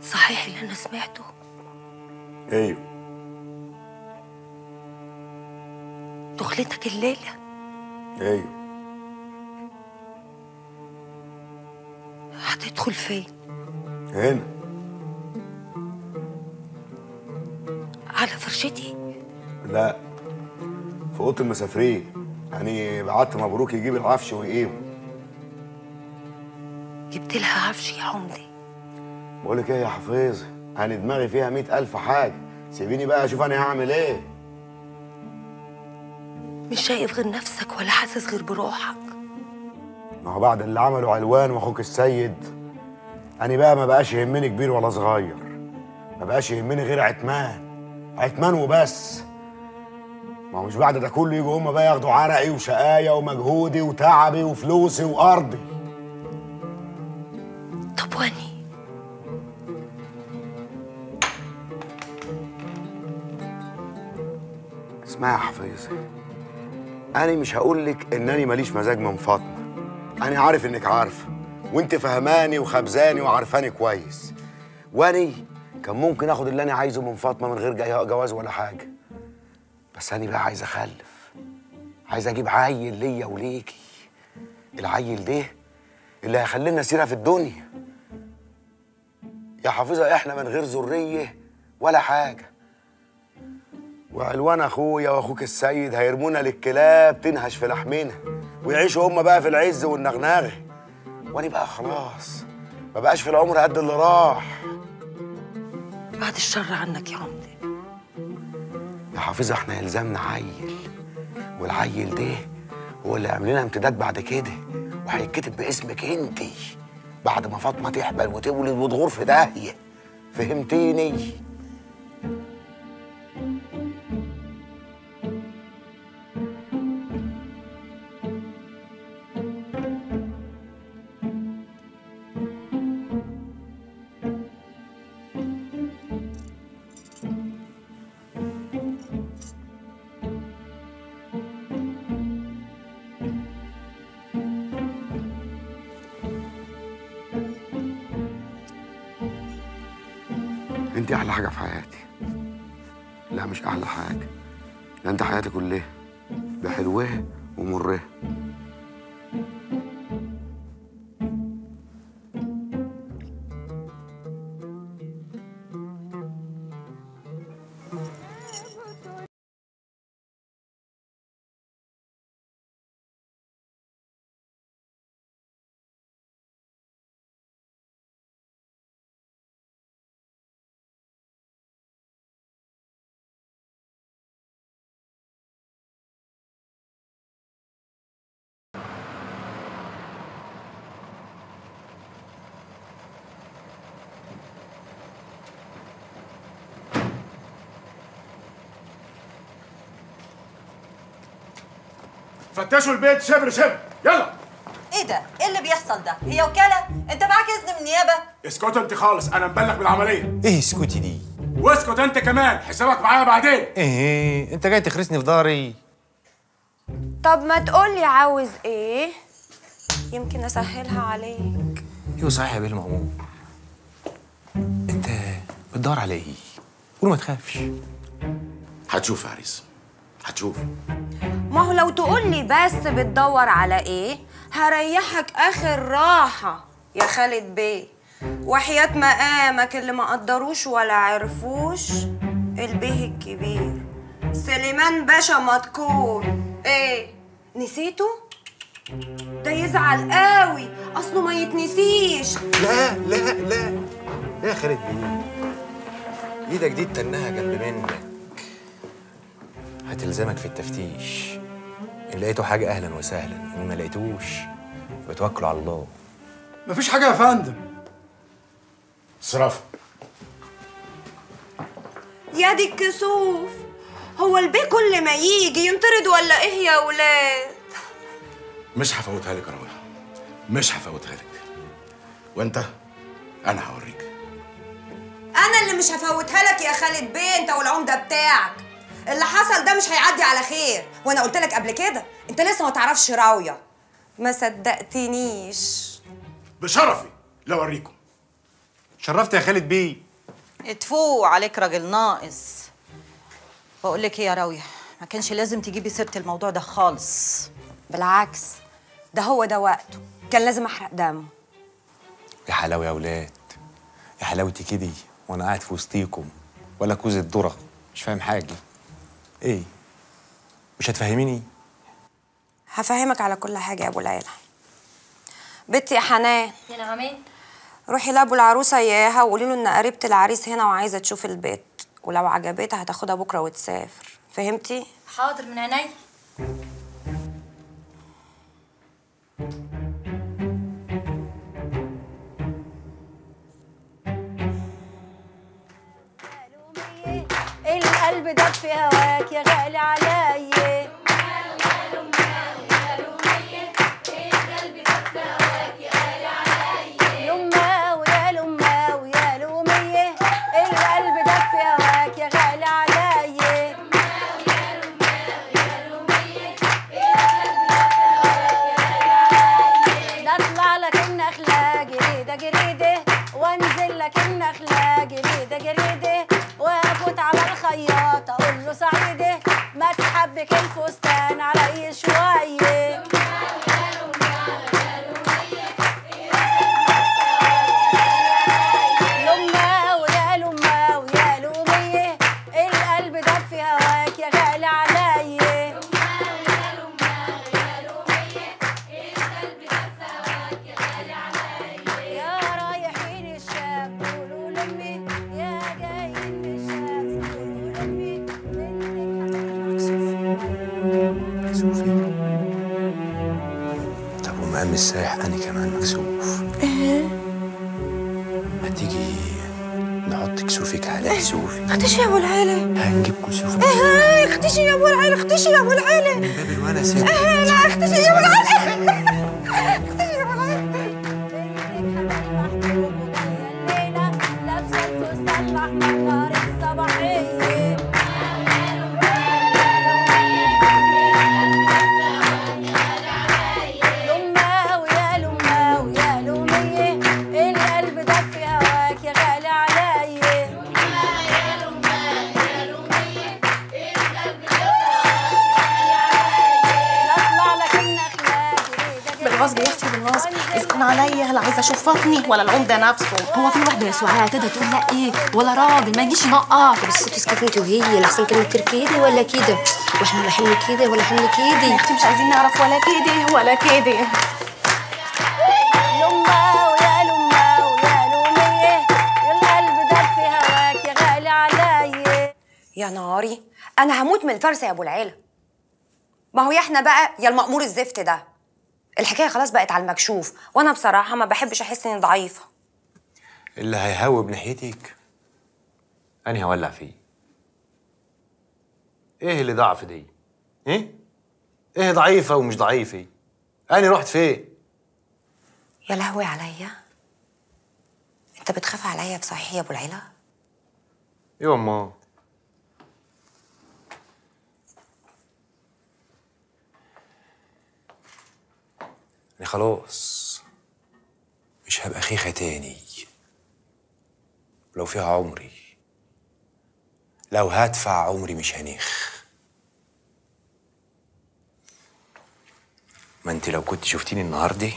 صحيح اللي انا سمعته ايوه دخلتك الليله ايوه هتدخل فين هنا على فرشتي لا في اوضه المسافرين يعني بعت مبروك يجيب العفش ويقيمه جبت لها عفش يا عمدي بقول لك ايه يا حفيظ انا دماغي فيها مئة ألف حاجة سيبيني بقى أشوف أنا هعمل إيه مش شايف غير نفسك ولا حاسس غير بروحك ما هو بعد اللي عمله علوان وأخوك السيد أنا بقى ما بقاش يهمني كبير ولا صغير ما بقاش يهمني غير عتمان عتمان وبس ما هو مش بعد ده كله يجوا هما بقى ياخدوا عرقي وشقايا ومجهودي وتعبي وفلوسي وأرضي طب واني اسمعي يا حفيظة أنا مش هقول لك إنني ماليش مزاج من فاطمة أنا عارف إنك عارفة وأنت فهماني وخبزاني وعارفاني كويس وأني كان ممكن آخد اللي أنا عايزه من فاطمة من غير جا- جواز ولا حاجة بس أنا بقى عايز أخلف عايز أجيب عيل ليا وليكي العيل ده اللي هيخلينا سيرة في الدنيا يا حافظة إحنا من غير ذرية ولا حاجة وعلوان اخويا واخوك السيد هيرمونا للكلاب تنهش في لحمنا ويعيشوا هما بقى في العز والنغنغه وانا بقى خلاص ما بقاش في العمر قد اللي راح بعد الشر عنك يا عمدي يا حافظه احنا يلزمنا عيل والعيل ده هو اللي هيعمل لنا امتداد بعد كده وهيتكتب باسمك انتي بعد ما فاطمه تحبل وتولد وتغور في داهيه فهمتيني انت احلى حاجه في حياتي لا مش احلى حاجه ده انت حياتي كلها بحلوها ومرها فتشوا البيت شبر شبر يلا ايه ده؟ ايه اللي بيحصل ده؟ هي وكالة؟ انت معاك اذن من النيابة؟ اسكت انت خالص انا مبلغ بالعمليه ايه اسكتي دي واسكت انت كمان حسابك معايا بعدين ايه انت جاي تخرسني في ضهري طب ما تقولي عاوز ايه يمكن اسهلها عليك يو صحيح يا بيه المأمور انت بتدور على ايه قول ما تخافش هتشوف يا عريس هتشوف ما هو لو تقولي بس بتدور على ايه هريحك اخر راحة يا خالد بيه وحياة مقامك اللي ما قدروش ولا عرفوش البيه الكبير سليمان باشا مدكون ايه نسيته ده يزعل قوي اصله ما يتنسيش لا لا لا يا خالد بيه ايدك دي تنها جنب منك هتلزمك في التفتيش ان لقيتوا حاجه اهلا وسهلا ان ما لقيتوش بتوكلوا على الله مفيش حاجة يا فندم صرف يا دي الكسوف هو البيه كل ما يجي ينطرد ولا ايه يا ولاد مش هفوتها لك يا رويا مش هفوتها لك وانت انا هوريك انا اللي مش هفوتها لك يا خالد بيه انت والعمده بتاعك اللي حصل ده مش هيعدي على خير وانا قلت لك قبل كده انت لسه ما تعرفش راويه ما صدقتنيش بشرفي لو اوريكم شرفت يا خالد بيه اتفوق عليك راجل ناقص بقول لك ايه يا راويه ما كانش لازم تجيبي سيره الموضوع ده خالص بالعكس ده هو ده وقته كان لازم احرق دمه يا حلاوه يا ولاد يا حلاوتي كده وانا قاعد في وسطيكم ولا كوز الذره مش فاهم حاجه ايه مش هتفهميني هفهمك على كل حاجه يا ابو العيله بنتي يا حنان يا نعمين روحي لابو العروسه اياها وقولي له ان قريبه العريس هنا وعايزه تشوف البيت ولو عجبتها هتاخدها بكره وتسافر فهمتي حاضر من عيني القلب دب في هواك يا غالي عليا لما ويا لما ويا لومية القلب دب في هواك يا غالي عليا ده اطلع لك النخلة جريدة جريدة وانزل لك النخلة جريدة جريدة وافوت على الخياط اقول له سعيدة ما تحبك الفستان علي شوية لما ويا لما ويا لومية القلب دب في هواك يا غالي عليا يا رايحين الشام قولوا لامي يا جايين من الشام قولوا لامي مكسوفة طب ومقام السايح أنا كمان مكسوف ما تيجي نحط كسوفك على كسوفي اختشي يا ابو العيلة هنجيب كسوف ايه اختشي يا ابو العيلة اختشي يا ابو العيلة من باب الونس يا ايه لا اختشي يا ابو العيلة اختشي يا ابو العيلة لابسه الفستان الاحمر نار الصباحيه لما ويا لما ويا لومية القلب دب في هواك يا غالي عليا اطلع لك النخلة بالغصب يا اختي بالغصب اسكن عليا هلا عايزه اشوف فاطمي ولا العمده نفسه هو في واحده يا سعاد تقدر تقول لا ايه ولا راجل ما يجيش ينقط بس تسكتي انت وهي لحسن كلمه كده ولا كده واحنا لا حمل كده ولا حمل كده يا اختي مش عايزين نعرف ولا كده ولا كده لما ويا لما ويا لومية القلب دب في هواك يا غالي عليا يا ناري انا هموت من الفرسه يا ابو العيله ما هو يا احنا بقى يا المأمور الزفت ده الحكايه خلاص بقت على المكشوف وانا بصراحه ما بحبش احس اني ضعيفه اللي هيهوب ناحيتك أنا هولع فيه إيه اللي ضعف دي؟ إيه؟ إيه ضعيفة ومش ضعيفة؟ أنا رحت فين؟ يا لهوي عليا انت بتخاف عليا بصحيح يا ابو العيله ايوه امال انا خلاص مش هبقى خيخة تاني لو فيها عمري لو هدفع عمري مش هنخ ما انت لو كنت شفتيني النهارده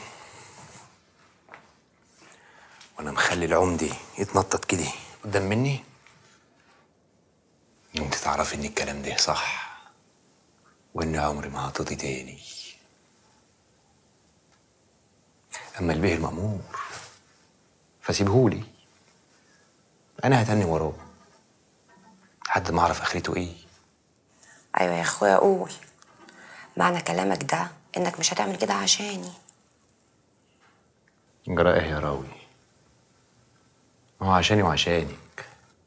وانا مخلي العمدي يتنطط كده قدام مني يوم تعرفي ان الكلام ده صح وان عمري ما هطيطي تاني اما البيه المأمور فسيبهولي انا هتني وراه لحد ما اعرف اخرته ايه ايوه يا اخويا قول معنى كلامك ده انك مش هتعمل كده عشاني جرى ايه يا راوي ما هو عشاني وعشانك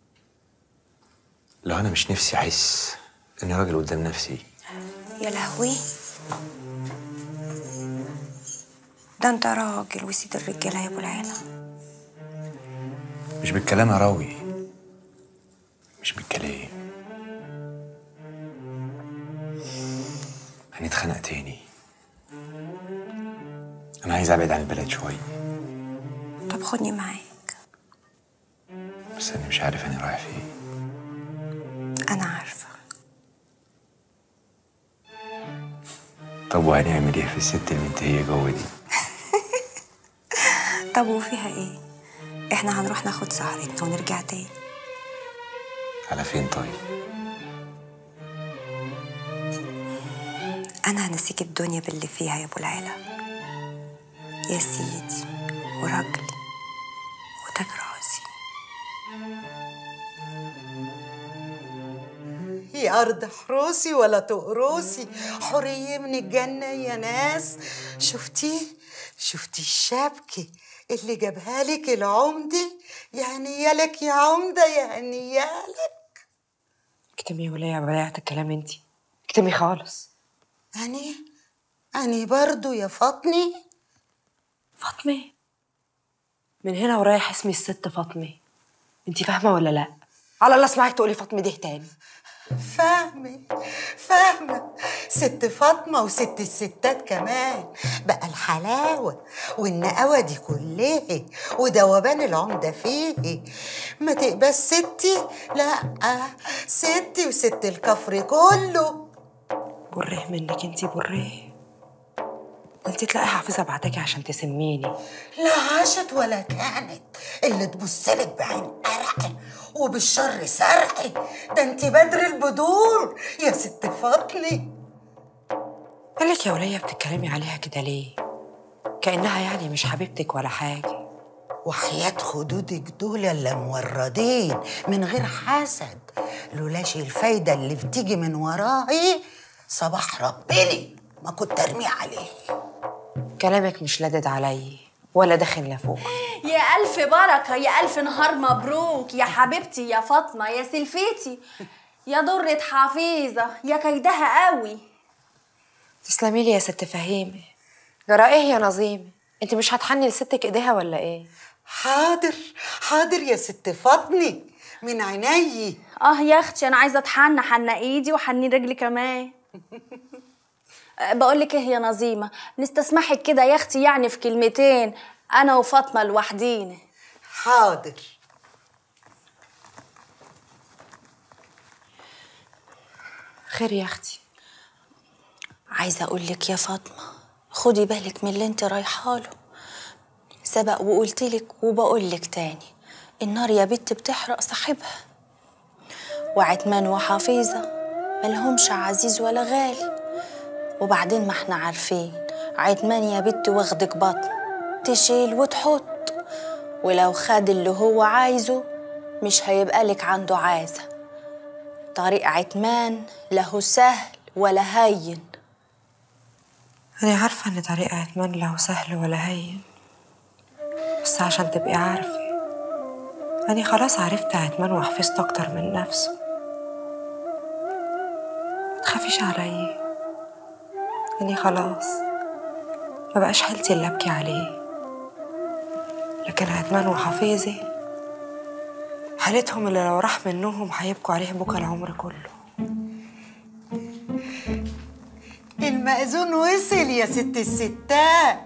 لو انا مش نفسي احس اني راجل قدام نفسي يا لهوي ده انت راجل وسيد الرجاله يا ابو العيله مش بالكلام يا راوي مش بالكلام هنتخانق تاني انا عايز ابعد عن البلد شويه طب خدني معاك بس انا مش عارف انا رايح فين انا عارفه طب وهنعمل ايه في الست المنتهيه جوه دي طب وفيها ايه احنا هنروح ناخد سهرتنا ونرجع تاني على فين طيب انا هنسيك الدنيا باللي فيها يا ابو العلا يا سيدي وراجلي وتاج راسي يا أرض حروسي ولا تقروسي حرية من الجنة يا ناس شفتيه شفتي الشبكة اللي جابها لك العمدة يعني يالك يا عمدة يعني يالك اكتمي يا ولاية بلاعة الكلام انتي اكتمي خالص أني أني برضو يا فاطمة فاطمة من هنا ورايح اسمي الست فاطمة انتي فاهمة ولا لا على الله اسمعك تقولي فاطمة ده تاني فاهمة فاهمة ست فاطمة وست الستات كمان بقى الحلاوة والنقاوة دي كلها ودوبان العمدة فيه ما تقبل ستي لا ستي وست الكفر كله بريه منك انتي بريه انتي تلاقي حافظة بعتكي عشان تسميني لا عاشت ولا كانت اللي تبصلك بعين قرع وبالشر سرع ده انت بدر البدور يا ست فاطمه مالك يا ولية بتتكلمي عليها كده ليه كأنها يعني مش حبيبتك ولا حاجة وحياة خدودك دول اللي موردين من غير حسد لولاش الفايدة اللي بتيجي من وراي صباح ربنا ما كنت ارمي عليه كلامك مش لادد علي ولا داخل لفوق يا ألف بركة يا ألف نهار مبروك يا حبيبتي يا فاطمة يا سلفتي يا درة حفيظة يا كيدها قوي تسلمي لي يا ست فهيمة جرى ايه يا نظيمة انت مش هتحني لستك ايديها ولا ايه حاضر حاضر يا ست فاطمه من عيني اه يا اختي انا عايزه اتحنى حنى ايدي وحني رجلي كمان بقول لك ايه يا نظيمه نستسمحك كده يا اختي يعني في كلمتين انا وفاطمه لوحدينا حاضر خير يا اختي عايزة أقول لك يا فاطمة خدي بالك من اللي انت رايحة له سبق وقلت لك وبقول لك تاني النار يا بت بتحرق صاحبها وعتمان وحفيظة ملهمش عزيز ولا غالي وبعدين ما احنا عارفين عتمان يا بت واخدك بطن تشيل وتحط ولو خد اللي هو عايزه مش هيبقى لك عنده عازة طريق عتمان له سهل ولا هين أنا عارفة إن طريق عتمان له سهل ولا هين بس عشان تبقي عارفة أنا خلاص عرفت عتمان وحفظت أكتر من نفسه متخافيش عليا أنا خلاص ما بقاش حالتي اللي أبكي عليه لكن عتمان وحفيظي حالتهم اللي لو راح منهم هيبكوا عليه بكا العمر كله المأذون وصل يا ست الستات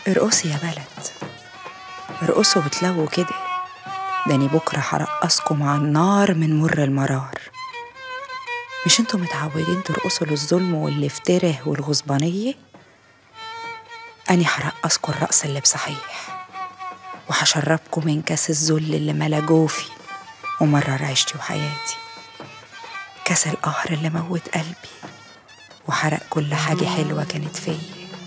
ارقصي يا بلد ارقصوا وتلووا كده داني بكرة هرقصكم على النار من مر المرار مش انتوا متعودين ترقصوا للظلم والافتراء والغصبانية أني هرقصكوا الرقص اللي بصحيح وهشربكم من كاس الذل اللي ملا جوفي ومرر عيشتي وحياتي كاس القهر اللي موت قلبي وحرق كل حاجة حلوة كانت فيا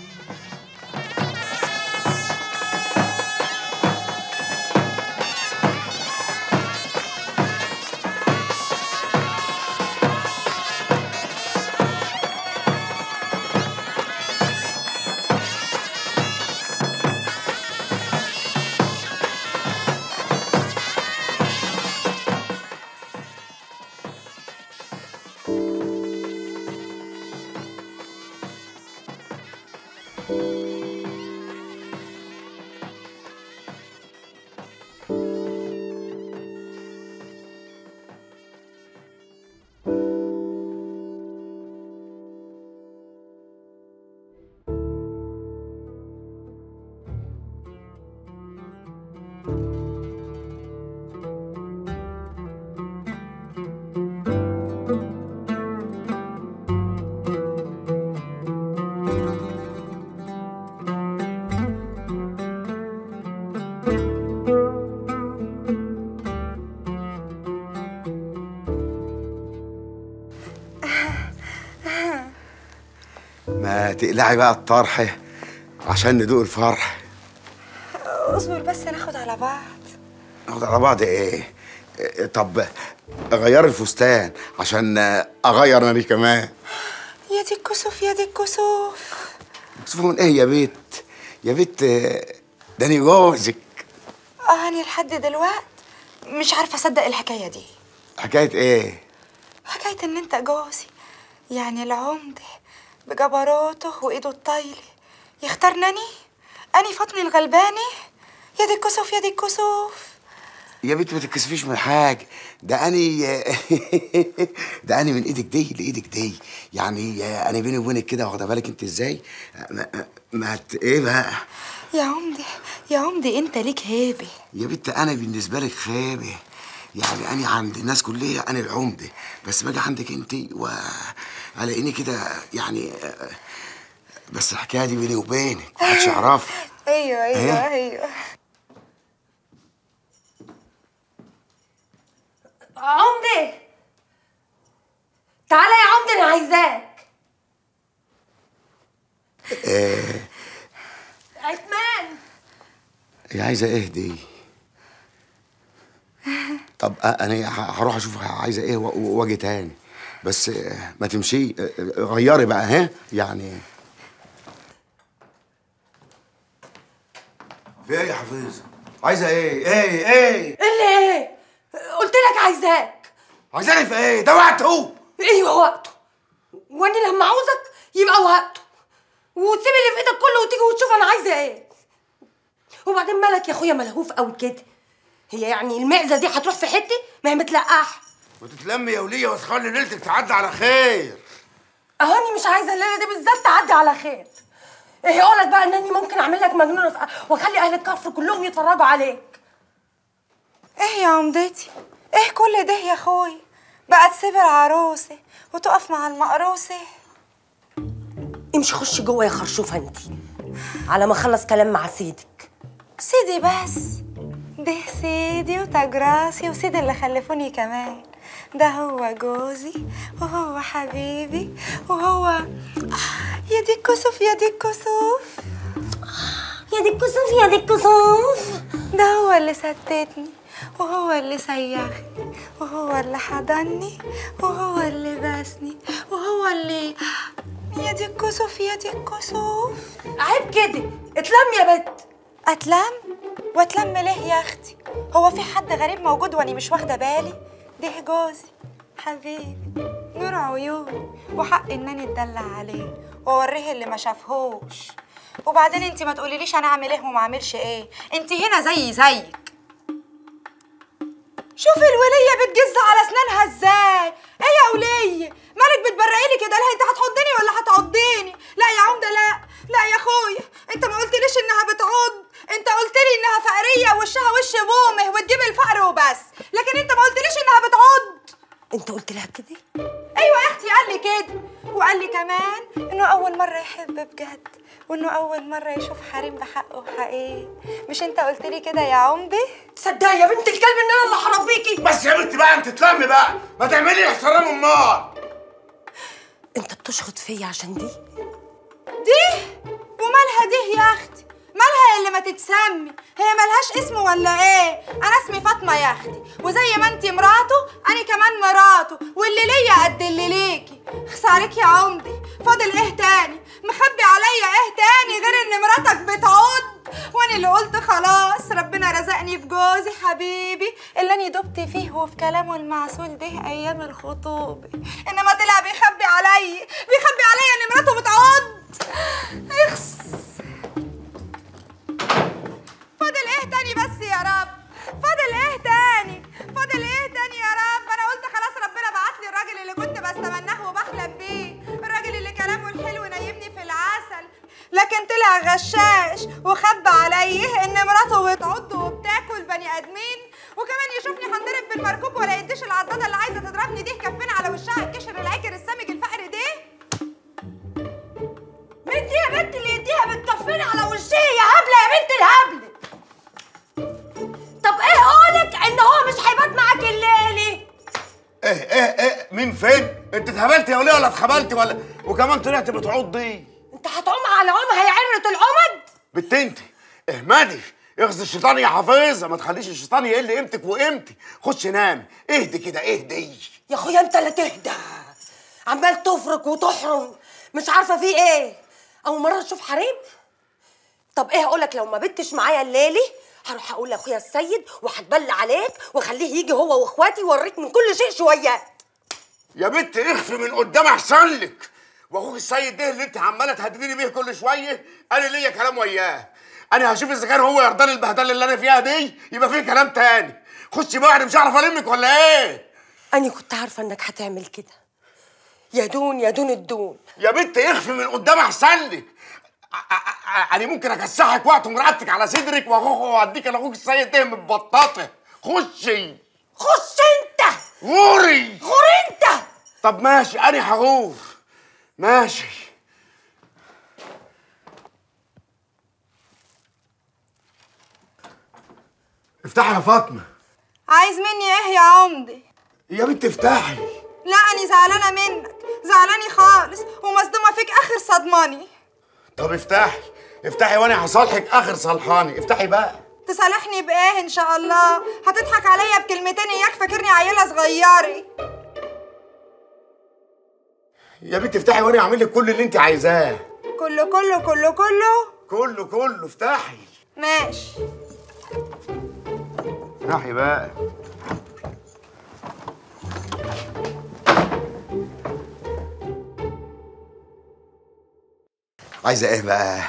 ما تقلعي بقى الطرح عشان ندوق الفرح اصبر بس ناخد على بعض ناخد على بعض ايه إيه، طب اغير الفستان عشان اغير انا كمان يا دي الكسوف يا دي الكسوف شوفوا من ايه يا بيت يا بيت آه، داني جوزك اه انا لحد دلوقت مش عارفه اصدق الحكايه دي حكايه ايه حكايه ان انت جوزي يعني العمده بجبروته وايده الطايله يختارني اني فاطمه الغلبانه يا دي الكسوف يا دي الكسوف يا بنت ما تتكسفيش من حاجه ده اني ده اني من ايدك دي لايدك دي يعني انا بيني وبينك كده واخده بالك انت ازاي ما, ما ت- ايه بقى يا عمده يا عمده انت ليك هيبه يا بنت انا بالنسبه لك خيبه يعني انا عند الناس كلها انا العمده بس باجي عندك انت والاقيني كده يعني بس الحكايه دي بيني وبينك محدش يعرفها ايوه ايوه إيه؟ ايوه عمدة تعالى يا عمدة انا عايزاك آه عثمان هي عايزه ايه دي طب آه، انا ه- هروح اشوف عايزه ايه و- و- واجي تاني بس آه، ما تمشي آه، آه، غيري بقى ها يعني في ايه يا حفيظه عايزه ايه ايه ايه اللي ايه قلت لك عايزاك عايزاني في ايه ده وقته ايوه وقته وانا لما عاوزك يبقى وقته وتسيب اللي في ايدك كله وتيجي وتشوف انا عايزه ايه وبعدين مالك يا اخويا ملهوف قوي كده هي يعني المعزه دي هتروح في حته ما هي متلقاحه وتتلمي يا وليه وتخلي ليلتك تعدي على خير اهاني مش عايزه الليله دي بالذات تعدي على خير ايه يقولك بقى انني ممكن اعمل لك مجنونه في- واخلي اهل الكفر كلهم يتفرجوا عليك ايه يا عمدتي ايه كل ده يا اخوي بقى تسيب العروسه وتقف مع المقروسه امشي خش جوه يا خرشوفه انت على ما اخلص كلام مع سيدك سيدي بس ده سيدي وتاج راسي وسيدي اللي خلفوني كمان ده هو جوزي وهو حبيبي وهو يا دي الكسوف يا دي الكسوف يا دي الكسوف يا دي الكسوف ده هو اللي ستتني وهو اللي سيخني وهو اللي حضني وهو اللي بسني وهو اللي يا دي الكسوف يا دي الكسوف عيب كده اتلم يا بت اتلم واتلم ليه يا اختي هو في حد غريب موجود واني مش واخده بالي ده جوزي حبيبي نور عيوني وحق انني اتدلع عليه واوريه اللي ما شافهوش وبعدين انت ما تقوليليش انا اعمل ايه وما اعملش ايه انت هنا زي زيك شوفي الولية بتجز على اسنانها ازاي ايه يا ولية مالك بتبرقي لي كده لا انت هتحضني ولا هتعضيني لا يا عمدة لا لا يا اخويا انت ما قلتليش انها كمان انه اول مره يحب بجد وانه اول مره يشوف حريم بحقه وحقيقي مش انت قلت لي كده يا عمدي تصدقي يا بنت الكلب ان انا اللي هربيكي بس يا بنت بقى انت تلمي بقى ما تعملي احترام النار انت بتشخط فيا عشان دي دي ومالها دي يا اختي مالها اللي ما تتسمي هي ملهاش اسم ولا ايه انا اسمي فاطمه يا اختي وزي ما انتي مراته انا كمان مراته واللي ليا قد اللي ليكي خس عليك يا عمدي فاضل ايه تاني مخبي عليا ايه تاني غير ان مراتك بتعود وانا اللي قلت خلاص ربنا رزقني في جوزي حبيبي اللي انا دبت فيه وفي كلامه المعسول ده ايام الخطوبه انما طلع بيخبي عليا بيخبي عليا ان مراته بتعود اخس فاضل ايه تاني بس يا رب فاضل ايه تاني فاضل ايه تاني يا رب انا قلت خلاص ربنا بعت لي الراجل اللي كنت بستمناه وبحلم بيه الراجل اللي كلامه الحلو نيمني في العسل لكن طلع غشاش وخبى عليه ان مراته بتعض وبتاكل بني ادمين وكمان يشوفني هنضرب بالمركوب ولا يديش العضاده اللي عايزه تضربني دي كفين على وشها الكشر العكر السمج الفقر ده مين دي يا بنت اللي يديها بالكفين على وشي يا هبله يا بنت الهبله طب ايه قولك ان هو مش هيبات معاك الليلي ايه ايه ايه مين فين انت اتهبلت يا وليه ولا اتخبلت ولا وكمان طلعت بتعض دي انت هتعوم على عومها يا عرة العمد بنت انت اهمدي اخذ الشيطان يا حفيظه ما تخليش الشيطان يقل قيمتك وقيمتي خش نامي اهدي كده اهدي يا اخويا انت اللي تهدى عمال تفرك وتحرم مش عارفه في ايه اول مره تشوف حريم طب ايه اقولك لو ما بتش معايا الليلي هروح اقول لاخويا السيد وهتبلى عليك واخليه يجي هو واخواتي يوريك من كل شيء شويات يا بنت اخفي من قدام احسن لك واخوك السيد ده اللي انت عماله تهدديني بيه كل شويه انا ليا كلام وياه انا هشوف اذا كان هو يرضى لي البهدله اللي انا فيها دي يبقى في كلام تاني خشي بقى انا مش هعرف المك ولا ايه انا كنت عارفه انك هتعمل كده يا دون يا دون الدون يا بنت اخفي من قدام احسن لك ع- ع- يعني ممكن اكسحك وقت مرقبتك على صدرك واخوك واديك لاخوك السيد ده متبططه خشي خش انت غوري غور انت طب ماشي انا هغور ماشي افتحي يا فاطمه عايز مني ايه يا عمدي يا بنت افتحي لا أنا زعلانة منك زعلاني خالص ومصدومة فيك آخر صدماني طب افتحي افتحي وانا هصالحك اخر صلحاني افتحي بقى تصالحني بإيه إن شاء الله هتضحك عليا بكلمتين إياك فاكرني عيلة صغيرة يا بنت افتحي وانا اعمل لك كل اللي انت عايزاه كله كله كله كله كله كله افتحي ماشي افتحي بقى عايزه ايه بقى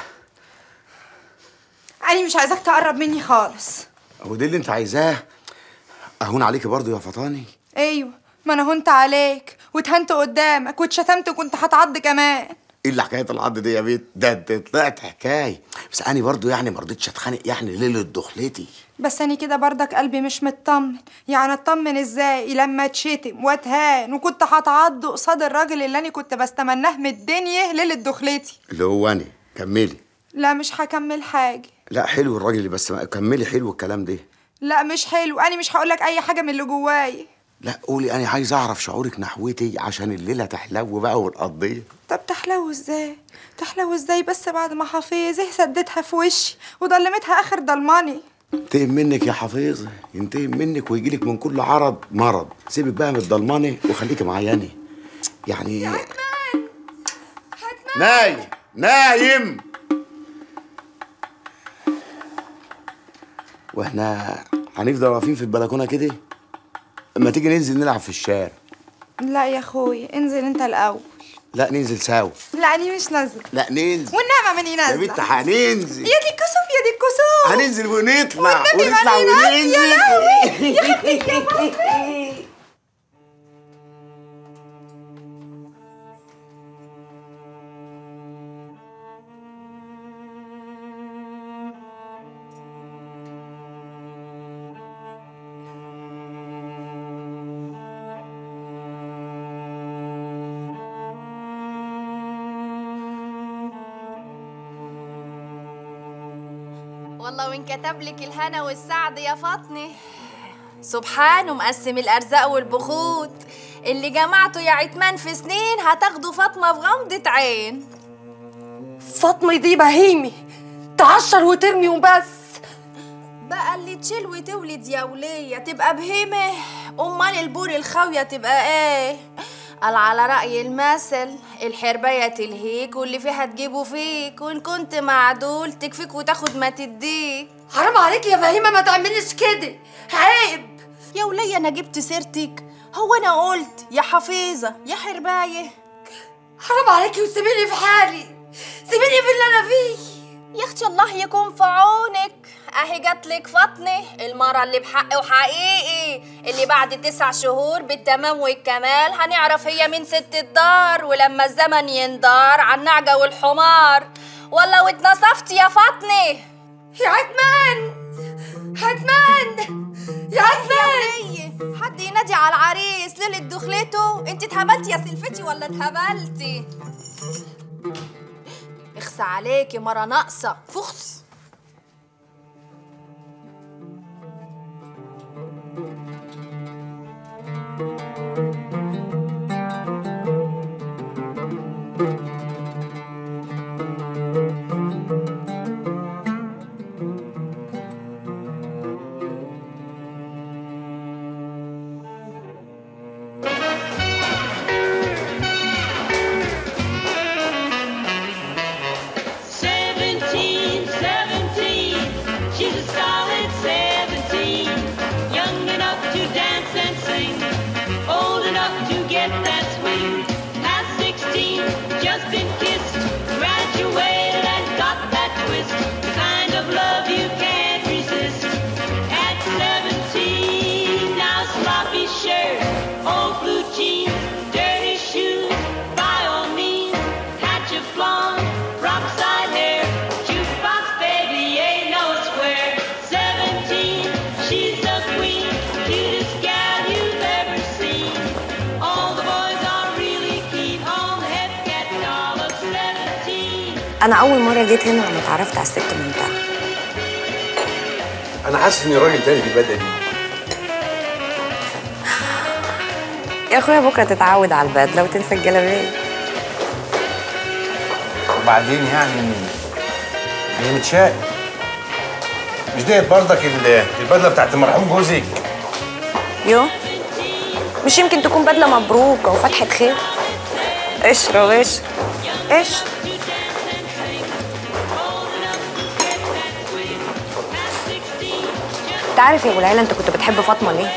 أنا مش عايزاك تقرب مني خالص هو ده اللي انت عايزاه اهون عليكي برضو يا فطاني أيوة ما أنا هنت عليك واتهنت قدامك واتشتمت وكنت هتعض كمان ايه اللي حكايه العض دي يا بيت ده انت طلعت حكايه بس انا برضو يعني ما رضيتش اتخانق يعني ليله دخلتي بس أنا كده برضك قلبي مش مطمن يعني اطمن ازاي لما اتشتم واتهان وكنت هتعض قصاد الراجل اللي أنا كنت بستمناه من الدنيا ليلة دخلتي اللي هو انا كملي لا مش هكمل حاجة لا حلو الراجل اللي بس ما- كملي حلو الكلام ده لا مش حلو أنا مش هقولك أي حاجة من اللي جوايا لا قولي انا عايز اعرف شعورك نحوتي عشان الليله تحلو بقى ونقضيها طب تحلو ازاي تحلو ازاي بس بعد ما حفيظه سدتها في وشي وضلمتها اخر ضلماني ينتقم منك يا حفيظه ينتقم منك ويجيلك من كل عرض مرض سيبك بقى من الضلمانه وخليكي معايا أنا. يعني نايم نايم واحنا هنفضل واقفين في البلكونه كده اما تيجي ننزل نلعب في الشارع لا يا اخوي انزل انت الاول لا ننزل سوا لا اني مش نازله لا ننزل والنعمه مني يا نازله بنت هننزل يا دي الكسوف يا دي الكسوف هننزل ونطلع والنبي ونطلع ماني نازل، يا لهوي، وننزل يا حبيبي يا بابي. والله وان كتب لك الهنا والسعد يا فاطمه سبحانه مقسم الارزاق والبخوت اللي جمعته يا عتمان في سنين هتاخده فاطمه بغمضه عين فاطمه دي بهيمي تعشر وترمي وبس بقى اللي تشيل وتولد يا ولية تبقى بهيمة أمال البور الخاوية تبقى ايه قال على رأي المثل الحرباية تلهيك واللي فيها تجيبه فيك وإن كنت معدول تكفيك وتاخد ما تديك حرام عليك يا فهيمة ما تعمليش كده عيب يا ولية أنا جبت سيرتك هو أنا قلت يا حفيظة يا حرباية حرام عليكي وسيبيني في حالي سيبيني في اللي أنا فيه يا اختي الله يكون في عونك اهي جاتلك فاطمه المرة اللي بحق وحقيقي اللي بعد تسع شهور بالتمام والكمال هنعرف هي مين ست الدار ولما الزمن يندار على النعجة والحمار والله واتنصفتي يا فاطمه يا عتمان عتمان يا عتمان حد ينادي على العريس ليلة دخلته انت اتهبلتي يا سلفتي ولا اتهبلتي اخسى عليكي مرة ناقصة فخس Seventeen, seventeen, she's a solid seventeen. Young enough to dance and sing, old enough to get that swing. Past sixteen, just been kissed, graduated and got that twist. The kind of love you can't resist. At seventeen, now sloppy shirt, old blue jeans, dirty shoes. By all means, hatch a blonde, rock side hair, jukebox baby ain't no square. Seventeen, she's the queen, cutest gal you've ever seen. All the boys are really keen on the head cat doll of seventeen. انا اول مره جيت هنا لما اتعرفت على الست منتهى انا حاسس اني راجل تاني في البدله دي يا اخويا بكره تتعود على البدله وتنسى الجلابيه وبعدين يعني هي متشاق مش ديت برضك ال- البدله بتاعت المرحوم جوزك يو مش يمكن تكون بدله مبروكه وفتحه خير اشرب اشرب اشرب انت عارف يا ابو العيله انت كنت بتحب فاطمه ليه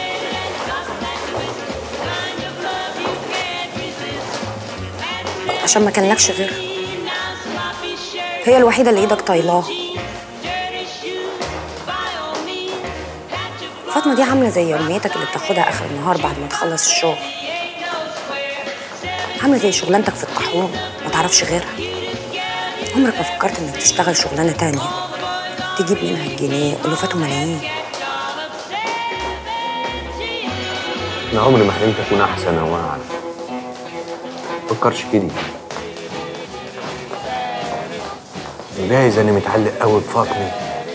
عشان ما كانلكش غيرها هي الوحيده اللي ايدك طايلاها فاطمه دي عامله زي يوميتك اللي بتاخدها اخر النهار بعد ما تخلص الشغل عامله زي شغلانتك في الطاحون ما تعرفش غيرها عمرك ما فكرت انك تشتغل شغلانه تانية تجيب منها الجنيه الوفات ملايين انا عمري ما حلمت اكون احسن او اعلى فكرش كده جايز انا متعلق قوي بفاطمه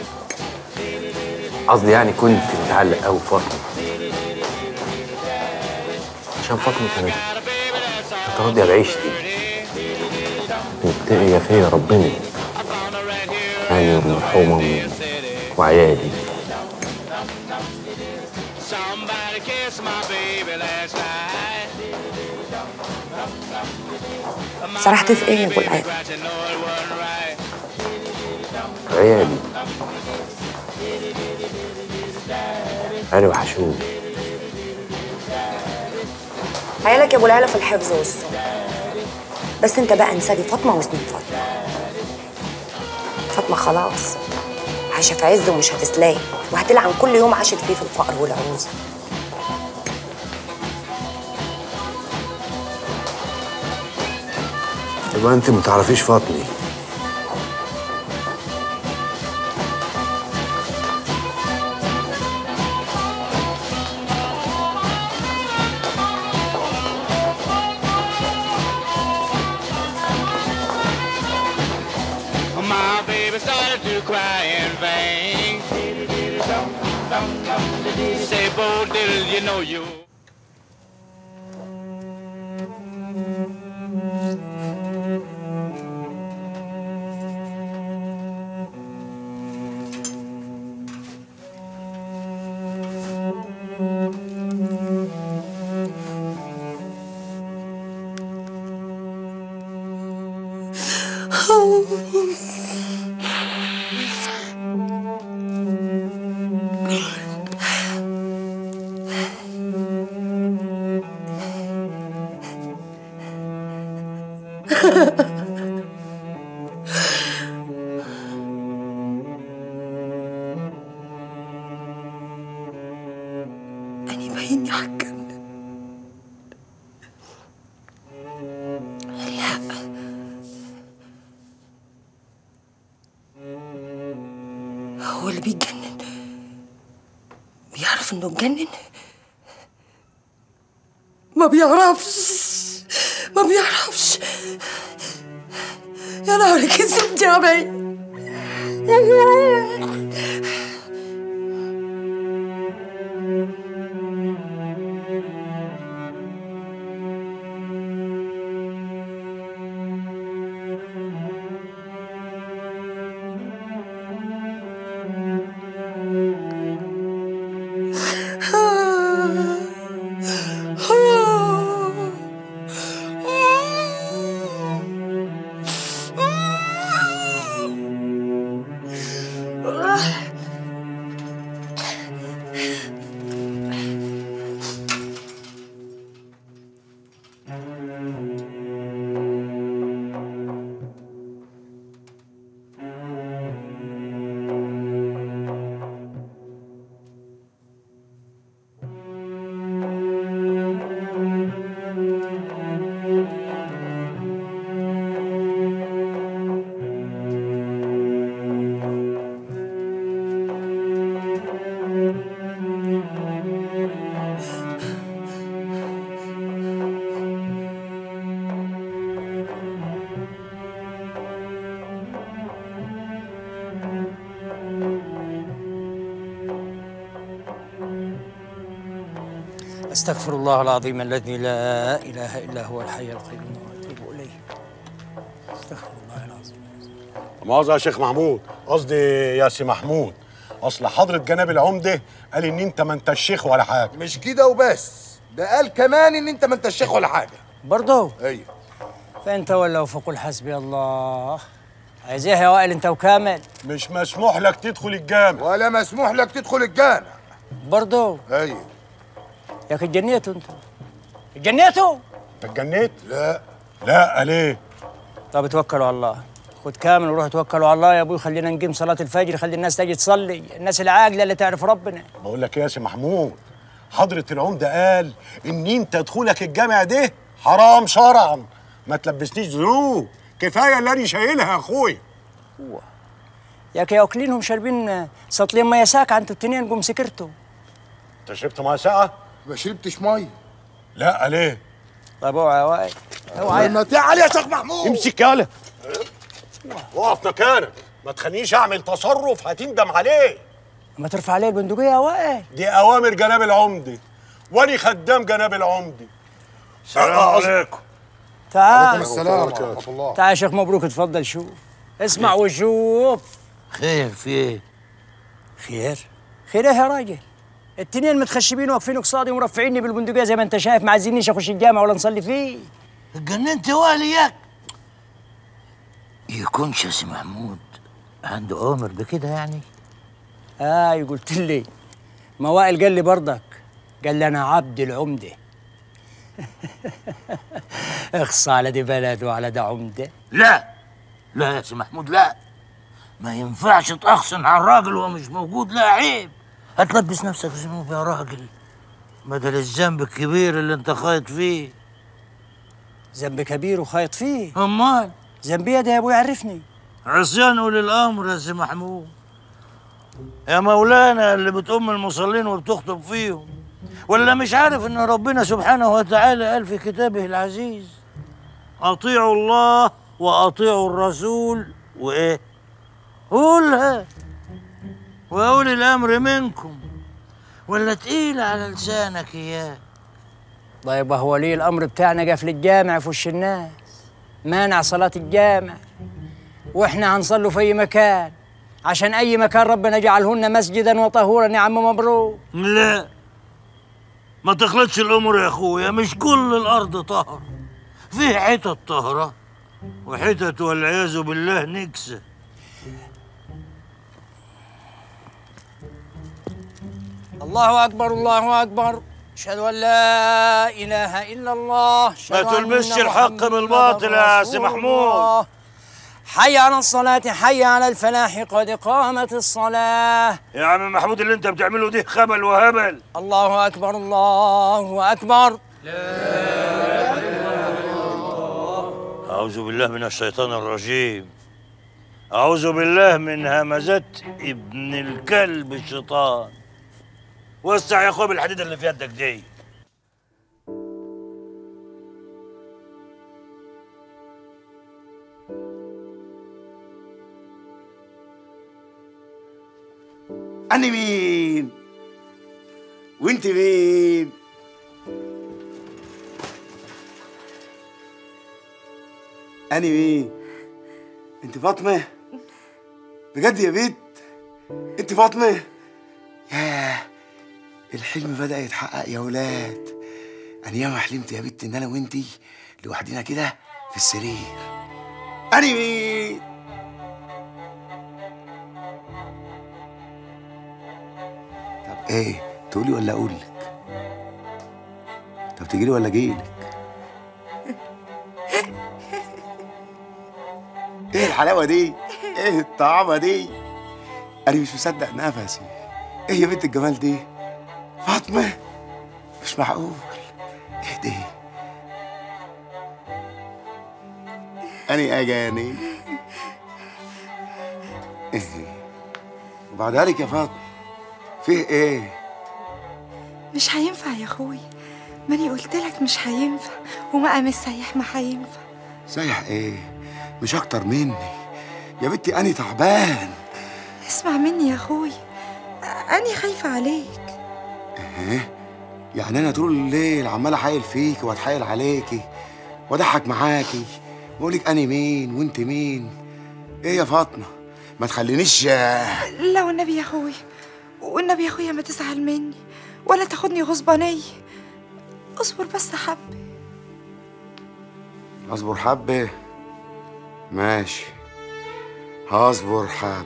قصدي يعني كنت متعلق قوي بفاطمه عشان فاطمه كانت كانت راضيه بعيشتي متقية فيا ربنا يعني ومرحومة أمي وعيالي سرحت في ايه يا ابو العيله عيالي أنا وحشوني عيالك يا ابو العيله في الحفظ والصون بس انت بقى انسى دي فاطمه وسنين فاطمه فاطمه خلاص عايشه في عز ومش هتسلاقي وهتلعن كل يوم عاشت فيه في الفقر والعوز يبقى أنت ما تعرفيش فاطمة My baby started to cry in vain. Say, Bo Diddle, you know you. أنا بايني هتجنن لا هو اللي بيتجنن بيعرف إنه اتجنن ما بيعرفش ما بيعرفش يا نهار كذب يا بي استغفر الله العظيم الذي لا اله الا هو الحي القيوم واتوب اليه استغفر الله العظيم مؤاخذة يا شيخ محمود قصدي يا سي محمود اصل حضرة جناب العمدة قال ان انت ما انت الشيخ ولا حاجة مش كده وبس ده قال كمان ان انت ما انت الشيخ ولا حاجه برضه ايوه فان تولوا فقل حسبي الله عايز ايه يا وائل انت وكامل مش مسموح لك تدخل الجامع ولا مسموح لك تدخل الجامع برضه ايوه يا اخي اتجنيتوا انتوا اتجنيتوا انت اتجنيت لا لا ليه طب اتوكلوا على الله خد كامل وروح توكلوا على الله يا ابوي خلينا نقيم صلاة الفجر خلي الناس تجي تصلي الناس العاقلة اللي تعرف ربنا بقول لك إيه يا سي محمود حضرة العمدة قال ان انت دخولك الجامع ده حرام شرعا ما تلبسنيش ذنوب كفاية اللي انا شايلها يا اخويا يا اخي واكلينهم شاربين سطلين ميه ساكعة انتوا التنين قوم سكرتوا انت شربت ميه ساقعة؟ ما شربتش ميه لا ليه؟ طب اوعى يا وائل اوعى ما تعال يا شيخ محمود امسك يالا وقف مكانك ما تخلينيش اعمل تصرف هتندم عليه ما ترفع عليه البندقية يا وائل دي اوامر جناب العمدة واني خدام جناب العمدة السلام عليكم تعال عليكم السلام ورحمة الله. تعال يا شيخ مبروك اتفضل شوف اسمع وشوف خير في ايه؟ خير خير ايه يا راجل التنين متخشبين واقفين قصادي ومرفعيني بالبندقية زي ما انت شايف ما عايزينيش اخش الجامع ولا نصلي فيه اتجننت والي ياك يكونش يا سي محمود عنده اوامر بكده يعني اي قلت لي ما وائل قال لي برضك قال لي انا عبد العمده اخص على دي بلد وعلى ده عمده لا لا يا سي محمود لا ما ينفعش تأخصن على الراجل وهو مش موجود لا عيب هتلبس نفسك ذنوب يا راجل بدل الذنب الكبير اللي انت خايط فيه ذنب كبير وخايط فيه امال ذنبي ده يا ابوي عرفني عصيان اولي الامر يا سي محمود يا مولانا اللي بتأم المصلين وبتخطب فيهم ولا مش عارف ان ربنا سبحانه وتعالى قال في كتابه العزيز اطيعوا الله واطيعوا الرسول وايه قولها واولي الامر منكم ولا تقيل على لسانك اياه طيب هو ولي الامر بتاعنا قفل الجامع في وش الناس مانع صلاه الجامع واحنا هنصلوا في اي مكان عشان اي مكان ربنا جعلهن مسجدا وطهورا يا عم مبروك لا ما تخلطش الامور يا اخويا مش كل الارض طهر في حتت طهره وحتت والعياذ بالله نكسه الله اكبر الله اكبر اشهد ان لا اله الا الله أشهد ما تلبسش أن الحق محمداً بالباطل يا رسول سي محمود. الله. حي على الصلاة حي على الفلاح قد قامت الصلاة يا عم محمود اللي انت بتعمله ده خبل وهبل الله أكبر الله أكبر أعوذ بالله من الشيطان الرجيم أعوذ بالله من همزات ابن الكلب الشيطان وسع يا أخويا بالحديدة اللي في يدك دي أنا مين؟ وأنت مين؟ أنا مين؟ أنت فاطمة؟ بجد يا بنت؟ أنت فاطمة؟ ياه الحلم بدأ يتحقق يا ولاد أنا ياما حلمت يا بنت إن أنا وأنتي لوحدينا كده في السرير أنا مين؟ طب إيه؟ تقولي ولا أقولك؟ طب تجيلي ولا أجيلك؟ ايه الحلاوه دي ايه الطعامه دي انا مش مصدق نفسي ايه يا بنت الجمال دي فاطمه مش معقول ايه دي اني اجاني ايه وبعدها لك يا فاطمه فيه ايه مش هينفع يا اخوي ماني قلت لك مش هينفع ومقام السياح ما هينفع سايح ايه مش اكتر مني يا بنتي اني تعبان اسمع مني يا اخوي اني خايفه عليك ايه يعني انا طول الليل عمال احايل فيكي واتحايل عليكي واضحك معاكي واقول لك اني مين وانت مين ايه يا فاطمه ما تخلينيش لا والنبي يا اخوي والنبي يا اخويا ما تزعل مني ولا تاخدني غصبانيه اصبر بس حبه اصبر حبه ماشي هصبر حبه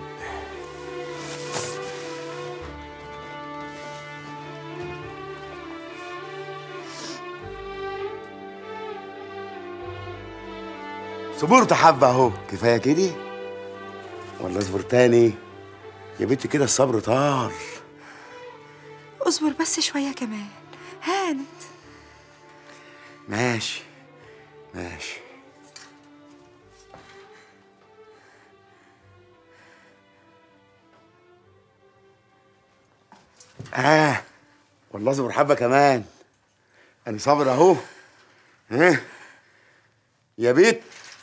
صبرت حبه اهو كفايه كده ولا اصبر تاني يا بنتي كده الصبر طال اصبر بس شويه كمان هانت ماشي ماشي آه والله اصبر حبة كمان أنا صابر أهو ها يا بيت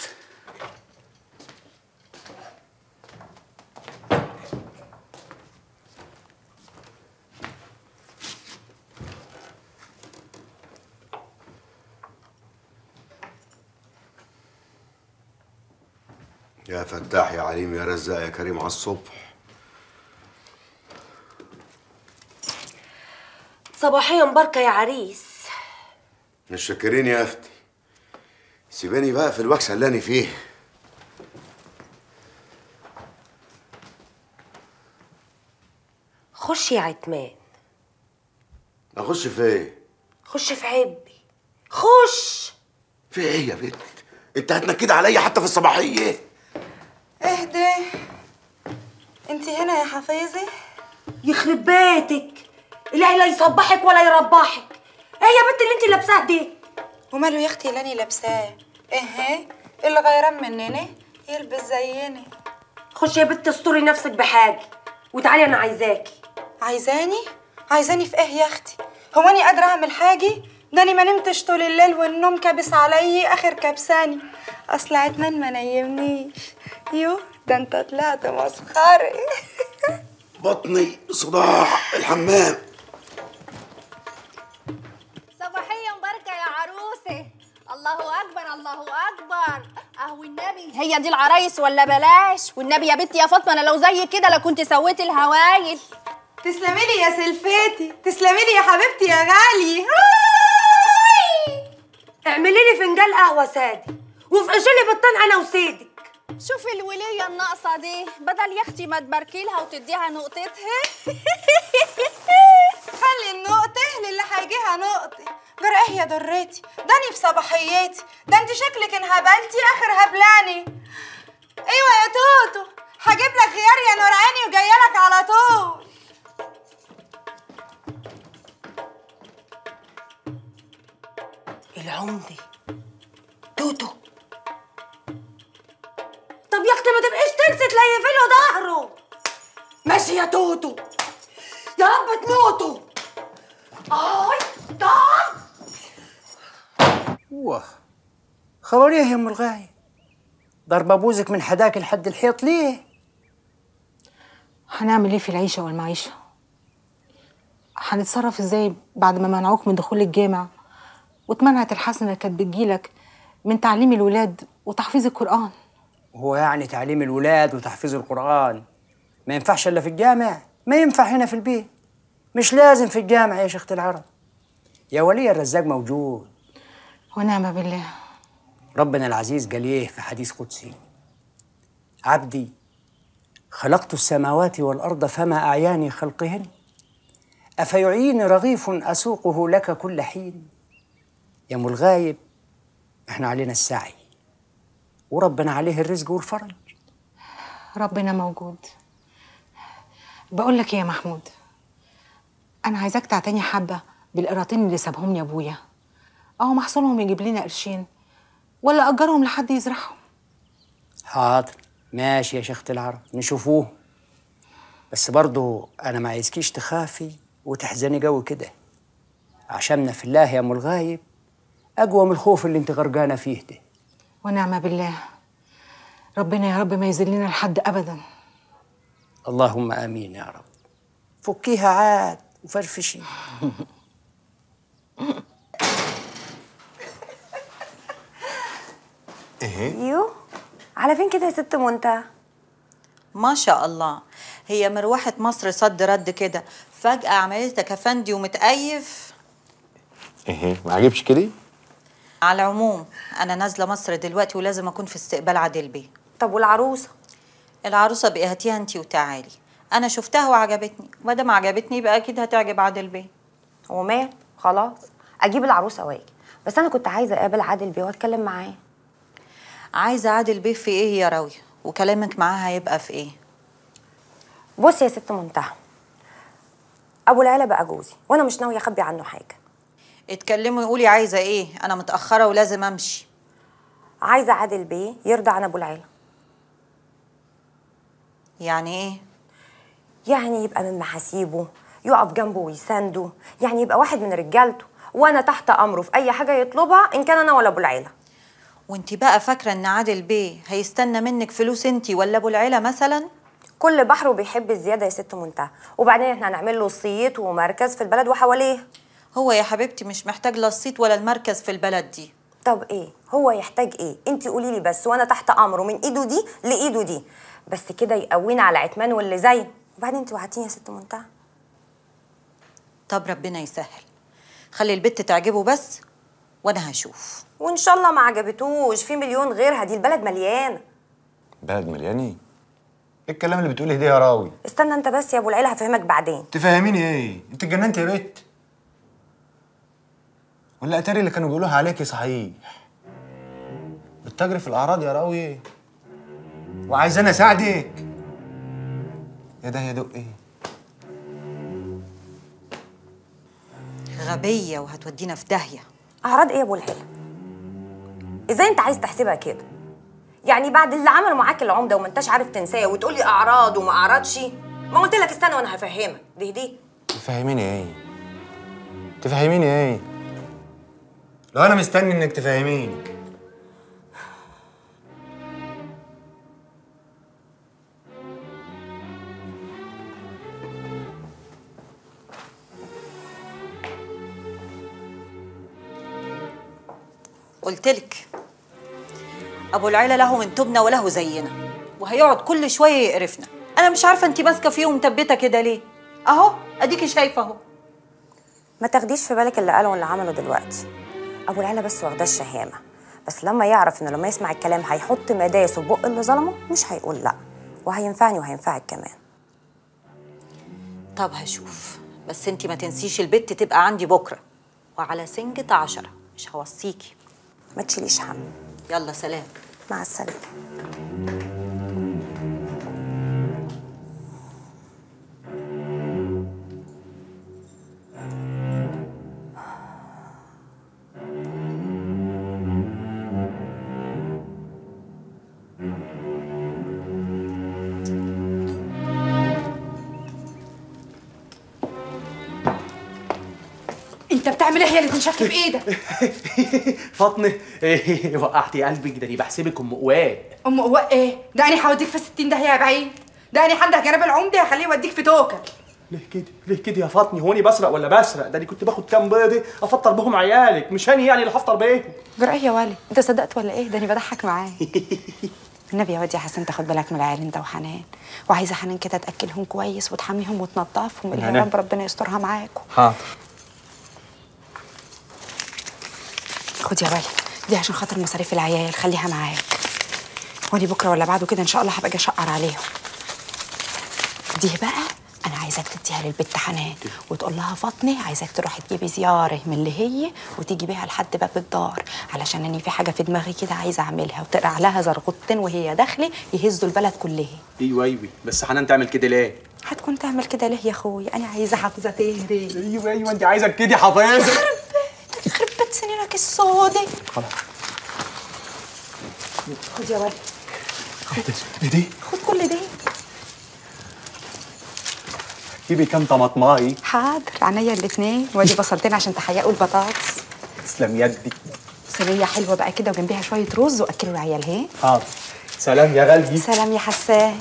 يا فتاح يا عليم يا رزاق يا كريم على الصبح صباحية مباركة يا عريس متشكرين يا اختي سيباني بقى في الوكسه اللي انا فيه خش يا عتمان اخش في ايه خش في عبي خش في ايه يا بنت انت هتنكد عليا حتى في الصباحيه اهدي انت هنا يا حفيظه يخرب بيتك الهي لا يصبحك ولا يربحك ايه يا بنت اللي انت لابساه دي وماله يا اختي اللي انا لابساه ايه اللي غيران مننا يلبس زينا خش يا بنت استري نفسك بحاجه وتعالي انا عايزاكي عايزاني عايزاني في ايه يا اختي هو اني قادره اعمل حاجه ده انا ما نمتش طول الليل والنوم كابس علي اخر كبساني اصل عتمان ما نيمنيش يو ده انت طلعت مسخري بطني صداع الحمام الله اكبر الله اكبر اهو النبي هي دي العرايس ولا بلاش والنبي يا بنتي يا فاطمه انا لو زي كده لكنت سويت الهوايل تسلمي لي يا سلفتي تسلمي لي يا حبيبتي يا غالي اعملي لي فنجان قهوه سادي وافقشي لي بطان انا وسيدك شوفي الولية الناقصة دي بدل يا اختي ما تباركي لها وتديها نقطتها خلي النقطة للي هيجيها نقطة غير ايه يا ضرتي داني في صباحيتي ده انت شكلك انهبلتي اخر هبلاني ايوه يا توتو هجيب لك خيار يا نور عيني وجايه لك على طول العمدة توتو طب يا اختي ما تبقيش تنسي تليفي له ظهره ماشي يا توتو يا رب تموتوا اي طب واه خبر ايه يا ام الغاية ضرب ابوزك من حداك لحد الحيط ليه هنعمل ايه في العيشة والمعيشة هنتصرف ازاي بعد ما منعوك من دخول الجامع واتمنعت الحسنة اللي كانت بتجيلك من تعليم الولاد وتحفيظ القرآن هو يعني تعليم الولاد وتحفيظ القرآن ما ينفعش الا في الجامع ما ينفع هنا في البيت مش لازم في الجامع يا شيخة العرب يا ولي الرزاق موجود ونعم بالله ربنا العزيز قال ايه في حديث قدسي عبدي خلقت السماوات والأرض فما أعياني خلقهن أفيعيني رغيف أسوقه لك كل حين يا ام الغايب احنا علينا السعي وربنا عليه الرزق والفرج ربنا موجود بقول لك ايه يا محمود انا عايزاك تعتني حبه بالقراطين اللي سابهم لي ابويا اهو محصولهم يجيب لنا قرشين ولا اجرهم لحد يزرعهم حاضر ماشي يا شيخة العرب نشوفوه بس برضو أنا ما عايزكيش تخافي وتحزني قوي كده عشاننا في الله يا أم الغايب أقوى من الخوف اللي أنت غرقانة فيه ده ونعم بالله ربنا يا رب ما يذلنا لحد ابدا اللهم آمين يا رب فكيها عاد وفرفشي ايه يو على فين كده يا ست منتهى ما شاء الله هي مروحة مصر صد رد كده فجأة عملتك أفندي ومتأيف ايه ما عجبش كده على العموم أنا نازلة مصر دلوقتي ولازم أكون في استقبال عادل بيه طب والعروسه العروسة بقى هاتيها انتي وتعالي أنا شفتها وعجبتني ومادام عجبتني يبقى أكيد هتعجب عادل بيه ومال خلاص اجيب العروسه واجي بس انا كنت عايزه اقابل عادل بيه واتكلم معاه عايزة عادل بيه في إيه يا راوية وكلامك معاه هيبقى في إيه بصي يا ست منتهى ابو العيله بقى جوزي وانا مش ناويه اخبي عنه حاجه اتكلمي وقولي عايزة إيه أنا متأخرة ولازم أمشي عايزه عادل بيه يرضى عن ابو العيله يعني إيه يعني يبقى من محاسيبه يقف جنبه ويسانده يعني يبقى واحد من رجالته وانا تحت امره في اي حاجه يطلبها ان كان انا ولا ابو العيله وانت بقى فاكرة إن عادل بيه هيستنى منك فلوس انتي ولا أبو العيلة مثلا كل بحر بيحب الزياده يا ست منتهى وبعدين احنا هنعمل له صيت ومركز في البلد وحواليه هو يا حبيبتي مش محتاج لا الصيت ولا المركز في البلد دي طب ايه هو يحتاج ايه انت قولي لي بس وانا تحت امره من ايده دي لايده دي بس كده يقوينا على عتمان واللي زي وبعدين انت وعدتيني يا ست منتهى طب ربنا يسهل خلي البت تعجبه بس وأنا هشوف وان شاء الله ما عجبتوش في مليون غيرها دي البلد مليانه بلد ملياني ايه الكلام اللي بتقوليه ده يا راوي استنى انت بس يا ابو العيله هفهمك بعدين تفهميني ايه انت اتجننت يا بت ولا اتاري اللي كانوا بيقولوها عليكي صحيح بتجري في الاعراض يا راوي وعايز انا اساعدك يا ده يا دق ايه غبية وهتودينا في داهية اعراض ايه يا ابو العيله ازاي انت عايز تحسبها كده يعني بعد اللي عمله معاك العمده وما انتش عارف تنساه وتقولي اعراض وما اعرضش ما قلت لك استنى وانا هفهمك دي دي تفهميني ايه تفهميني ايه لو انا مستني انك تفهميني قلتلك ابو العيله له من تبنا وله زينا وهيقعد كل شويه يقرفنا انا مش عارفه انت ماسكه فيه ومثبته كده ليه اهو اديكي شايفه اهو ما تاخديش في بالك اللي قاله واللي عمله دلوقتي ابو العلا بس واخداه الشهامه بس لما يعرف انه لما يسمع الكلام هيحط مداسه بق اللي ظلمه مش هيقول لا وهينفعني وهينفعك كمان طب هشوف بس انت ما تنسيش البت تبقى عندي بكره وعلى سنجة عشرة مش هوصيكي ما تشيليش هم يلا سلام مع السلامه انت بتعمل ايه يا اللي تنشك في ايدك فاطمه إيه، وقعتي قلبك ده انا بحسبك ام قواد ام قوة ايه ده انا هوديك في 60 داهيه يا بعيد ده انا حد جناب العمده هخليه يوديك في توكه ليه كده ليه كده يا فاطمه هوني بسرق ولا بسرق ده انا كنت باخد كام بيضه افطر بهم عيالك مش هاني يعني اللي هفطر بايه جرأة يا والي انت صدقت ولا ايه ده انا بضحك معاك النبي يا واد يا حسن تاخد بالك من العيال انت وحنان وعايزه حنان كده تاكلهم كويس وتحميهم وتنضفهم اللي يا هنعمل. رب ربنا يسترها معاكم حاضر خد يا والي دي عشان خاطر مصاريف العيال خليها معاك واني بكره ولا بعده كده ان شاء الله هبقى اجي اشقر عليهم دي بقى انا عايزاك تديها للبت حنان وتقول لها فاطمه عايزاك تروحي تجيبي زياره من اللي هي وتيجي بيها لحد باب الدار علشان اني في حاجه في دماغي كده عايزه اعملها وتقرع لها زرغوتين وهي داخله يهزوا البلد كلها ايوه ايوه بس حنان تعمل كده ليه هتكون تعمل كده ليه يا اخويا انا عايزه حافظه تهري ايوه ايوه انت عايزه كده حفاظه يخرب بيت سنينك السودة خلاص خد يا ولد ايه دي خد كل ده جيبي كام طماطماي حاضر عينيا الاثنين وادي بصلتين عشان تحيقوا البطاطس تسلم يدك صينيه حلوه بقى كده وجنبيها شويه رز واكلوا العيال هي حاضر سلام يا غالبي سلام يا حسان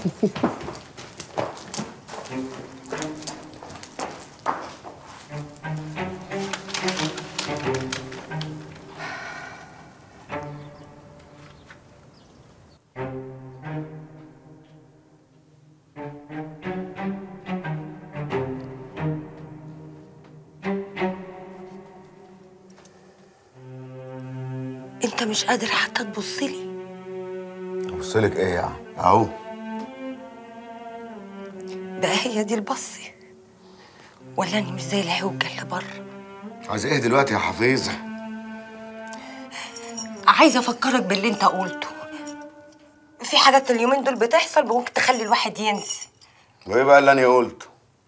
انت مش قادر حتى تبص لي ابصلك ايه يعني اهو بقى هي دي البصة ولا اني مش زي العوجة اللي بره عايز ايه دلوقتي يا حفيظه عايزة افكرك باللي انت قلته في حاجات اليومين دول بتحصل ممكن تخلي الواحد ينسى وايه بقى اللي انا قلته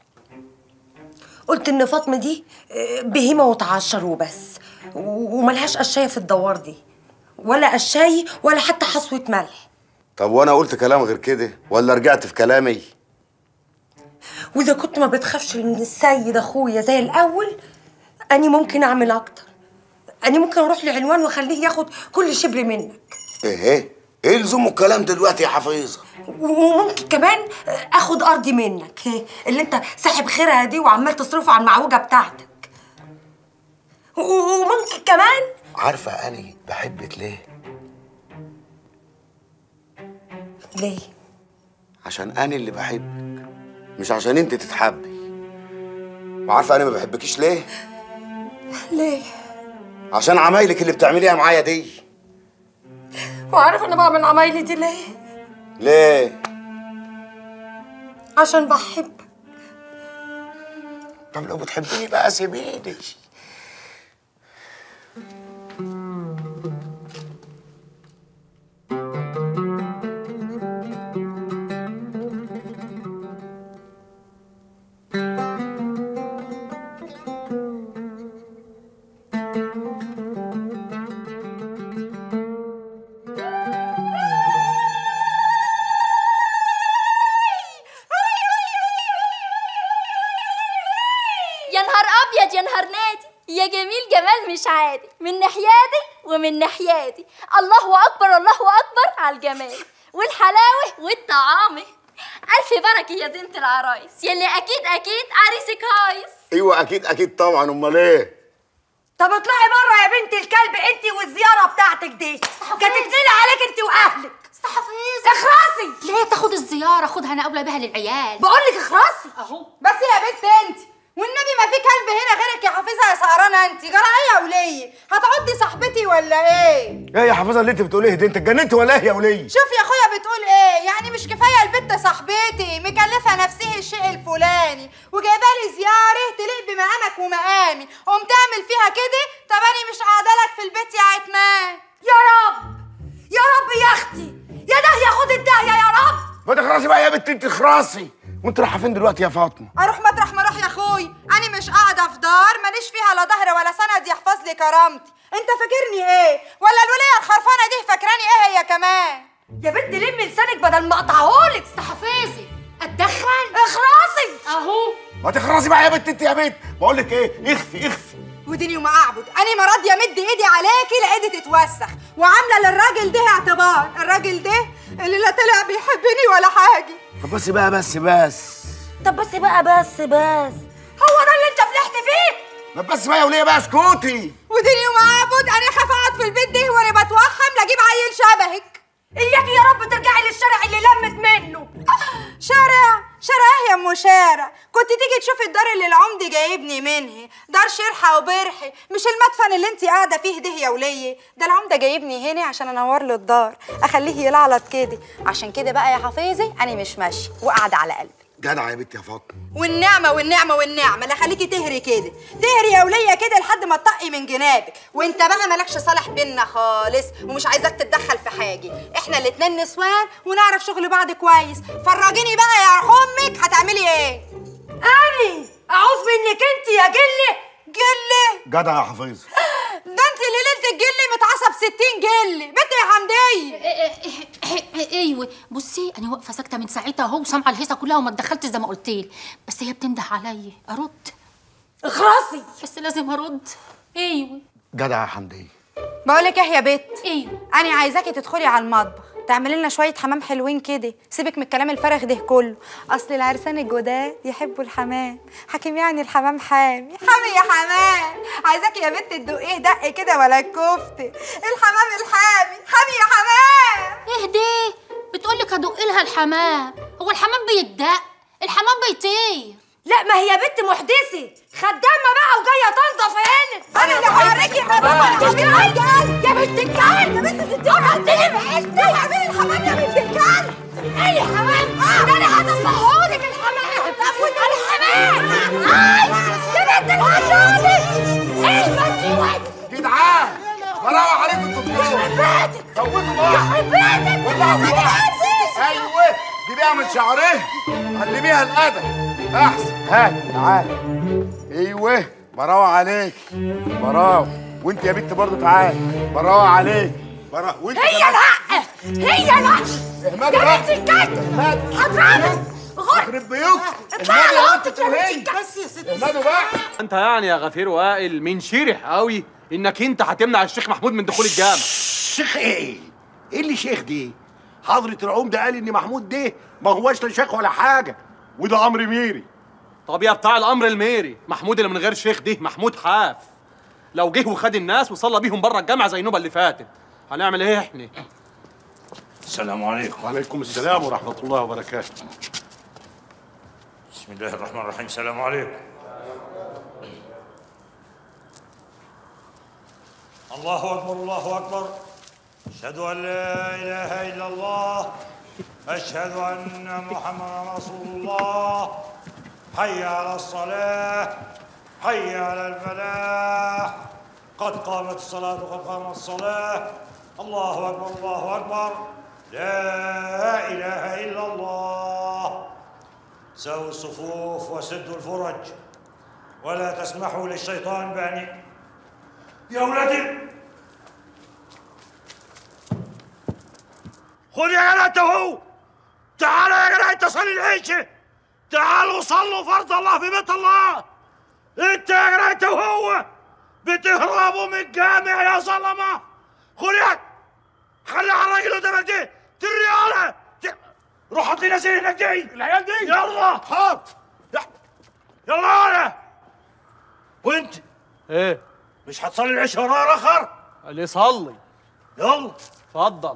قلت ان فاطمه دي آه، بهيمه وتعشر وبس و- وملهاش قشايه في الدوار دي ولا قشاي ولا حتى حصوه ملح طب وانا قلت كلام غير كده ولا رجعت في كلامي واذا كنت ما بتخافش من السيد اخويا زي الاول اني ممكن اعمل اكتر اني ممكن اروح لعنوان واخليه ياخد كل شبر منك ايه ايه ايه لزوم الكلام دلوقتي يا حفيظه وممكن كمان اخد ارضي منك هي، اللي انت ساحب خيرها دي وعمال تصرفه على المعوجه بتاعتك و- وممكن كمان عارفه اني بحبك ليه ليه عشان انا اللي بحبك مش عشان انت تتحبي وعارفه انا ما بحبكيش ليه ليه عشان عمايلك اللي بتعمليها معايا دي وعارف انا بعمل عمايلي دي ليه ليه عشان بحب طب لو بتحبيني بقى سيبيني يا نهار ابيض يا نهار نادي يا جميل جمال مش عادي من ناحيادي ومن ناحيادي الله اكبر الله اكبر على الجمال والحلاوه والطعامه الف بركه يا زينه العرايس يلي اكيد اكيد عريسك هايص ايوه اكيد اكيد طبعا امال ايه طب اطلعي بره يا بنت الكلب انت والزياره بتاعتك دي كتكتلي عليك انت واهلك استحفظ اخرسي ليه تاخد الزياره خدها انا اولى بها للعيال بقول لك اخرسي اهو بس يا بنت انت والنبي ما في كلب هنا غيرك يا حافظه يا سهرانه انت جرى ايه يا وليه هتعضي صاحبتي ولا ايه ايه يا حافظه اللي انت بتقوليه ده انت اتجننت ولا ايه يا وليه شوف يا اخويا بتقول ايه يعني مش كفايه البت صاحبتي مكلفه نفسها الشيء الفلاني وجايبه لي زياره تليق بمقامك ومقامي قوم تعمل فيها كده طب انا مش قاعده لك في البيت يا عتمان يا رب يا رب يا اختي يا داهيه خد الداهيه يا رب ما تخرسي بقى يا بنت انت اخرسي وانت رايحه فين دلوقتي يا فاطمه اروح مطرح ما اروح يا اخوي انا مش قاعده في دار ماليش فيها لا ظهر ولا سند يحفظ لي كرامتي انت فاكرني ايه ولا الوليه الخرفانه دي فاكراني ايه هي كمان يا بنت لمي لسانك بدل ما اقطعهولك استحفظي اتدخل اخرسي اهو ما تخرسي بقى يا بنت انت يا بنت بقول لك ايه اخفي اخفي وديني وما اعبد انا ما راضيه امد ايدي عليكي لايدي تتوسخ وعامله للراجل ده اعتبار الراجل ده اللي لا طلع بيحبني ولا حاجه طب بس بقى بس بس طب بس بقى بس بس هو ده اللي انت فلحت فيه ما بس بقى يا وليه بقى اسكتي وديني وما اعبد انا خاف اقعد في البيت ده وانا بتوخم لاجيب عيل شبهك اياكي يا رب ترجعي للشارع اللي لمت منه شارع شارع ايه يا ام شارع كنت تيجي تشوفي الدار اللي العمدي جايبني منها دار شرحه وبرحي مش المدفن اللي انت قاعده فيه ده يا وليه ده العمده جايبني هنا عشان انور له الدار اخليه يلعلط كده عشان كده بقى يا حفيظي انا مش ماشيه وقاعده على قلبي جدع يا بنت يا فاطمه والنعمه والنعمه والنعمه لا خليكي تهري كده تهري يا وليه كده لحد ما تطقي من جنابك وانت بقى مالكش صالح بينا خالص ومش عايزاك تتدخل في حاجه احنا الاتنين نسوان ونعرف شغل بعض كويس فرجيني بقى يا امك هتعملي ايه اني اعوذ منك انت يا جله جله جدع يا حفيظ ده انت اللي ليله الجل متعصب 60 جل بنت يا حمديه ايوه بصي انا واقفه ساكته من ساعتها اهو سامعه الهيصه كلها وما اتدخلتش زي ما قلت لي بس هي بتنده عليا ارد اخرسي بس لازم ارد ايوه جدع يا حمديه بقول لك ايه يا بت ايوه انا عايزاكي تدخلي على المطبخ تعملي لنا شويه حمام حلوين كده سيبك من الكلام الفارغ ده كله اصل العرسان الجداد يحبوا الحمام حكيم يعني الحمام حامي حامي يا حمام عايزاكي يا بت تدقيه دق كده ولا الكفته الحمام الحامي حامي يا حمام اهدي بتقولك هدق لها الحمام هو الحمام بيتدق الحمام بيطير لا ما هي بنت محدثه خدامه بقى وجايه تنضف هنا انا اللي هوريكي الحمام يا يا بنت الكلب يا بنت الدنيا هتيجي بعيد اعملي الحمام يا بنت الكلب اي حمام ده انا هتصلحهولك الحمام طب الحمام اي يا بنت الهدودي ايه بنتي جدعان براوة عليكم انتوا يخرب بيتك صوتوا بقى يخرب بيتك ولعوا في بعض ايوه جيبيها من شعرها علميها الادب احسن هات تعالى ايوه براوة عليك براوة وانت يا بنت برضه تعالى براوة عليك براوة وانت هي كمان. الحق هي الحق اهمدي يا بقى. بنت الكلب هضربك يخرب بيوتك اطلعي اهمدي على يا اوضتك يا بنت الكلب بس يا ست اهمدوا بقى انت يعني يا غفير وائل من شرح قوي انك انت هتمنع الشيخ محمود من دخول الجامع شيخ ايه؟ ايه اللي شيخ دي؟ حضرة العمدة قال ان محمود ده ما هواش لا شيخ ولا حاجة وده امر ميري طب يا بتاع الامر الميري محمود اللي من غير شيخ ده محمود حاف لو جه وخد الناس وصلى بيهم بره الجامع زي النوبه اللي فاتت هنعمل ايه احنا السلام عليكم وعليكم السلام ورحمه الله وبركاته بسم الله الرحمن الرحيم السلام عليكم الله أكبر الله أكبر أشهد أن لا إله إلا الله أشهد أن محمدا رسول الله حي على الصلاة حي على الفلاح قد قامت الصلاة وقد قامت الصلاة الله أكبر الله أكبر لا إله إلا الله سووا الصفوف وسدوا الفرج ولا تسمحوا للشيطان بأن يا ولدي خذ يا جدع انت وهو تعال يا جدع انت صلي العشاء تعالوا صلوا فرض الله في بيت الله انت يا جدع انت وهو بتهربوا من الجامع يا ظلمه خذ يا خلي على الراجل قدامك دي ترياله روح حط لي نازل هناك دي العيال دي يلا حط يلا يلا وانت ايه مش هتصلي العشاء ورايا اخر اللي يصلي يلا اتفضل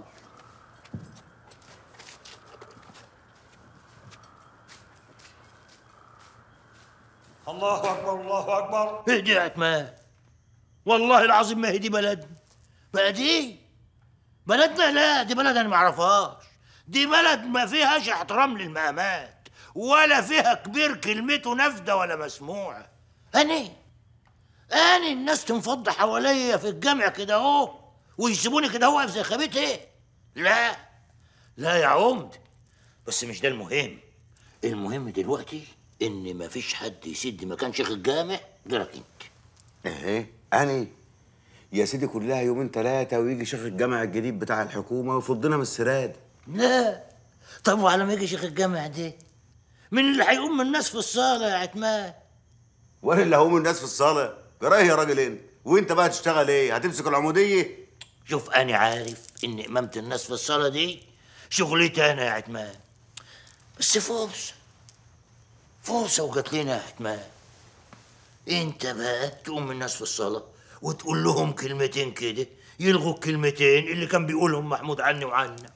الله اكبر الله اكبر اهدي يا عتمان والله العظيم ما هي دي بلدنا بقى دي بلدنا لا دي بلد انا ما اعرفهاش دي بلد ما فيهاش احترام للمقامات ولا فيها كبير كلمته نافذه ولا مسموعه اني اني الناس تنفض حواليا في الجامع كده اهو ويسيبوني كده واقف زي خبيت ايه لا لا يا عمد بس مش ده المهم المهم دلوقتي ان مفيش حد يسد مكان شيخ الجامع غيرك انت ايه اني يا سيدي كلها يومين ثلاثة ويجي شيخ الجامع الجديد بتاع الحكومة ويفضنا من السراد لا طب وعلى ما يجي شيخ الجامع ده مين اللي هيقوم من الناس في الصالة يا عتمان وانا اللي هقوم الناس في الصالة جرايه يا راجل انت وانت بقى تشتغل ايه هتمسك العمودية شوف انا عارف ان امامة الناس في الصالة دي شغلتي انا يا عتمان بس فرصة فرصة وجات لنا يا عتمان انت بقى تقوم الناس في الصلاة وتقول لهم كلمتين كده يلغوا الكلمتين اللي كان بيقولهم محمود عني وعنك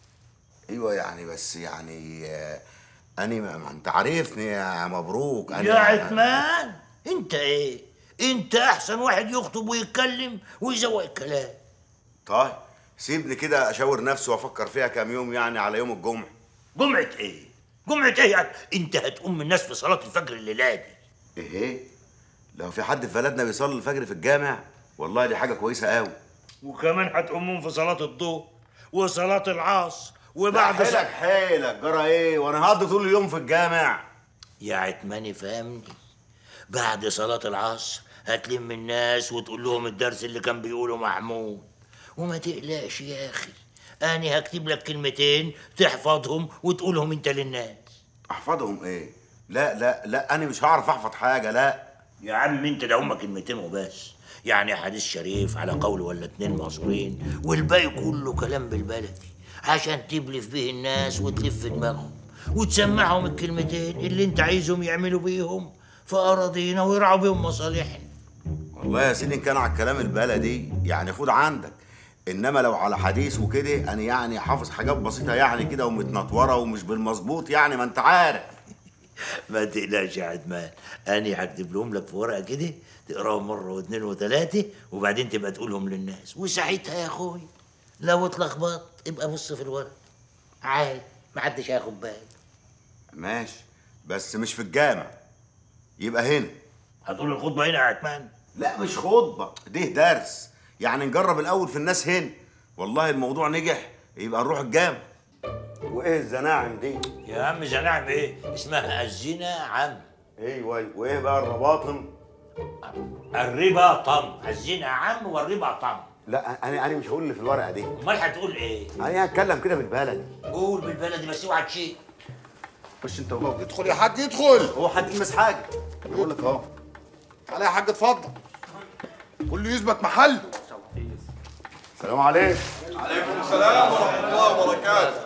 ايوه يعني بس يعني آه، اني ما ما انت عارفني يا مبروك أنا يا عتمان انت ايه انت احسن واحد يخطب ويتكلم ويزوق الكلام طيب سيبني كده اشاور نفسي وافكر فيها كام يوم يعني على يوم الجمعة جمعة ايه جمعة ايه يعني انت هتقوم الناس في صلاة الفجر الليلة دي ايه لو في حد في بلدنا بيصلي الفجر في الجامع والله دي حاجة كويسة قوي وكمان هتقومهم في صلاة الظهر وصلاة العصر وبعد حيلك حيلك جرى ايه وانا هقضي طول اليوم في الجامع يا عتماني فهمني بعد صلاة العصر هتلم الناس وتقول لهم الدرس اللي كان بيقوله محمود وما تقلقش يا أخي أنا هكتب لك كلمتين تحفظهم وتقولهم أنت للناس احفظهم ايه لا لا لا انا مش هعرف احفظ حاجة لا يا عم أنت ده هما كلمتين وبس يعني حديث شريف على قول ولا اتنين مصرين والباقي كله كلام بالبلدي عشان تبلف به الناس وتلف دماغهم وتسمعهم الكلمتين اللي انت عايزهم يعملوا بيهم في أراضينا ويرعوا بيهم مصالحنا والله يا سيدي إن كان على الكلام البلدي يعني خد عندك انما لو على حديث وكده انا يعني حافظ حاجات بسيطه يعني كده ومتنطوره ومش بالمظبوط يعني ما انت عارف ما تقلقش يا عدمان أنا هكتب لهم لك في ورقة كده تقراهم مرة واثنين وثلاثة وبعدين تبقى تقولهم للناس وساعتها يا أخوي لو اتلخبطت ابقى بص في الورق عادي محدش هياخد باله ماشي بس مش في الجامع يبقى هنا هتقول الخطبه هنا يا عتمان لا مش خطبه ده درس يعني نجرب الاول في الناس هنا والله الموضوع نجح يبقى نروح الجامع وايه الزناعم دي يا عم زناعم ايه اسمها الزنا عم ايوه وايه بقى الرباطم الربا طم الزنا عم والربا طم لا انا انا مش هقول اللي في الورقه دي امال هتقول ايه انا هتكلم كده بالبلدي قول بالبلدي بس اوعى تشيل خش انت وهو ادخل يا حاج ادخل هو حد يلمس حاجه بقول لك اهو تعالى يا حاج اتفضل كله يثبت محله السلام عليكم عليكم السلام ورحمه الله وبركاته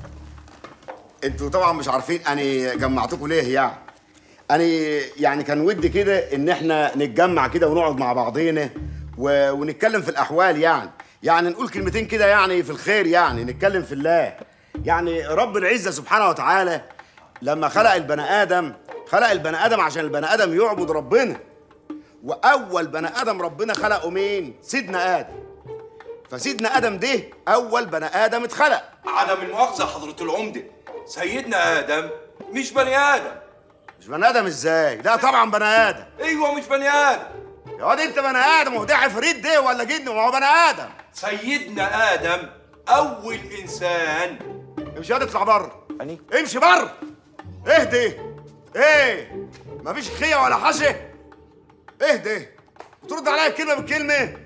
انتوا طبعا مش عارفين انا جمعتكم ليه يعني انا يعني كان ودي كده ان احنا نتجمع كده ونقعد مع بعضينا و... ونتكلم في الاحوال يعني يعني نقول كلمتين كده يعني في الخير يعني نتكلم في الله يعني رب العزه سبحانه وتعالى لما خلق البني ادم خلق البني ادم عشان البني ادم يعبد ربنا واول بني ادم ربنا خلقه مين سيدنا ادم فسيدنا ادم ده اول بني ادم اتخلق عدم المؤاخذة حضرة العمدة سيدنا آدم مش بني آدم مش بني ادم ازاي لا طبعا بني ادم أيوة مش بني آدم يا واد انت بني ادم وده عفريت ده ولا جن ما هو بني ادم سيدنا آدم أول إنسان امشي يا واد اطلع بره امشي بره اهدي ايه مفيش خيه ولا حشه اهدي وترد عليا الكلمه بالكلمه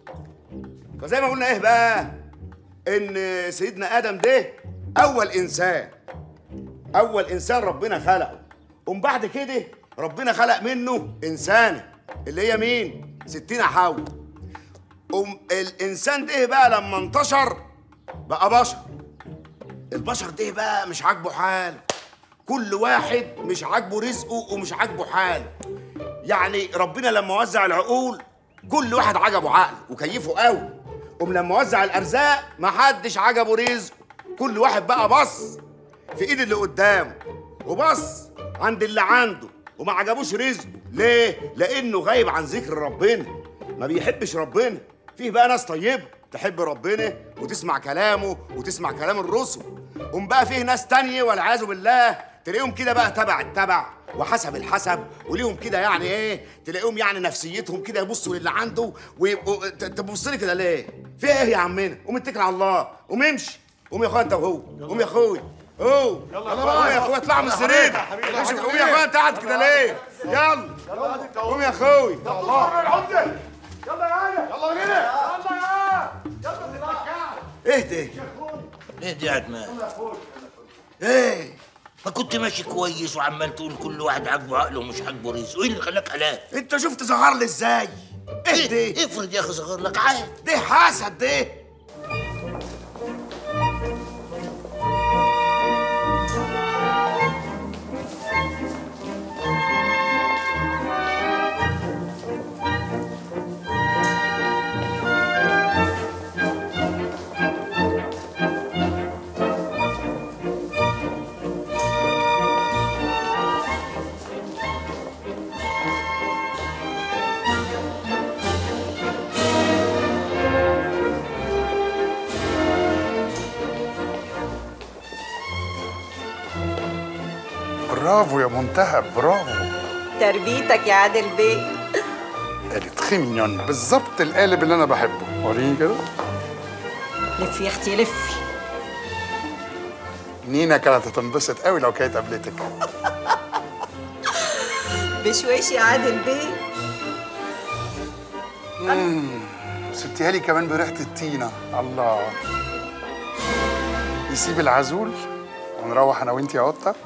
فزي ما قلنا ايه بقى ان سيدنا ادم ده اول انسان اول انسان ربنا خلقه ومن بعد كده ربنا خلق منه انسانه اللي هي مين ستين حواء أم الانسان ده بقى لما انتشر بقى بشر البشر ده بقى مش عاجبه حال كل واحد مش عاجبه رزقه ومش عاجبه حاله يعني ربنا لما وزع العقول كل واحد عجبه عقل وكيفه قوي قوم لما وزع الارزاق ما حدش عجبه رزقه كل واحد بقى بص في ايد اللي قدامه وبص عند اللي عنده وما عجبوش رزقه ليه لانه غايب عن ذكر ربنا ما بيحبش ربنا فيه بقى ناس طيبه تحب ربنا وتسمع كلامه وتسمع كلام الرسل قوم بقى فيه ناس تانية والعياذ بالله تلاقيهم كده بقى تبع التبع وحسب الحسب وليهم كده يعني ايه تلاقيهم يعني نفسيتهم كده يبصوا للي عنده ويبقوا ت- تبص لي كده ليه؟ في ايه يا عمنا؟ قوم اتكل على الله قوم امشي قوم يا اخويا انت وهو قوم يا اخويا قوم يلا قوم يا اخويا اطلعوا من السرير امشي قوم يا اخويا انت قاعد كده ليه؟ يلا قوم يا اخويا يلا يا هلا يلا بينا يلا يلا اهدى اهدي يا عتمان ايه ما كنت ماشي كويس وعمال تقول كل واحد عاجبه عقله ومش عاجبه رزقه ايه اللي خلاك قلقان انت شفت صغر لي ازاي اهدي افرض يا اخي صغر لك عادي ده حسد ده برافو يا منتهى برافو تربيتك يا عادل بيه قالت خميون بالظبط القالب اللي انا بحبه وريني كده لفي يا اختي لفي نينا كانت هتنبسط قوي لو كانت قابلتك بشويش يا عادل بيه امم سبتيها لي كمان بريحه الطينه الله نسيب العزول ونروح انا وانت يا قطه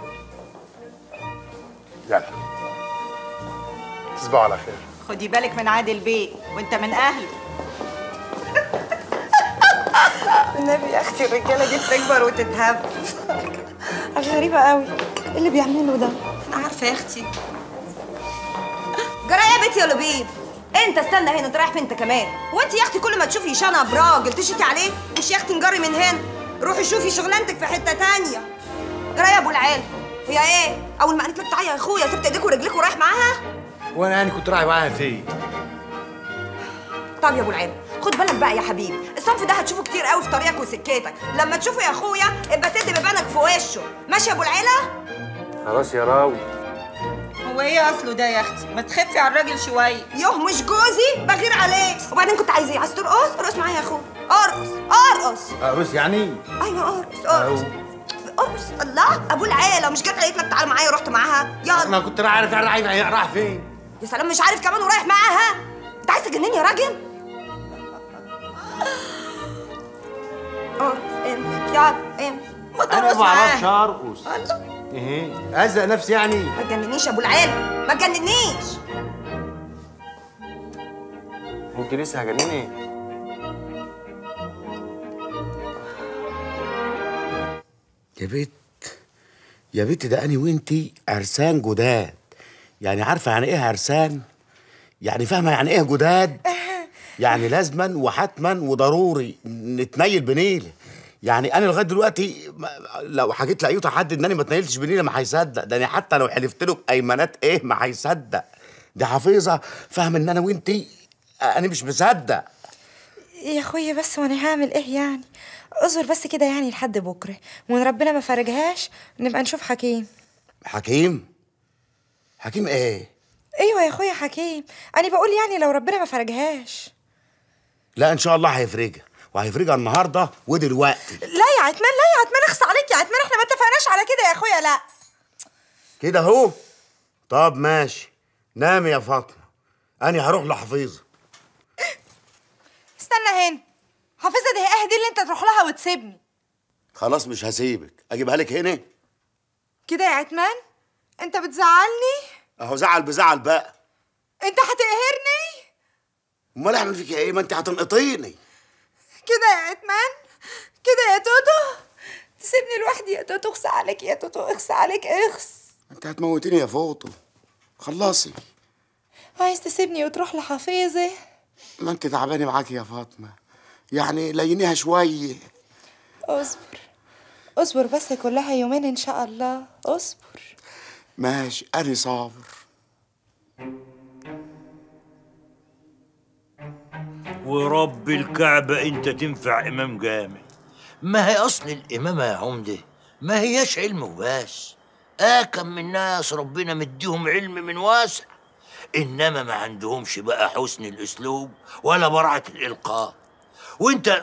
يلا تصبحوا على خير خدي بالك من عادل بيه وانت من اهله النبي يا اختي الرجاله دي بتكبر وتتهب غريبة قوي ايه اللي بيعمله ده؟ انا عارفه يا اختي جرى يا بنتي يا لبيب انت استنى هنا انت رايح فين انت كمان وانت يا اختي كل ما تشوفي شنب راجل تشتي عليه مش يا اختي نجري من هنا روحي شوفي شغلانتك في حته تانية جرى يا ابو العيال هي ايه اول ما قالت لك تعالى يا اخويا سبت ايديك ورجليك ورايح معاها وانا يعني كنت رايح معاها فين؟ طب يا ابو العيال خد بالك بقى يا حبيبي الصنف ده هتشوفه كتير قوي في طريقك وسكتك لما تشوفه يا اخويا ابقى سد بيبانك في وشه ماشي يا ابو العيله خلاص يا راوي هو ايه اصله ده يا اختي ما تخفي على الراجل شويه يوه مش جوزي بغير عليه وبعدين كنت عايز ايه عايز ترقص ارقص معايا يا اخويا ارقص ارقص ارقص يعني؟ ايوه ارقص ارقص ارقص الله ابو العيله مش جت قالت لك تعالى معايا ورحت معاها يلا ما كنت عارف رايح رايح رايح فين؟ يا سلام مش عارف كمان ورايح معاها انت عايز تجنني يا راجل ارقص امسك يلا امسك ما انا ترقص ما اعرفش معاها ارقص ايه ازق نفسي يعني ما تجننيش يا ابو العيله ما تجننيش انت لسه هجنني يا بت يا بت ده انا وانتي عرسان جداد يعني عارفه يعني ايه عرسان يعني فاهمه يعني ايه جداد يعني لازما وحتما وضروري نتنيل بنيله يعني انا لغايه دلوقتي ما- لو حكيت لايوتا حد ان انا ما اتنيلتش بنيله ما هيصدق ده انا حتى لو حلفت له بايمانات ايه ما هيصدق دي حفيظه فاهمه ان انا وانتي انا مش مصدق يا اخويا بس وانا هعمل ايه يعني اصبر بس كده يعني لحد بكره وان ربنا ما فرجهاش نبقى نشوف حكيم حكيم حكيم ايه ايوه يا اخويا حكيم انا بقول يعني لو ربنا ما فرجهاش لا ان شاء الله هيفرجها وهيفرجها النهارده ودلوقتي لا يا عتمان لا يا عتمان اخص عليك يا عتمان احنا ما اتفقناش على كده يا اخويا لا كده اهو طب ماشي نامي يا فاطمه انا هروح لحفيظه استنى هنا حافظه دي اهدي اللي انت تروح لها وتسيبني خلاص مش هسيبك اجيبها لك هنا كده يا عتمان انت بتزعلني اهو زعل بزعل بقى انت هتقهرني امال اعمل فيك ايه ما انت هتنقطيني كده يا عتمان كده يا توتو تسيبني لوحدي يا توتو اخس عليك يا توتو اخس عليك اخس انت هتموتيني يا فوطو خلصي عايز تسيبني وتروح لحفيظه ما انت تعبانه معاكي يا فاطمه يعني لينيها شويه اصبر اصبر بس كلها يومين ان شاء الله اصبر ماشي انا صابر ورب الكعبة انت تنفع امام جامع ما هي اصل الامامة يا عمدة ما هياش علم وبس اكم من ناس ربنا مديهم علم من واسع انما ما عندهمش بقى حسن الاسلوب ولا براعة الالقاء وانت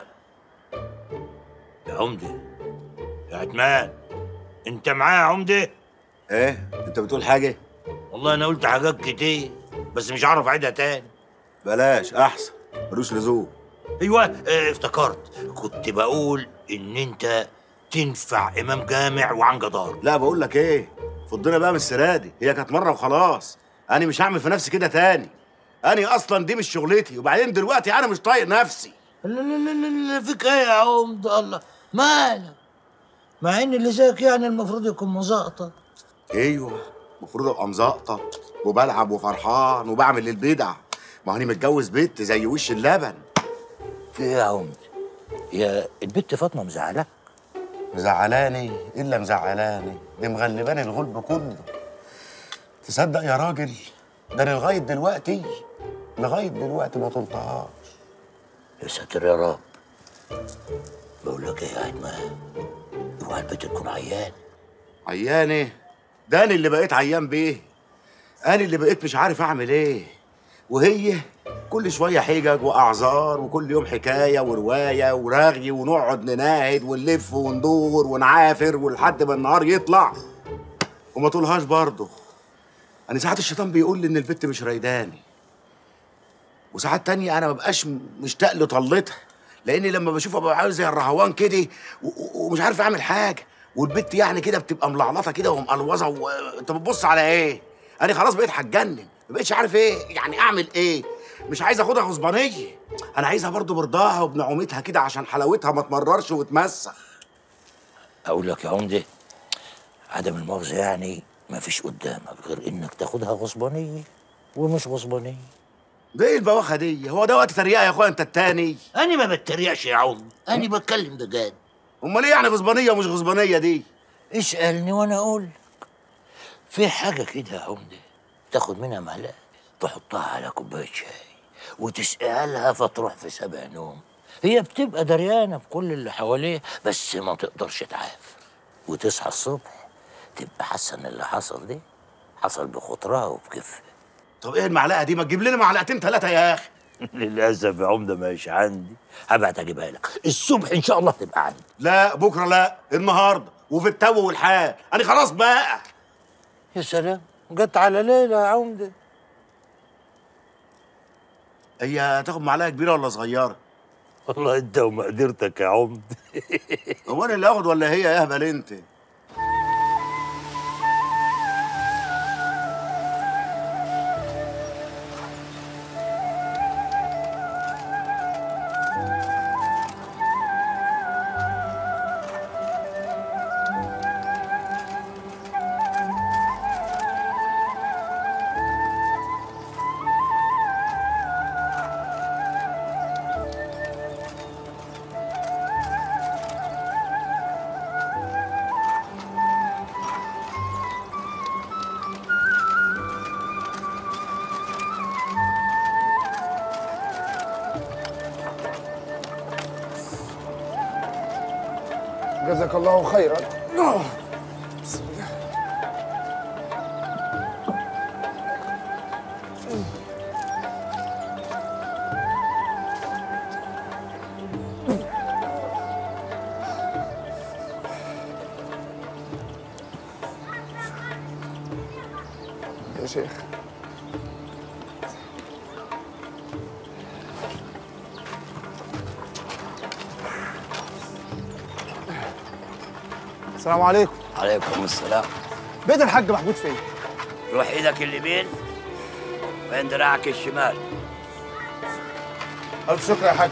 يا عمدة يا عتمان انت معايا يا عمدة ايه انت بتقول حاجه والله انا قلت حاجات كتير بس مش عارف اعيدها تاني بلاش احسن ملوش لزوم ايوه اه افتكرت كنت بقول ان انت تنفع امام جامع وعن جدار لا بقول لك ايه فضنا بقى من السيره دي هي كانت مره وخلاص انا مش هعمل في نفسي كده تاني انا اصلا دي مش شغلتي وبعدين دلوقتي انا مش طايق نفسي لا لا لا لا لا فيك ايه يا عمد الله مالك مع ان اللي زيك يعني المفروض يكون مزقطط ايوه المفروض ابقى مزقطط وبلعب وفرحان وبعمل البدع ما هاني متجوز بنت زي وش اللبن في ايه يا عمد يا البت فاطمه مزعلك مزعلاني الا مزعلاني دي مغلباني الغلب كله تصدق يا راجل ده انا لغايه دلوقتي لغايه دلوقتي ما طلتهاش يا ساتر يا رب بقول لك ايه يا عتمان اوعى البت تكون عيان عيان ايه ده انا اللي بقيت عيان بيه انا اللي بقيت مش عارف اعمل ايه وهي كل شويه حجج واعذار وكل يوم حكايه وروايه ورغي ونقعد نناهد ونلف وندور ونعافر ولحد ما النهار يطلع وما طولهاش برضه انا ساعات الشيطان بيقول لي ان البت مش رايداني وساعات تانية انا مبقاش م- مشتاق لطلتها لاني لما بشوفها ببقى عاوز زي الرهوان كده و- و- ومش عارف اعمل حاجه والبت يعني كده بتبقى ملعلطه كده ومقلوظه وانت بتبص على ايه انا خلاص بقيت هتجنن ما بقتش عارف ايه يعني اعمل ايه مش عايز اخدها غصبانيه انا عايزها برضو برضاها وبنعومتها كده عشان حلاوتها ما تمررش وتمسخ اقول لك يا عمده عدم المؤاخذه يعني ما فيش قدامك غير انك تاخدها غصبانيه ومش غصبانيه ده ايه البواخه دي هو ده وقت تريقه يا اخويا انت التاني انا ما بتريقش يا عم انا بتكلم بجد امال ايه يعني غصبانيه ومش غصبانيه دي اسالني وانا اقول لك في حاجه كده يا عمده تاخد منها معلقه تحطها على كوبايه شاي وتسقيها لها فتروح في سبع نوم هي بتبقى دريانه بكل اللي حواليها بس ما تقدرش تعافر وتصحى الصبح تبقى حاسه ان اللي حصل ده حصل بخطرها وبكفها طب ايه المعلقه دي ما تجيب لنا معلقتين ثلاثه يا اخي للاسف يا عمده مش عندي هبعت اجيبها لك الصبح ان شاء الله تبقى عندي لا بكره لا النهارده وفي التو والحال انا خلاص بقى يا سلام جت على ليله يا عمده هي تاخد معلقه كبيره ولا صغيره والله انت ومقدرتك يا عمد هو انا اللي اخد ولا هي يا اهبل انت جزاك الله خيرا بسم الله يا شيخ السلام عليكم عليكم السلام بيت الحاج محمود فين؟ روح ايدك اليمين وين دراعك الشمال ألف شكر يا حاج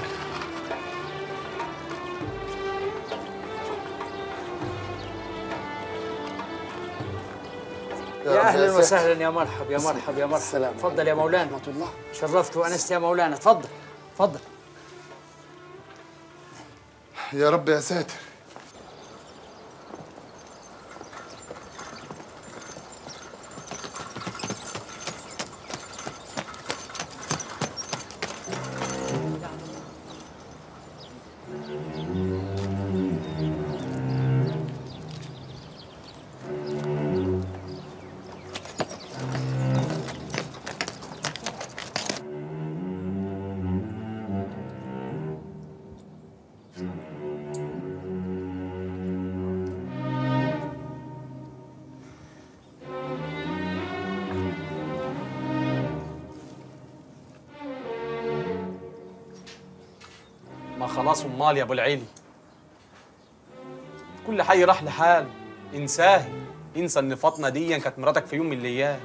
يا اهلا وسهلا يا مرحب يا مرحب يا مرحب تفضل يا مولانا الله شرفت وانست يا مولانا تفضل تفضل يا رب يا ساتر ما خلاص امال يا ابو العيلي كل حي راح لحاله انساه انسى ان فاطمه دي كانت مراتك في يوم من الايام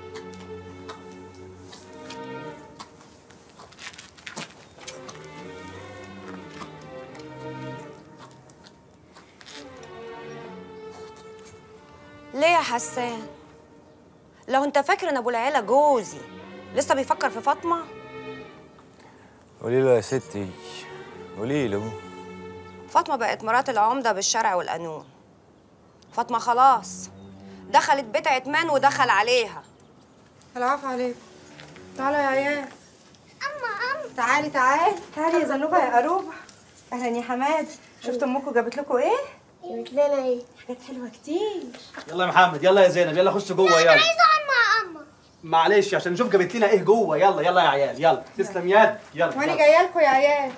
ليه يا حسان لو انت فاكر ان ابو العيله جوزي لسه بيفكر في فاطمه قولي له يا ستي قولي له فاطمه بقت مرات العمده بالشرع والقانون فاطمه خلاص دخلت بيت عتمان ودخل عليها العفو عليكم تعالوا يا عيال اما ام تعالي تعالي تعالي يا زنوبه يا قروبه اهلا يا حماد شفت امكم جابت لكم ايه جابت لنا ايه حاجات حلوه كتير يلا يا محمد يلا يا زينب يلا خش جوه يلا اقعد مع اما معلش عشان نشوف جابت لنا ايه جوه يلا يلا يا عيال يلا تسلم يد يلا وانا يلا. جايه لكم يا عيال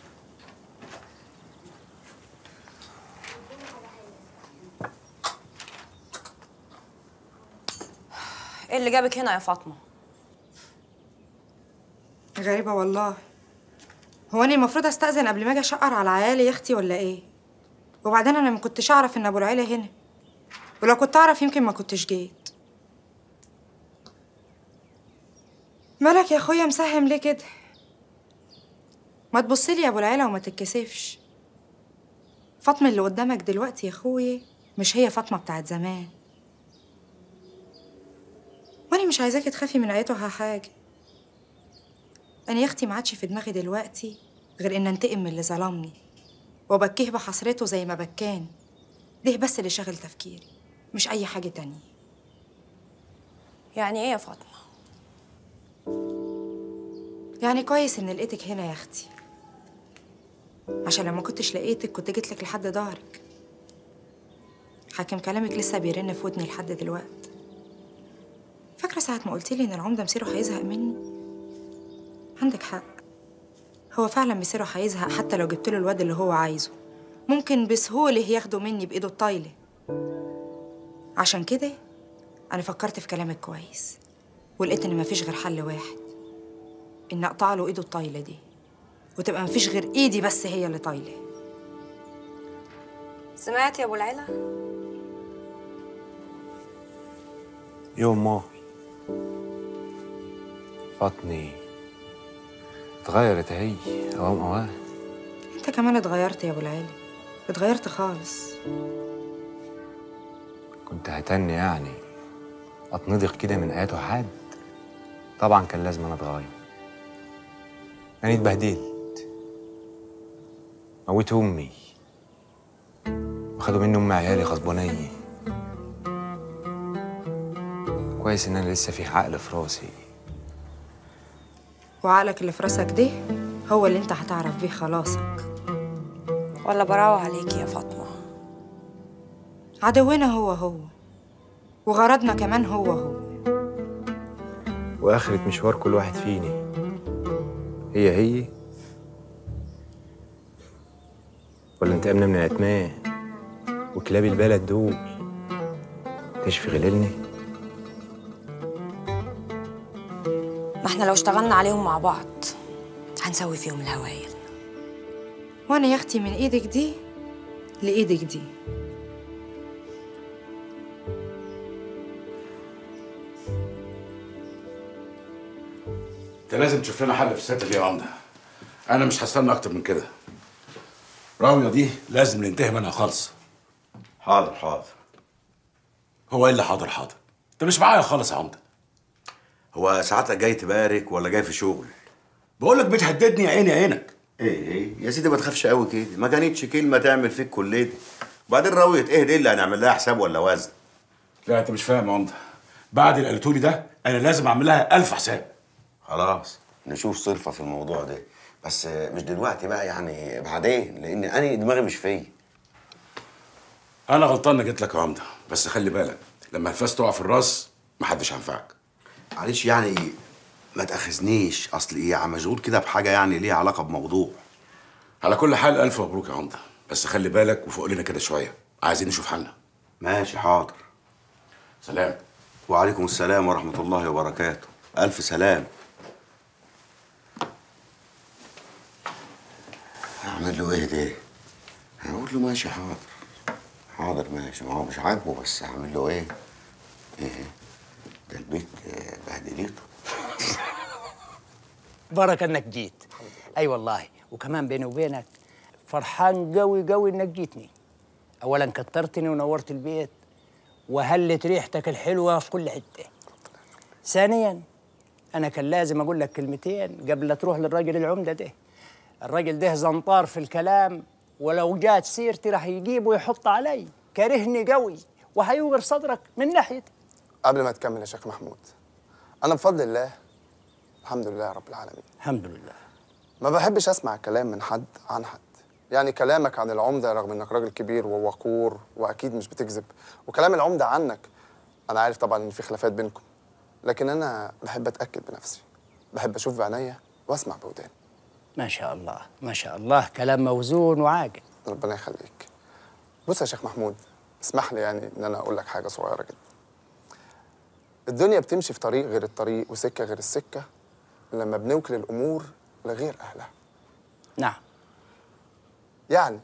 ايه اللي جابك هنا يا فاطمه غريبه والله هو انا المفروض استاذن قبل ما اجي اشقر على عيالي يا اختي ولا ايه وبعدين انا ما كنتش اعرف ان ابو العيله هنا ولو كنت اعرف يمكن ما كنتش جيت مالك يا اخويا مساهم ليه كده ما تبصلي يا ابو العيله وما تتكسفش فاطمه اللي قدامك دلوقتي يا اخويا مش هي فاطمه بتاعت زمان وانا مش عايزاكي تخافي من ايتها حاجه انا يا اختي ما عادش في دماغي دلوقتي غير ان انتقم من اللي ظلمني وبكيه بحسرته زي ما بكاني ده بس اللي شاغل تفكيري مش اي حاجه تانية يعني ايه يا فاطمه يعني كويس ان لقيتك هنا يا اختي عشان لما كنتش لقيتك كنت جيت لك لحد دارك حاكم كلامك لسه بيرن في ودني لحد دلوقتي فاكره ساعه ما قلت لي ان العمده مصيره هيزهق مني عندك حق هو فعلا مصيره هيزهق حتى لو جبت له الواد اللي هو عايزه ممكن بسهوله ياخده مني بايده الطايله عشان كده انا فكرت في كلامك كويس ولقيت ان مفيش غير حل واحد ان اقطع له ايده الطايله دي وتبقى مفيش غير ايدي بس هي اللي طايله سمعت يا ابو العيله يوم ما فاطمي اتغيرت هي اوام اوام انت كمان اتغيرت يا ابو العيله اتغيرت خالص كنت هتني يعني اتنضق كده من اياته حد طبعا كان لازم انا اتغير انا اتبهدلت موت امي وخدوا مني ام عيالي غصبانيه كويس ان انا لسه في عقل في راسي وعقلك اللي في راسك ده هو اللي انت هتعرف بيه خلاصك ولا براوة عليكي يا فاطمه عدونا هو هو وغرضنا كمان هو هو واخرة مشوار كل واحد فيني هي هي ولا انتقمنا من عتمان وكلاب البلد دول تشفي غليلني ما احنا لو اشتغلنا عليهم مع بعض هنسوي فيهم الهوايل وانا يا اختي من ايدك دي لايدك دي انت لازم تشوف لنا حل في الست دي يا عمده انا مش هستنى اكتر من كده راويه دي لازم ننتهي منها خالص حاضر حاضر هو ايه اللي حاضر حاضر انت انت مش معايا خالص يا عمده هو ساعتك جاي تبارك ولا جاي في شغل بقول لك بتهددني عيني عينك ايه ايه يا سيدي ما تخافش قوي كده ما كانتش كلمه تعمل فيك كل ده وبعدين راويه ايه دي اللي هنعمل لها حساب ولا وزن لا انت مش فاهم يا عمده بعد اللي قالته لي ده انا لازم اعمل لها ألف حساب خلاص نشوف صرفه في الموضوع ده بس مش دلوقتي بقى يعني بعدين لان انا دماغي مش فيا انا غلطان إني جيت لك يا عمده بس خلي بالك لما الفاس تقع في الراس محدش هينفعك معلش يعني ما تاخذنيش اصل ايه عم مشغول كده بحاجه يعني ليها علاقه بموضوع على كل حال الف مبروك يا عمده بس خلي بالك وفوق لنا كده شويه عايزين نشوف حالنا ماشي حاضر سلام وعليكم السلام ورحمه الله وبركاته الف سلام اعمل له ايه ده هقول له ماشي حاضر حاضر ماشي ما هو مش عاجبه بس هعمل له ايه ايه ده البيت آه، بهدلته بركة انك جيت اي والله وكمان بيني وبينك فرحان قوي قوي انك جيتني اولا كترتني ونورت البيت وهلت ريحتك الحلوه في كل حته ثانيا انا كان لازم اقول لك كلمتين قبل لا تروح للراجل العمده ده الراجل ده زنطار في الكلام ولو جات سيرتي راح يجيبه ويحط علي كرهني قوي وهيوغر صدرك من ناحيتي قبل ما تكمل يا شيخ محمود انا بفضل الله الحمد لله رب العالمين الحمد لله ما بحبش اسمع كلام من حد عن حد يعني كلامك عن العمده رغم انك راجل كبير ووقور واكيد مش بتكذب وكلام العمده عنك انا عارف طبعا ان في خلافات بينكم لكن انا بحب اتاكد بنفسي بحب اشوف بعينيا واسمع بوداني ما شاء الله ما شاء الله كلام موزون وعاقل ربنا يخليك بص يا شيخ محمود اسمح لي يعني ان انا اقول لك حاجه صغيره جدا الدنيا بتمشي في طريق غير الطريق وسكه غير السكه لما بنوكل الامور لغير اهلها نعم يعني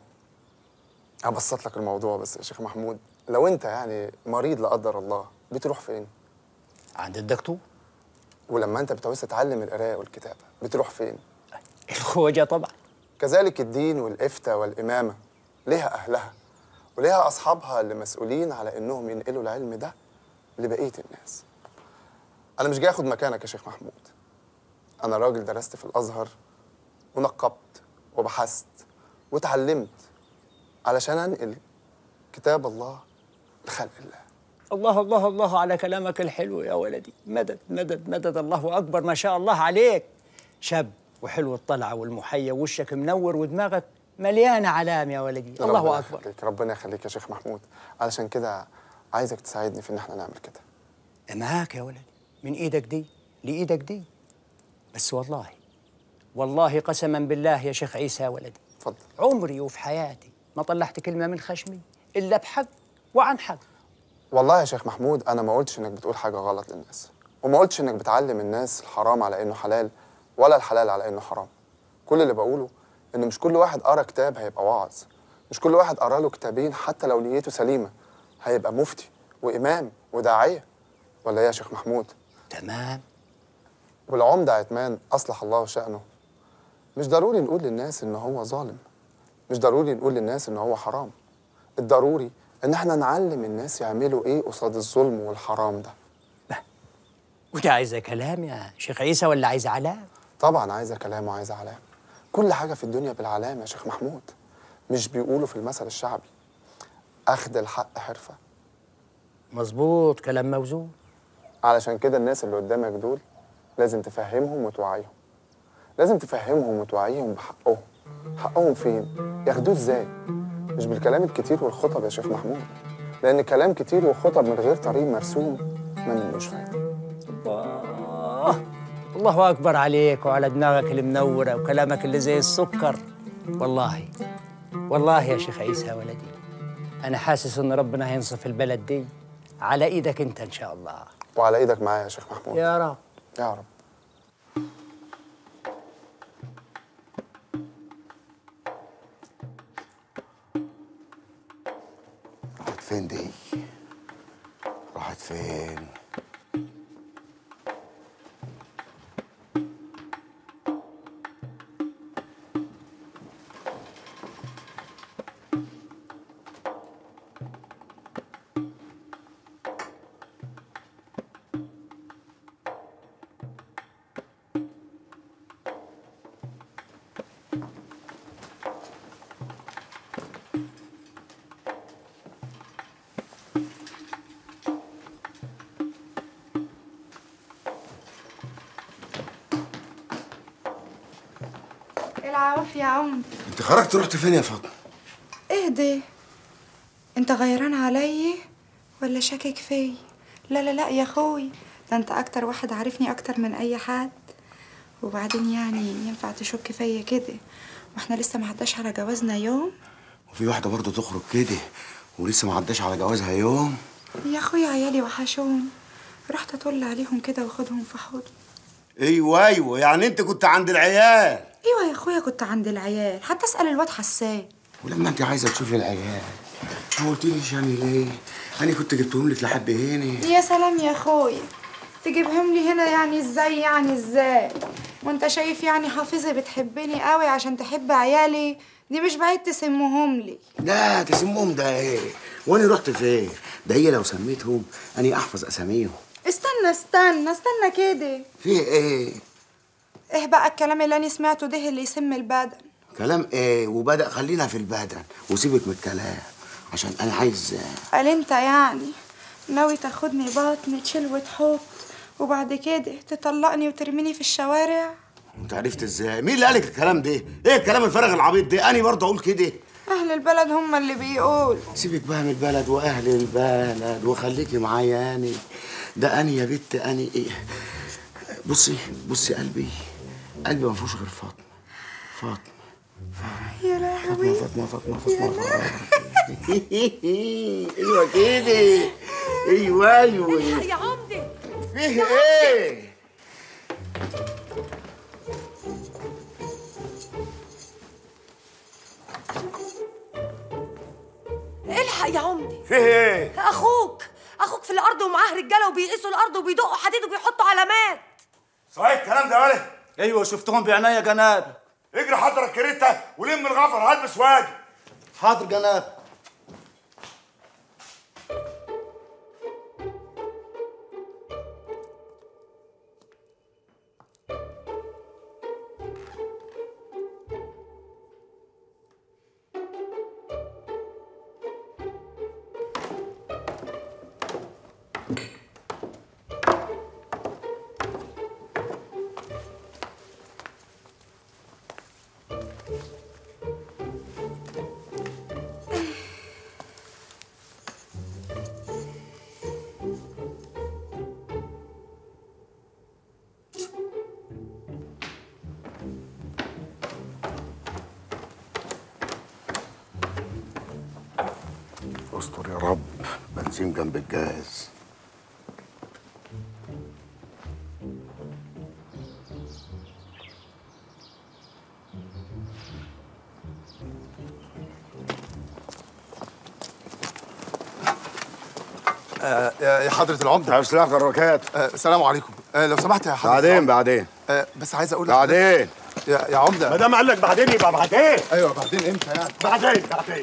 هبسط لك الموضوع بس يا شيخ محمود لو انت يعني مريض لا قدر الله بتروح فين عند الدكتور ولما انت بتعوز تتعلم القراءه والكتابه بتروح فين الخوجه طبعا كذلك الدين والإفتاء والإمامة ليها أهلها وليها أصحابها اللي مسؤولين على إنهم ينقلوا العلم ده لبقية الناس أنا مش جاي أخد مكانك يا شيخ محمود أنا راجل درست في الأزهر ونقبت وبحثت وتعلمت علشان أنقل كتاب الله لخلق الله الله الله الله على كلامك الحلو يا ولدي مدد مدد مدد الله أكبر ما شاء الله عليك شاب وحلو الطلعة والمحية ووشك منور ودماغك مليانة علام يا ولدي الله ربنا أكبر يخليك ربنا يخليك يا شيخ محمود علشان كده عايزك تساعدني في إن احنا نعمل كده معاك يا ولدي من إيدك دي لإيدك دي بس والله والله قسما بالله يا شيخ عيسى يا ولدي اتفضل عمري وفي حياتي ما طلعت كلمة من خشمي إلا بحق وعن حق والله يا شيخ محمود انا ما قلتش انك بتقول حاجه غلط للناس وما قلتش انك بتعلم الناس الحرام على انه حلال ولا الحلال على انه حرام كل اللي بقوله ان مش كل واحد قرا كتاب هيبقى واعظ مش كل واحد قرا له كتابين حتى لو نيته سليمه هيبقى مفتي وامام وداعيه ولا ايه يا شيخ محمود تمام والعمده عتمان اصلح الله شانه مش ضروري نقول للناس ان هو ظالم مش ضروري نقول للناس ان هو حرام الضروري ان احنا نعلم الناس يعملوا ايه قصاد الظلم والحرام ده وده عايزة كلام يا شيخ عيسى ولا عايزة علام طبعا عايزه كلام وعايزه علام كل حاجه في الدنيا بالعلام يا شيخ محمود مش بيقولوا في المثل الشعبي اخد الحق حرفه مظبوط كلام موزون علشان كده الناس اللي قدامك دول لازم تفهمهم وتوعيهم لازم تفهمهم وتوعيهم بحقهم حقهم فين ياخدوه ازاي مش بالكلام الكتير والخطب يا شيخ محمود لان كلام كتير وخطب من غير طريق مرسوم ما منوش فايده الله الله أكبر عليك وعلى دماغك المنورة وكلامك اللي زي السكر والله والله يا شيخ عيسى يا ولدي أنا حاسس إن ربنا هينصف البلد دي على إيدك أنت إن شاء الله وعلى ايدك معايا يا شيخ محمود يا رب يا رب راحت فين دي راحت فين العوف يا عم انت خرجت رحت فين يا فاطمه اهدي انت غيران علي ولا شاكك فيا لا لا لا يا اخوي ده انت اكتر واحد عارفني اكتر من اي حد وبعدين يعني ينفع تشك فيا كده واحنا لسه ما عداش على جوازنا يوم وفي واحده برضه تخرج كده ولسه ما عداش على جوازها يوم يا اخويا عيالي وحشون رحت اطل عليهم كده واخدهم في حضن ايوه ايوه يعني انت كنت عند العيال ايوه يا اخويا كنت عند العيال حتى اسال الواد حسان ولما انت عايزه تشوفي العيال ما قلتليش يعني ليه انا كنت جبتهم لك لحد هنا يا سلام يا اخويا تجيبهم لي هنا يعني ازاي يعني ازاي وانت شايف يعني حافظة بتحبني قوي عشان تحب عيالي دي مش بعيد تسمهم لي لا تسمهم ده ايه وانا رحت فين ده هي لو سميتهم انا احفظ اساميهم استنى استنى استنى كده في ايه ايه بقى الكلام اللي انا سمعته ده اللي يسم البدن كلام ايه وبدا خلينا في البدن وسيبك من الكلام عشان انا عايز قال انت يعني ناوي تاخدني بطن تشيل وتحط وبعد كده تطلقني وترميني في الشوارع انت عرفت ازاي مين اللي قالك الكلام ده ايه الكلام الفارغ العبيط ده انا برضه اقول كده اهل البلد هم اللي بيقول سيبك بقى من البلد واهل البلد وخليكي معايا يعني ده انا يا بت انا ايه بصي بصي قلبي قلبي ما فيهوش غير فاطمه فاطمه يا لهوي فاطمه فاطمه فاطمه فاطمه ايوه كده ايوه ايوه يا عمدة فيه ايه الحق يا عمدة فيه ايه اخوك اخوك في الارض ومعاه رجاله وبيقيسوا الارض وبيدقوا حديد وبيحطوا علامات صحيح الكلام ده يا ولد ايوه شفتهم بعينيا جناب اجري حضر الكريته ولم الغفر هلبس واجي حاضر جناب استر يا رب بنزين جنب الجاز آه يا حضرة العمدة أسلاك الركات آه السلام عليكم آه لو سمحت يا حضرة بعدين العمدة. بعدين آه بس عايز أقول لك بعدين يا يا عمدة ما دام قال لك بعدين يبقى بعدين أيوه بعدين إمتى يعني بعدين بعدين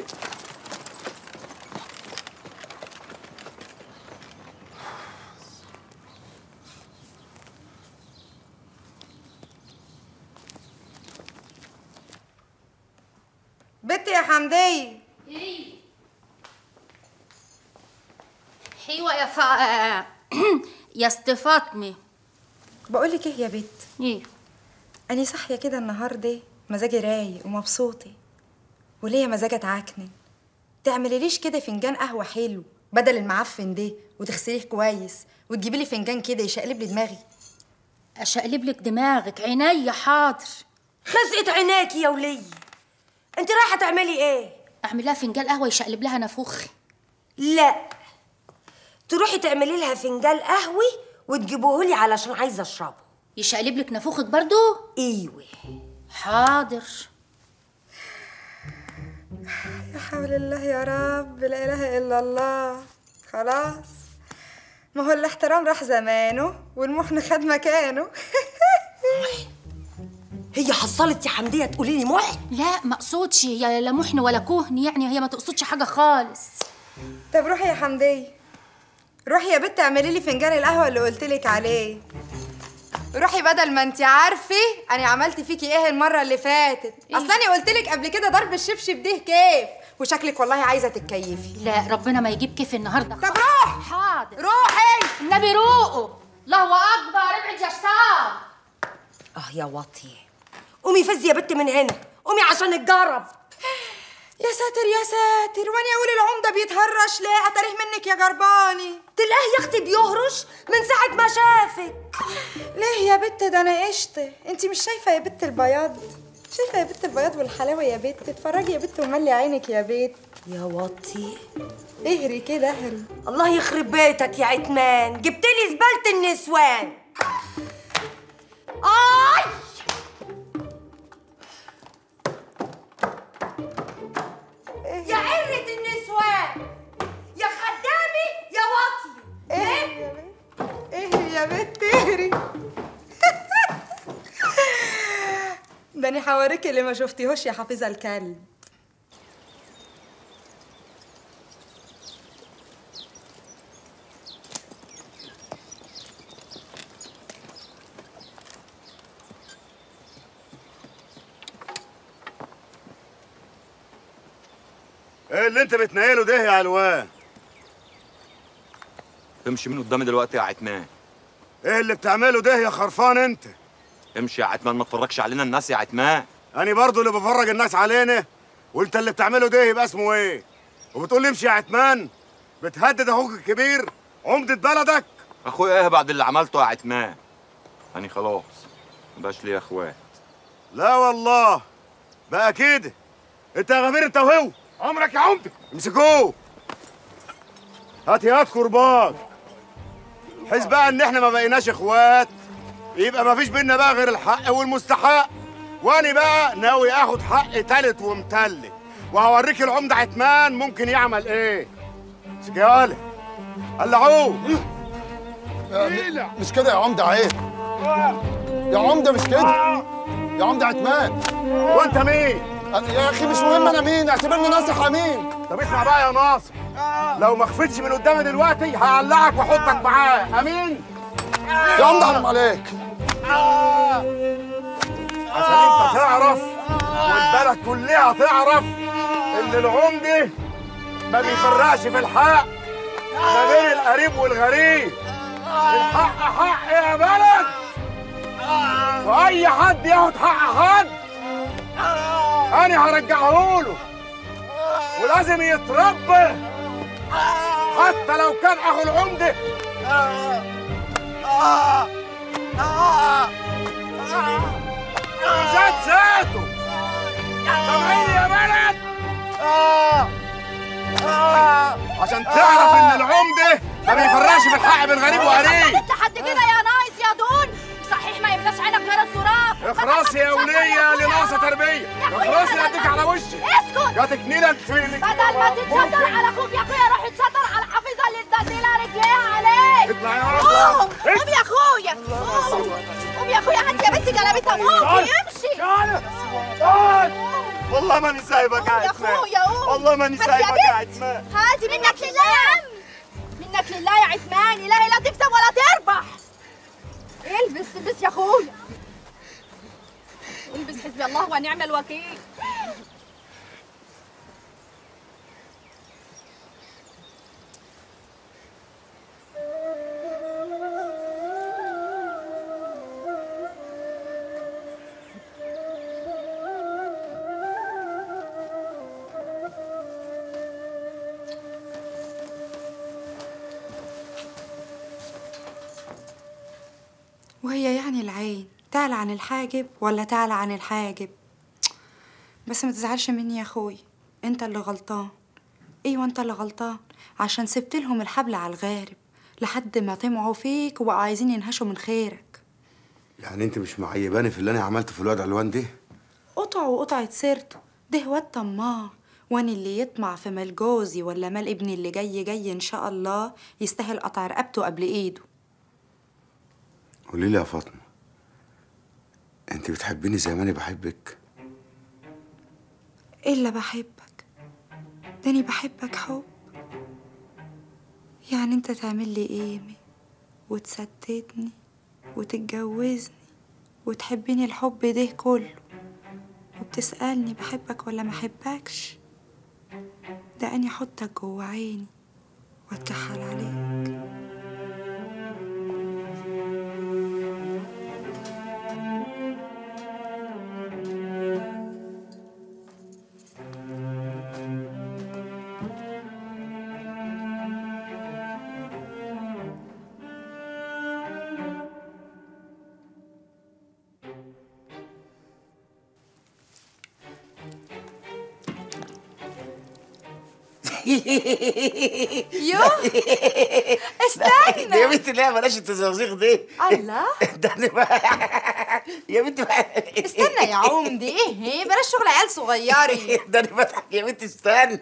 بنتي يا حمدية حلوة يا فا يا است فاطمة بقول لك ايه يا بت ايه أنا صاحية كده النهاردة مزاجي رايق ومبسوطة وليا مزاج اتعكنن تعملي ليش كده فنجان قهوة حلو بدل المعفن ده وتغسليه كويس وتجيبي لي فنجان كده يشقلب لي دماغي اشقلب لك دماغك عينيا حاضر خزقت عيناكي يا ولية انت رايحة تعملي ايه اعمل لها فنجان قهوة يشقلب لها نافوخي لا تروحي تعملي لها فنجان قهوي وتجيبوه لي علشان عايزة اشربه يشقلب لك نافوخك برضو ايوه حاضر يا حول الله يا رب لا إله إلا الله خلاص ما هو الاحترام راح زمانه والمحن خد مكانه هي حصلت يا حمدية تقولي لي محن لا ما اقصدش هي لا محن ولا كهن يعني هي ما تقصدش حاجة خالص طب روحي يا حمدية روحي يا بت اعملي لي فنجان القهوة اللي قلت لك عليه روحي بدل ما انت عارفه انا عملت فيكي ايه المره اللي فاتت اصل انا قلت لك قبل كده ضرب الشبشب ده كيف وشكلك والله عايزه تتكيفي لا ربنا ما يجيب كيف النهارده طب روح حاضر روحي النبي روقوا الله اكبر ابعد يا شطار اه يا واطية قومي فزي يا بت من هنا قومي عشان نتجرب يا ساتر يا ساتر واني اقول العمده بيتهرش ليه اتاريه منك يا جرباني تلاه يا اختي بيهرش من ساعه ما شافك ليه يا بت ده انا قشطه انت مش شايفه يا بت البياض شايفه يا بت البياض والحلاوه يا بت اتفرجي يا بت وملي عينك يا بت يا وطي اهري كده اهري الله يخرب بيتك يا عتمان جبت لي زباله النسوان اي يا عرة النسوان يا خدامي يا واطي اهري يا بت اهري يا بت اهري ده انا حواريك اللي ما شفتيهوش يا حافظه الكلب ايه اللي انت بتنيله ده يا علوان تمشي من قدامي دلوقتي يا عتمان ايه اللي بتعمله ده يا خرفان انت امشي يا عتمان ما تفرجش علينا الناس يا عتمان انا برضو اللي بفرج الناس علينا وانت اللي بتعمله ده يبقى اسمه ايه وبتقول لي امشي يا عتمان بتهدد اخوك الكبير عمدة بلدك اخويا ايه بعد اللي عملته يا عتمان انا خلاص مبقاش ليا اخوات لا والله بقى كده انت يا غفير انت وهو عمرك يا عمدة امسكوه هات يا هات كرباج حس بقى ان احنا ما بقيناش اخوات يبقى ما فيش بينا بقى غير الحق والمستحق وانا بقى ناوي اخد حق تالت ومتلت وهوريك العمدة عتمان ممكن يعمل ايه امسك يا ولد قلعوه مش كده يا عمده عيب يا عمده مش كده يا عمده عتمان وانت مين يا اخي مش مهم انا مين اعتبرني ناصح امين طب اسمع بقى يا ناصر لو ما خفتش من قدامي دلوقتي هقلعك واحطك معاه امين يا عمده حرام عليك عشان انت تعرف والبلد كلها تعرف ان العمده ما بيفرقش في الحق ما بين القريب والغريب الحق حق يا بلد واي حد ياخد حق حد انا هرجعه له ولازم يتربى حتى لو كان اخو العمده ذات ذاته سامعيني يا بلد عشان تعرف ان العمده ما بيفرقش في الحق بين غريب وقريب انت لحد كده يا ناقص يا دون صحيح ما يملاش عينك غير التراب اخرسي يا وليه لناقصه تربيه اخرسي اديك على وشي اسكت جاتك نيلة في بدل ما تتستر على اخوك يا اخويا روح اتستر على حافظه اللي تدليلها رجليها عليك اطلع يا قوم رب قوم يا اخويا قوم قوم يا اخويا هات يا بنتي جلابيه ابوكي امشي والله ماني سايبك يا يا عتمان اخويا قوم والله ماني هات يا سايبك يا بنت. عتمان هاتي منك لله يا عم منك لله يا عثمان الهي لا تكسب ولا تربح البس البس يا اخويا البس حسبي الله ونعم الوكيل وهي يعني العين تعلى عن الحاجب ولا تعلى عن الحاجب بس ما تزعلش مني يا اخوي انت اللي غلطان ايوه انت اللي غلطان عشان سبت لهم الحبل على الغارب لحد ما طمعوا فيك وبقوا عايزين ينهشوا من خيرك يعني انت مش معيباني في اللي انا عملته في الواد علوان ده قطع وقطعة سيرته ده واد طماع واني اللي يطمع في مال جوزي ولا مال ابني اللي جاي جاي ان شاء الله يستاهل قطع رقبته قبل ايده قولي لي يا فاطمه انت بتحبيني زي ما انا بحبك الا بحبك داني بحبك حب يعني انت تعمل لي قيمة وتستتني وتتجوزني وتحبني الحب ده كله وبتسألني بحبك ولا ما حبكش ده اني احطك جوا عيني واتكحل عليك يو استنى يا بنت لا بلاش التزغزيغ دي الله ده انا بقى يا بنت بقى استنى يا عمدي ايه ايه بلاش شغل عيال صغيرين ده انا بضحك يا بنت استني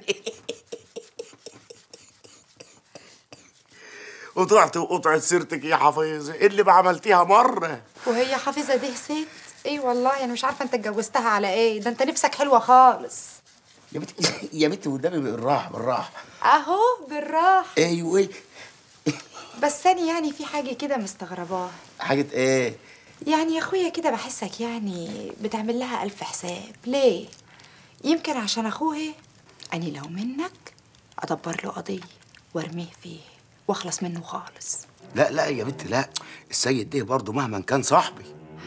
قطعت وقطعت سيرتك يا حفيظه اللي ما عملتيها مره وهي حافظه دي ست ايه والله انا مش عارفه انت اتجوزتها على ايه ده انت نفسك حلوه خالص يا بنت يا بنت والنبي بالراحه بالراحه اهو بالراحه ايوه بس انا يعني في حاجه كده مستغرباها حاجه ايه يعني يا اخويا كده بحسك يعني بتعمل لها الف حساب ليه يمكن عشان اخوها اني لو منك ادبر له قضيه وارميه فيه واخلص منه خالص لا لا يا بنت لا السيد ده برضه مهما كان صاحبي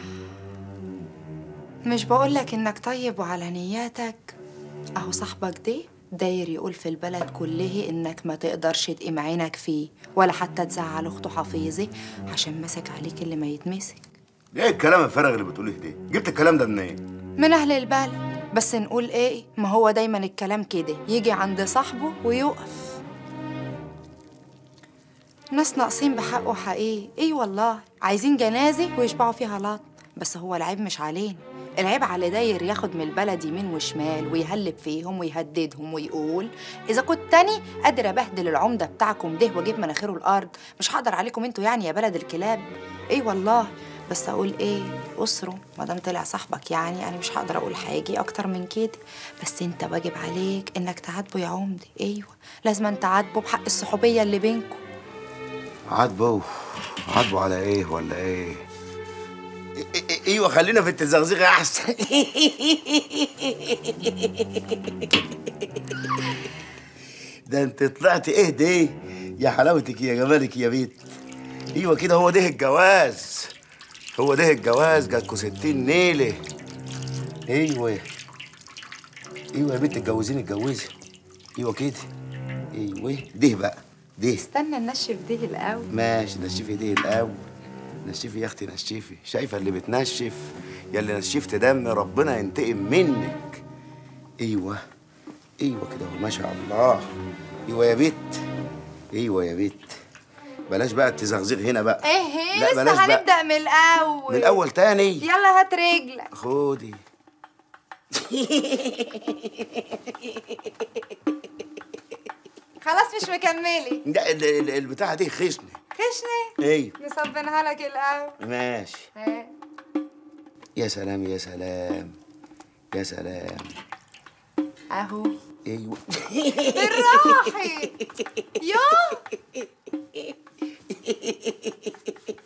مش بقولك انك طيب وعلى نياتك اهو صاحبك ده داير يقول في البلد كله انك ما تقدرش تقيم عينك فيه ولا حتى تزعل اخته حفيظه عشان مسك عليك اللي ما يتمسك ايه الكلام الفارغ اللي بتقوليه ده جبت الكلام ده منين من اهل البلد بس نقول ايه ما هو دايما الكلام كده يجي عند صاحبه ويقف ناس ناقصين بحقه حقيقي ايه والله عايزين جنازه ويشبعوا فيها لط بس هو العيب مش علينا العيب على داير ياخد من البلد يمين وشمال ويهلب فيهم ويهددهم ويقول اذا كنت تاني قادر ابهدل العمده بتاعكم ده واجيب مناخيره الارض مش هقدر عليكم انتوا يعني يا بلد الكلاب ايه والله بس اقول ايه اسره ما دام طلع صاحبك يعني انا مش هقدر اقول حاجه اكتر من كده بس انت واجب عليك انك تعاتبه يا عمده ايوه لازم انت تعاتبه بحق الصحوبيه اللي بينكم عاتبه عاتبه على ايه ولا ايه إيه- إيه- ايوه خلينا في التزغزيغ احسن ده انت طلعت ايه ده يا حلاوتك يا جمالك يا بيت ايوه كده هو ده الجواز هو ده الجواز جاتكوا ستين نيله ايوه ايوه يا بنت اتجوزيني اتجوزي ايوه كده ايوه ده بقى ده استنى ننشف ده الاول ماشي نشفي ايديه الاول نشفي يا اختي نشفي شايفه اللي بتنشف يا اللي نشفت دم ربنا ينتقم منك ايوه ايوه كده اهو ما شاء الله ايوه يا بت ايوه يا بت بلاش بقى التزغزغ هنا بقى ايه لا، بلاش لسه بقى. هنبدا من الاول من الاول تاني يلا هات رجلك خدي خلاص مش مكملي لا ال- ال- البتاعه دي خشنه خشني ايوه نصبنها لك الاول ماشي ها. يا سلام يا سلام يا سلام اهو ايوه بالراحه يو